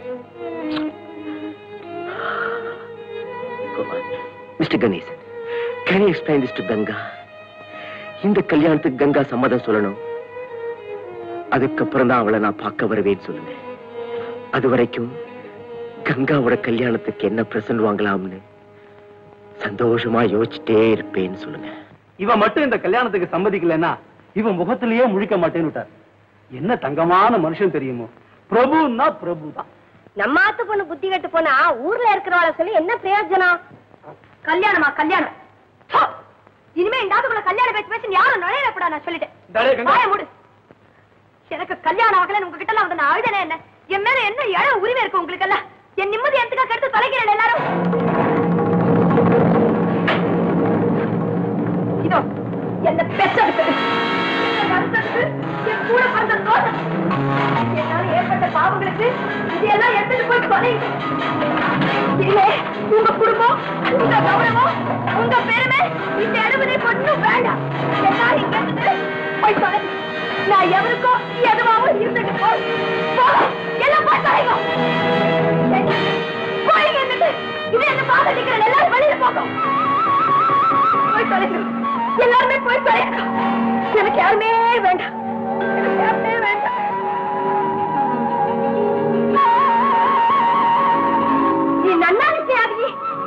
mister Ganesan can you explain this to Ganga இந்த கல்யாணத்துக்கு கங்கா சம்மதம் சொல்லணும் அதுக்கப்புறம் தான் அவளை நான் பார்க்க வருவேன்னு சொல்லுங்க அது வரைக்கும் கங்காவோட கல்யாணத்துக்கு என்ன பிரசன்ட் வாங்கலாம்னு சந்தோஷமா யோசிச்சுட்டே இருப்பேன்னு சொல்லுங்க இவன் மட்டும் இந்த கல்யாணத்துக்கு சம்மதிக்கலைன்னா இவன் முகத்திலேயே முழிக்க மாட்டேன்னு விட்டார் என்ன தங்கமான மனுஷன் தெரியுமோ பிரபுன்னா பிரபு தான் நம்ம ஆத்து பொண்ணு புத்தி கட்டு போனா ஊர்ல இருக்கிறவள சொல்லி என்ன பிரயோஜனம் கல்யாணமா கல்யாணம் ஹோ! இனிமே இந்த ஆத்துக்குள்ள கல்யாணம் பேச்சு பேசி யாரும் நுழையப்படா நான் சொல்லிட்டேன் டேய் கங்கா. வாயை மூடு எனக்கு கல்யாணம் ஆகலன்னு உங்ககிட்ட எல்லாம் வந்து நான் அழுதனே என்ன என் மேல என்ன இழ உரிமை இருக்கு உங்களுக்கு எல்லாம் என் நிம்மதி எதுக்காக கெடுத்து தொலைக்கிறேன் எல்லாரும் இதோ என்ன பெற்றெடுத்தது என்ன வளர்த்தது, என் கூட பிறந்த தோட்டம் என்னால ஏற்பட்ட பாவங்களுக்கு இதையெல்லாம் எடுத்துட்டு போய் தொலை இனிமே உங்க குடும்பம் உங்க கௌரவம் உங்க பெருமை இந்த எழுபதை மட்டும் வேண்டாம் எல்லாம் இங்க இருந்து போய் தொலை நான் எவருக்கோ எதுவாகவும் இருந்துட்டு போ போதும். எல்லாம் போய் தொலைங்க போயிங்க இருந்துட்டு இது என்ன பாதை நிக்கிற எல்லாரும் வெளியில போகும் போய் தொலைங்க எல்லாருமே போய் தொலைங்க எனக்கு யாருமே வேண்டாம் எனக்கு யாருமே வேண்டாம் நீ நன்னா நிச்சயாகி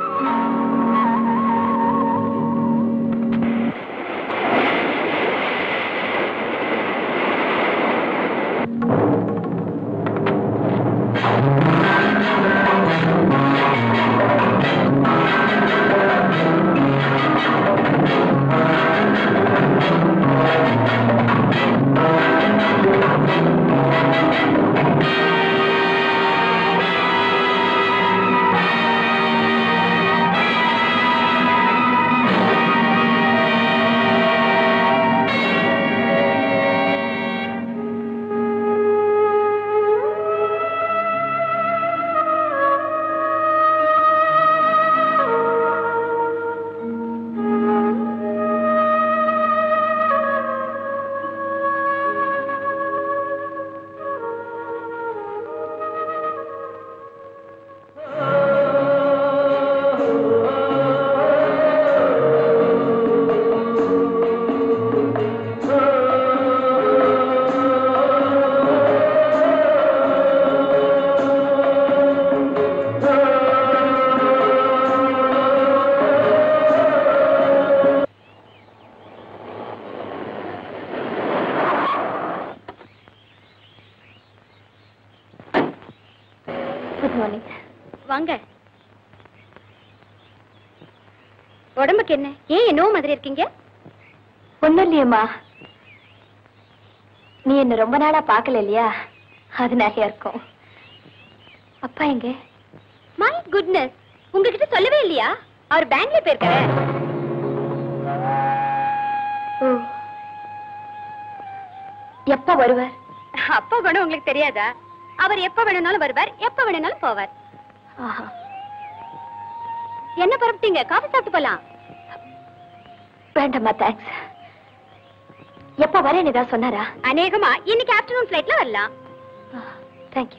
குட் மார்னிங் வாங்க உடம்புக்கு என்ன ஏன் என்னோ மாதிரி இருக்கீங்க ஒண்ணும் இல்லையம்மா நீ என்ன ரொம்ப நாளா பார்க்கல இல்லையா அதனால இருக்கும் அப்பா எங்க மை குட்னஸ் உங்ககிட்ட சொல்லவே இல்லையா அவர் பேங்க்ல போயிருக்காரு ஓ எப்ப வருவார் அப்பா குணம் உங்களுக்கு தெரியாதா அவர் எப்ப வேணும்னாலும் வருவார் எப்ப வேணும்னாலும் போவார் ஆஹா என்ன பரப்பிட்டீங்க காஃபி சாப்பிட்டு போலாம் வேண்டாம்மா தேங்க்ஸ் எப்ப வரேன்னு ஏதாவது சொன்னாரா அநேகமா இன்னைக்கு ஆஃப்டர்நூன் ஃபிளைட்ல வரலாம் தேங்க்யூ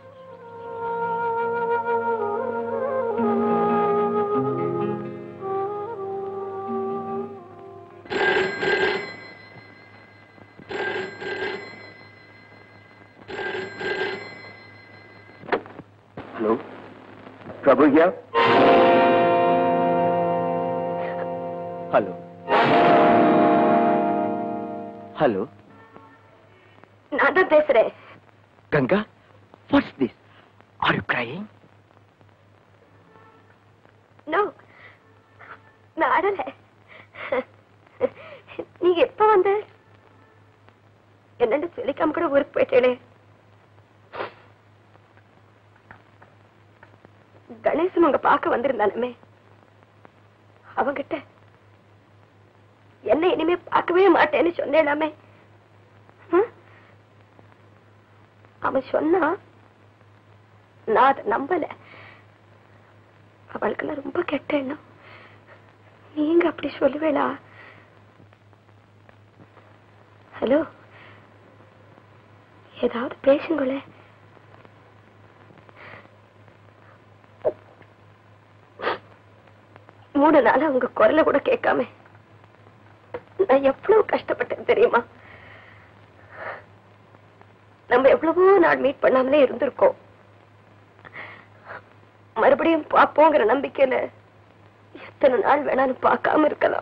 ஹலோ பிரபு ஐயா ஹலோ ஹலோ நான் தான் பேசுறேன் Ganga what's this are you crying no நான் அடல நீங்க எப்ப வந்த என்னன்னு சொல்லிக்காம கூட ஊருக்கு போயிட்டேனே கணேசன் உங்க பார்க்க வந்திருந்தாலுமே அவங்கிட்ட என்ன இனிமே பார்க்கவே மாட்டேன்னு சொன்னேனாமே ஹம்? அவன் சொன்னா நான் அதை நம்பல அவளுக்கெல்லாம் ரொம்ப கெட்ட எண்ணம் நீங்க அப்படி சொல்லுவேளா ஹலோ ஏதாவது பேசுங்களேன் மூணு நாளா உங்க குரலை கூட கேட்காம நான் எவ்வளவு கஷ்டப்பட்டேன் தெரியுமா நம்ம எவ்வளவோ நாள் மீட் பண்ணாமலே இருந்திருக்கோம் மறுபடியும் பார்ப்போங்கிற நம்பிக்கையில எத்தனை நாள் வேணாலும் பார்க்காம இருக்கலாம்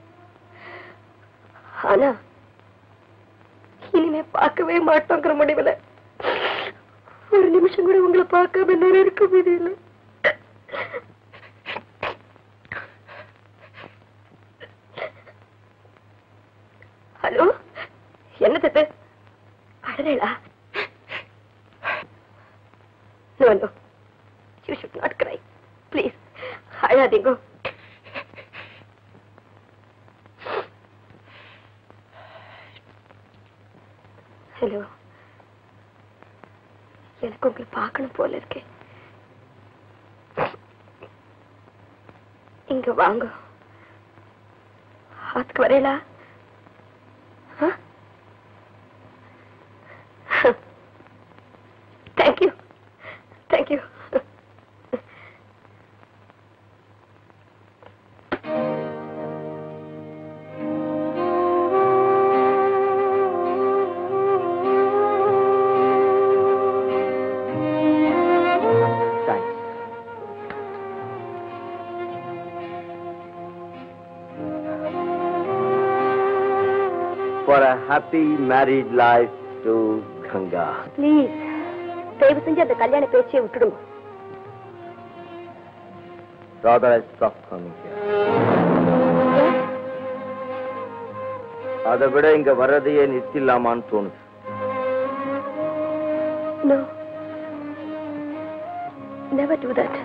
ஆனா இனிமே பார்க்கவே மாட்டோங்கிற முடிவுல ஒரு நிமிஷம் கூட உங்களை பார்க்காம என்னால இருக்க முடியல ஹலோ என்னது இது? அழறேளா no no you should not cry please அழாதீங்க ஹலோ எனக்கு உங்களை பார்க்கணும் போல இருக்கு இங்க வாங்க ஆத்துக்கு வரையலா thank you thank you thanks For a happy married life to Ganga. Please தயவு செஞ்சு அந்த கல்யாண பேச்சையே விட்டுடுங்க Rather, I stopped coming here. அதை விட இங்க வர்றதையே நிறுத்திடலாமான்னு தோணுது no never to that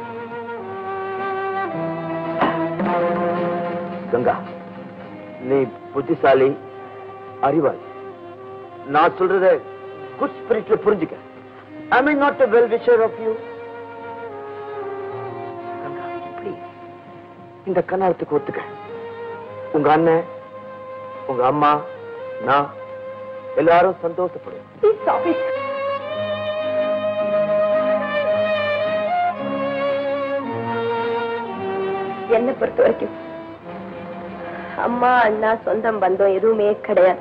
Ganga நீ புத்திசாலி அறிவாளி நான் சொல்றத குட் ஸ்பிரிட்ல புரிஞ்சுக்க I mean not a well wisher of you இந்த கண்ணாலத்துக்கு ஒத்துக்க உங்க அண்ணன் உங்க அம்மா நான் எல்லாரும் சந்தோஷப்படுவோம் ப்ளீஸ் ஸ்டாப் இட் என்னை பொறுத்த வரைக்கும் அம்மா அண்ணா சொந்தம் பந்தம் எதுவுமே கிடையாது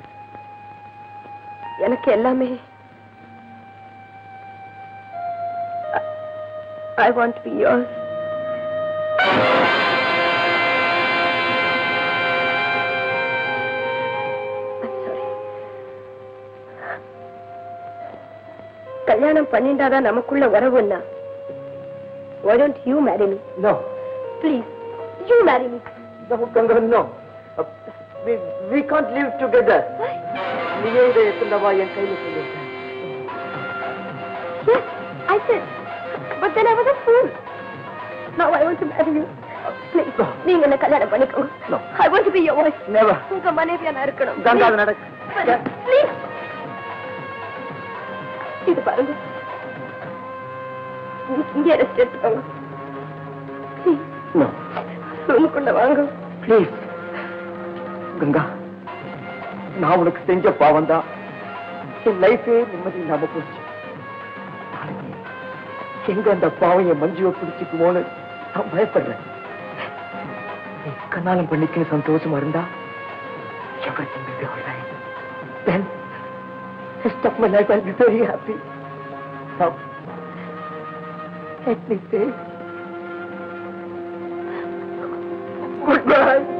எனக்கு எல்லாமே I want to be yours கல்யாணம் பண்ணிண்டாதான் நமக்குள்ள உறவுன்னா Why don't you marry me? No. Please, you marry me. No, Ganga, no. Uh, we, we can't live together. நீயே இதை எத்தனை என் கையில சொல்லு Yes, I said. But then I was a fool. Now I want to marry you. Please, நீங்க என்ன கல்யாணம் பண்ணிக்கோங்க. No. I want to be your wife. Never. உங்க மனைவியா நான் இருக்கணும். கங்கா, Please. அது நடக்க Please. இது பாருங்க. நீ இங்கே ரெஸ்ட் எடுத்துக்கோங்க. Please, No. ரூமுக்குள்ள வாங்க. ப்ளீஸ் கங்கா நான் உனக்கு செஞ்ச பாவம் தான் என் லைஃபே நிம்மதி இல்லாம போச்சு நாளைக்கு எங்க அந்த பாவம் என் மஞ்சுவை பிடிச்சிக்குமோன்னு நான் பயப்படுறேன் நீ கண்ணாலம் பண்ணிக்க சந்தோஷமா இருந்தா everything will be all right. Then, rest of my life I'll be very happy. Now, let me say goodbye.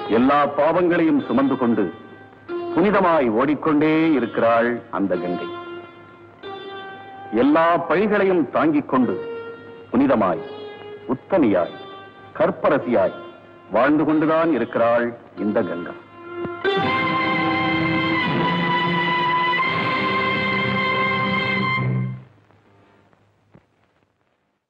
எல்லா பாவங்களையும் சுமந்து கொண்டு புனிதமாய் ஓடிக்கொண்டே இருக்கிறாள் அந்த கங்கை எல்லா பழிகளையும் தாங்கிக் கொண்டு புனிதமாய் உத்தமியாய் கற்பரசியாய் வாழ்ந்து கொண்டுதான் இருக்கிறாள் இந்த கங்கா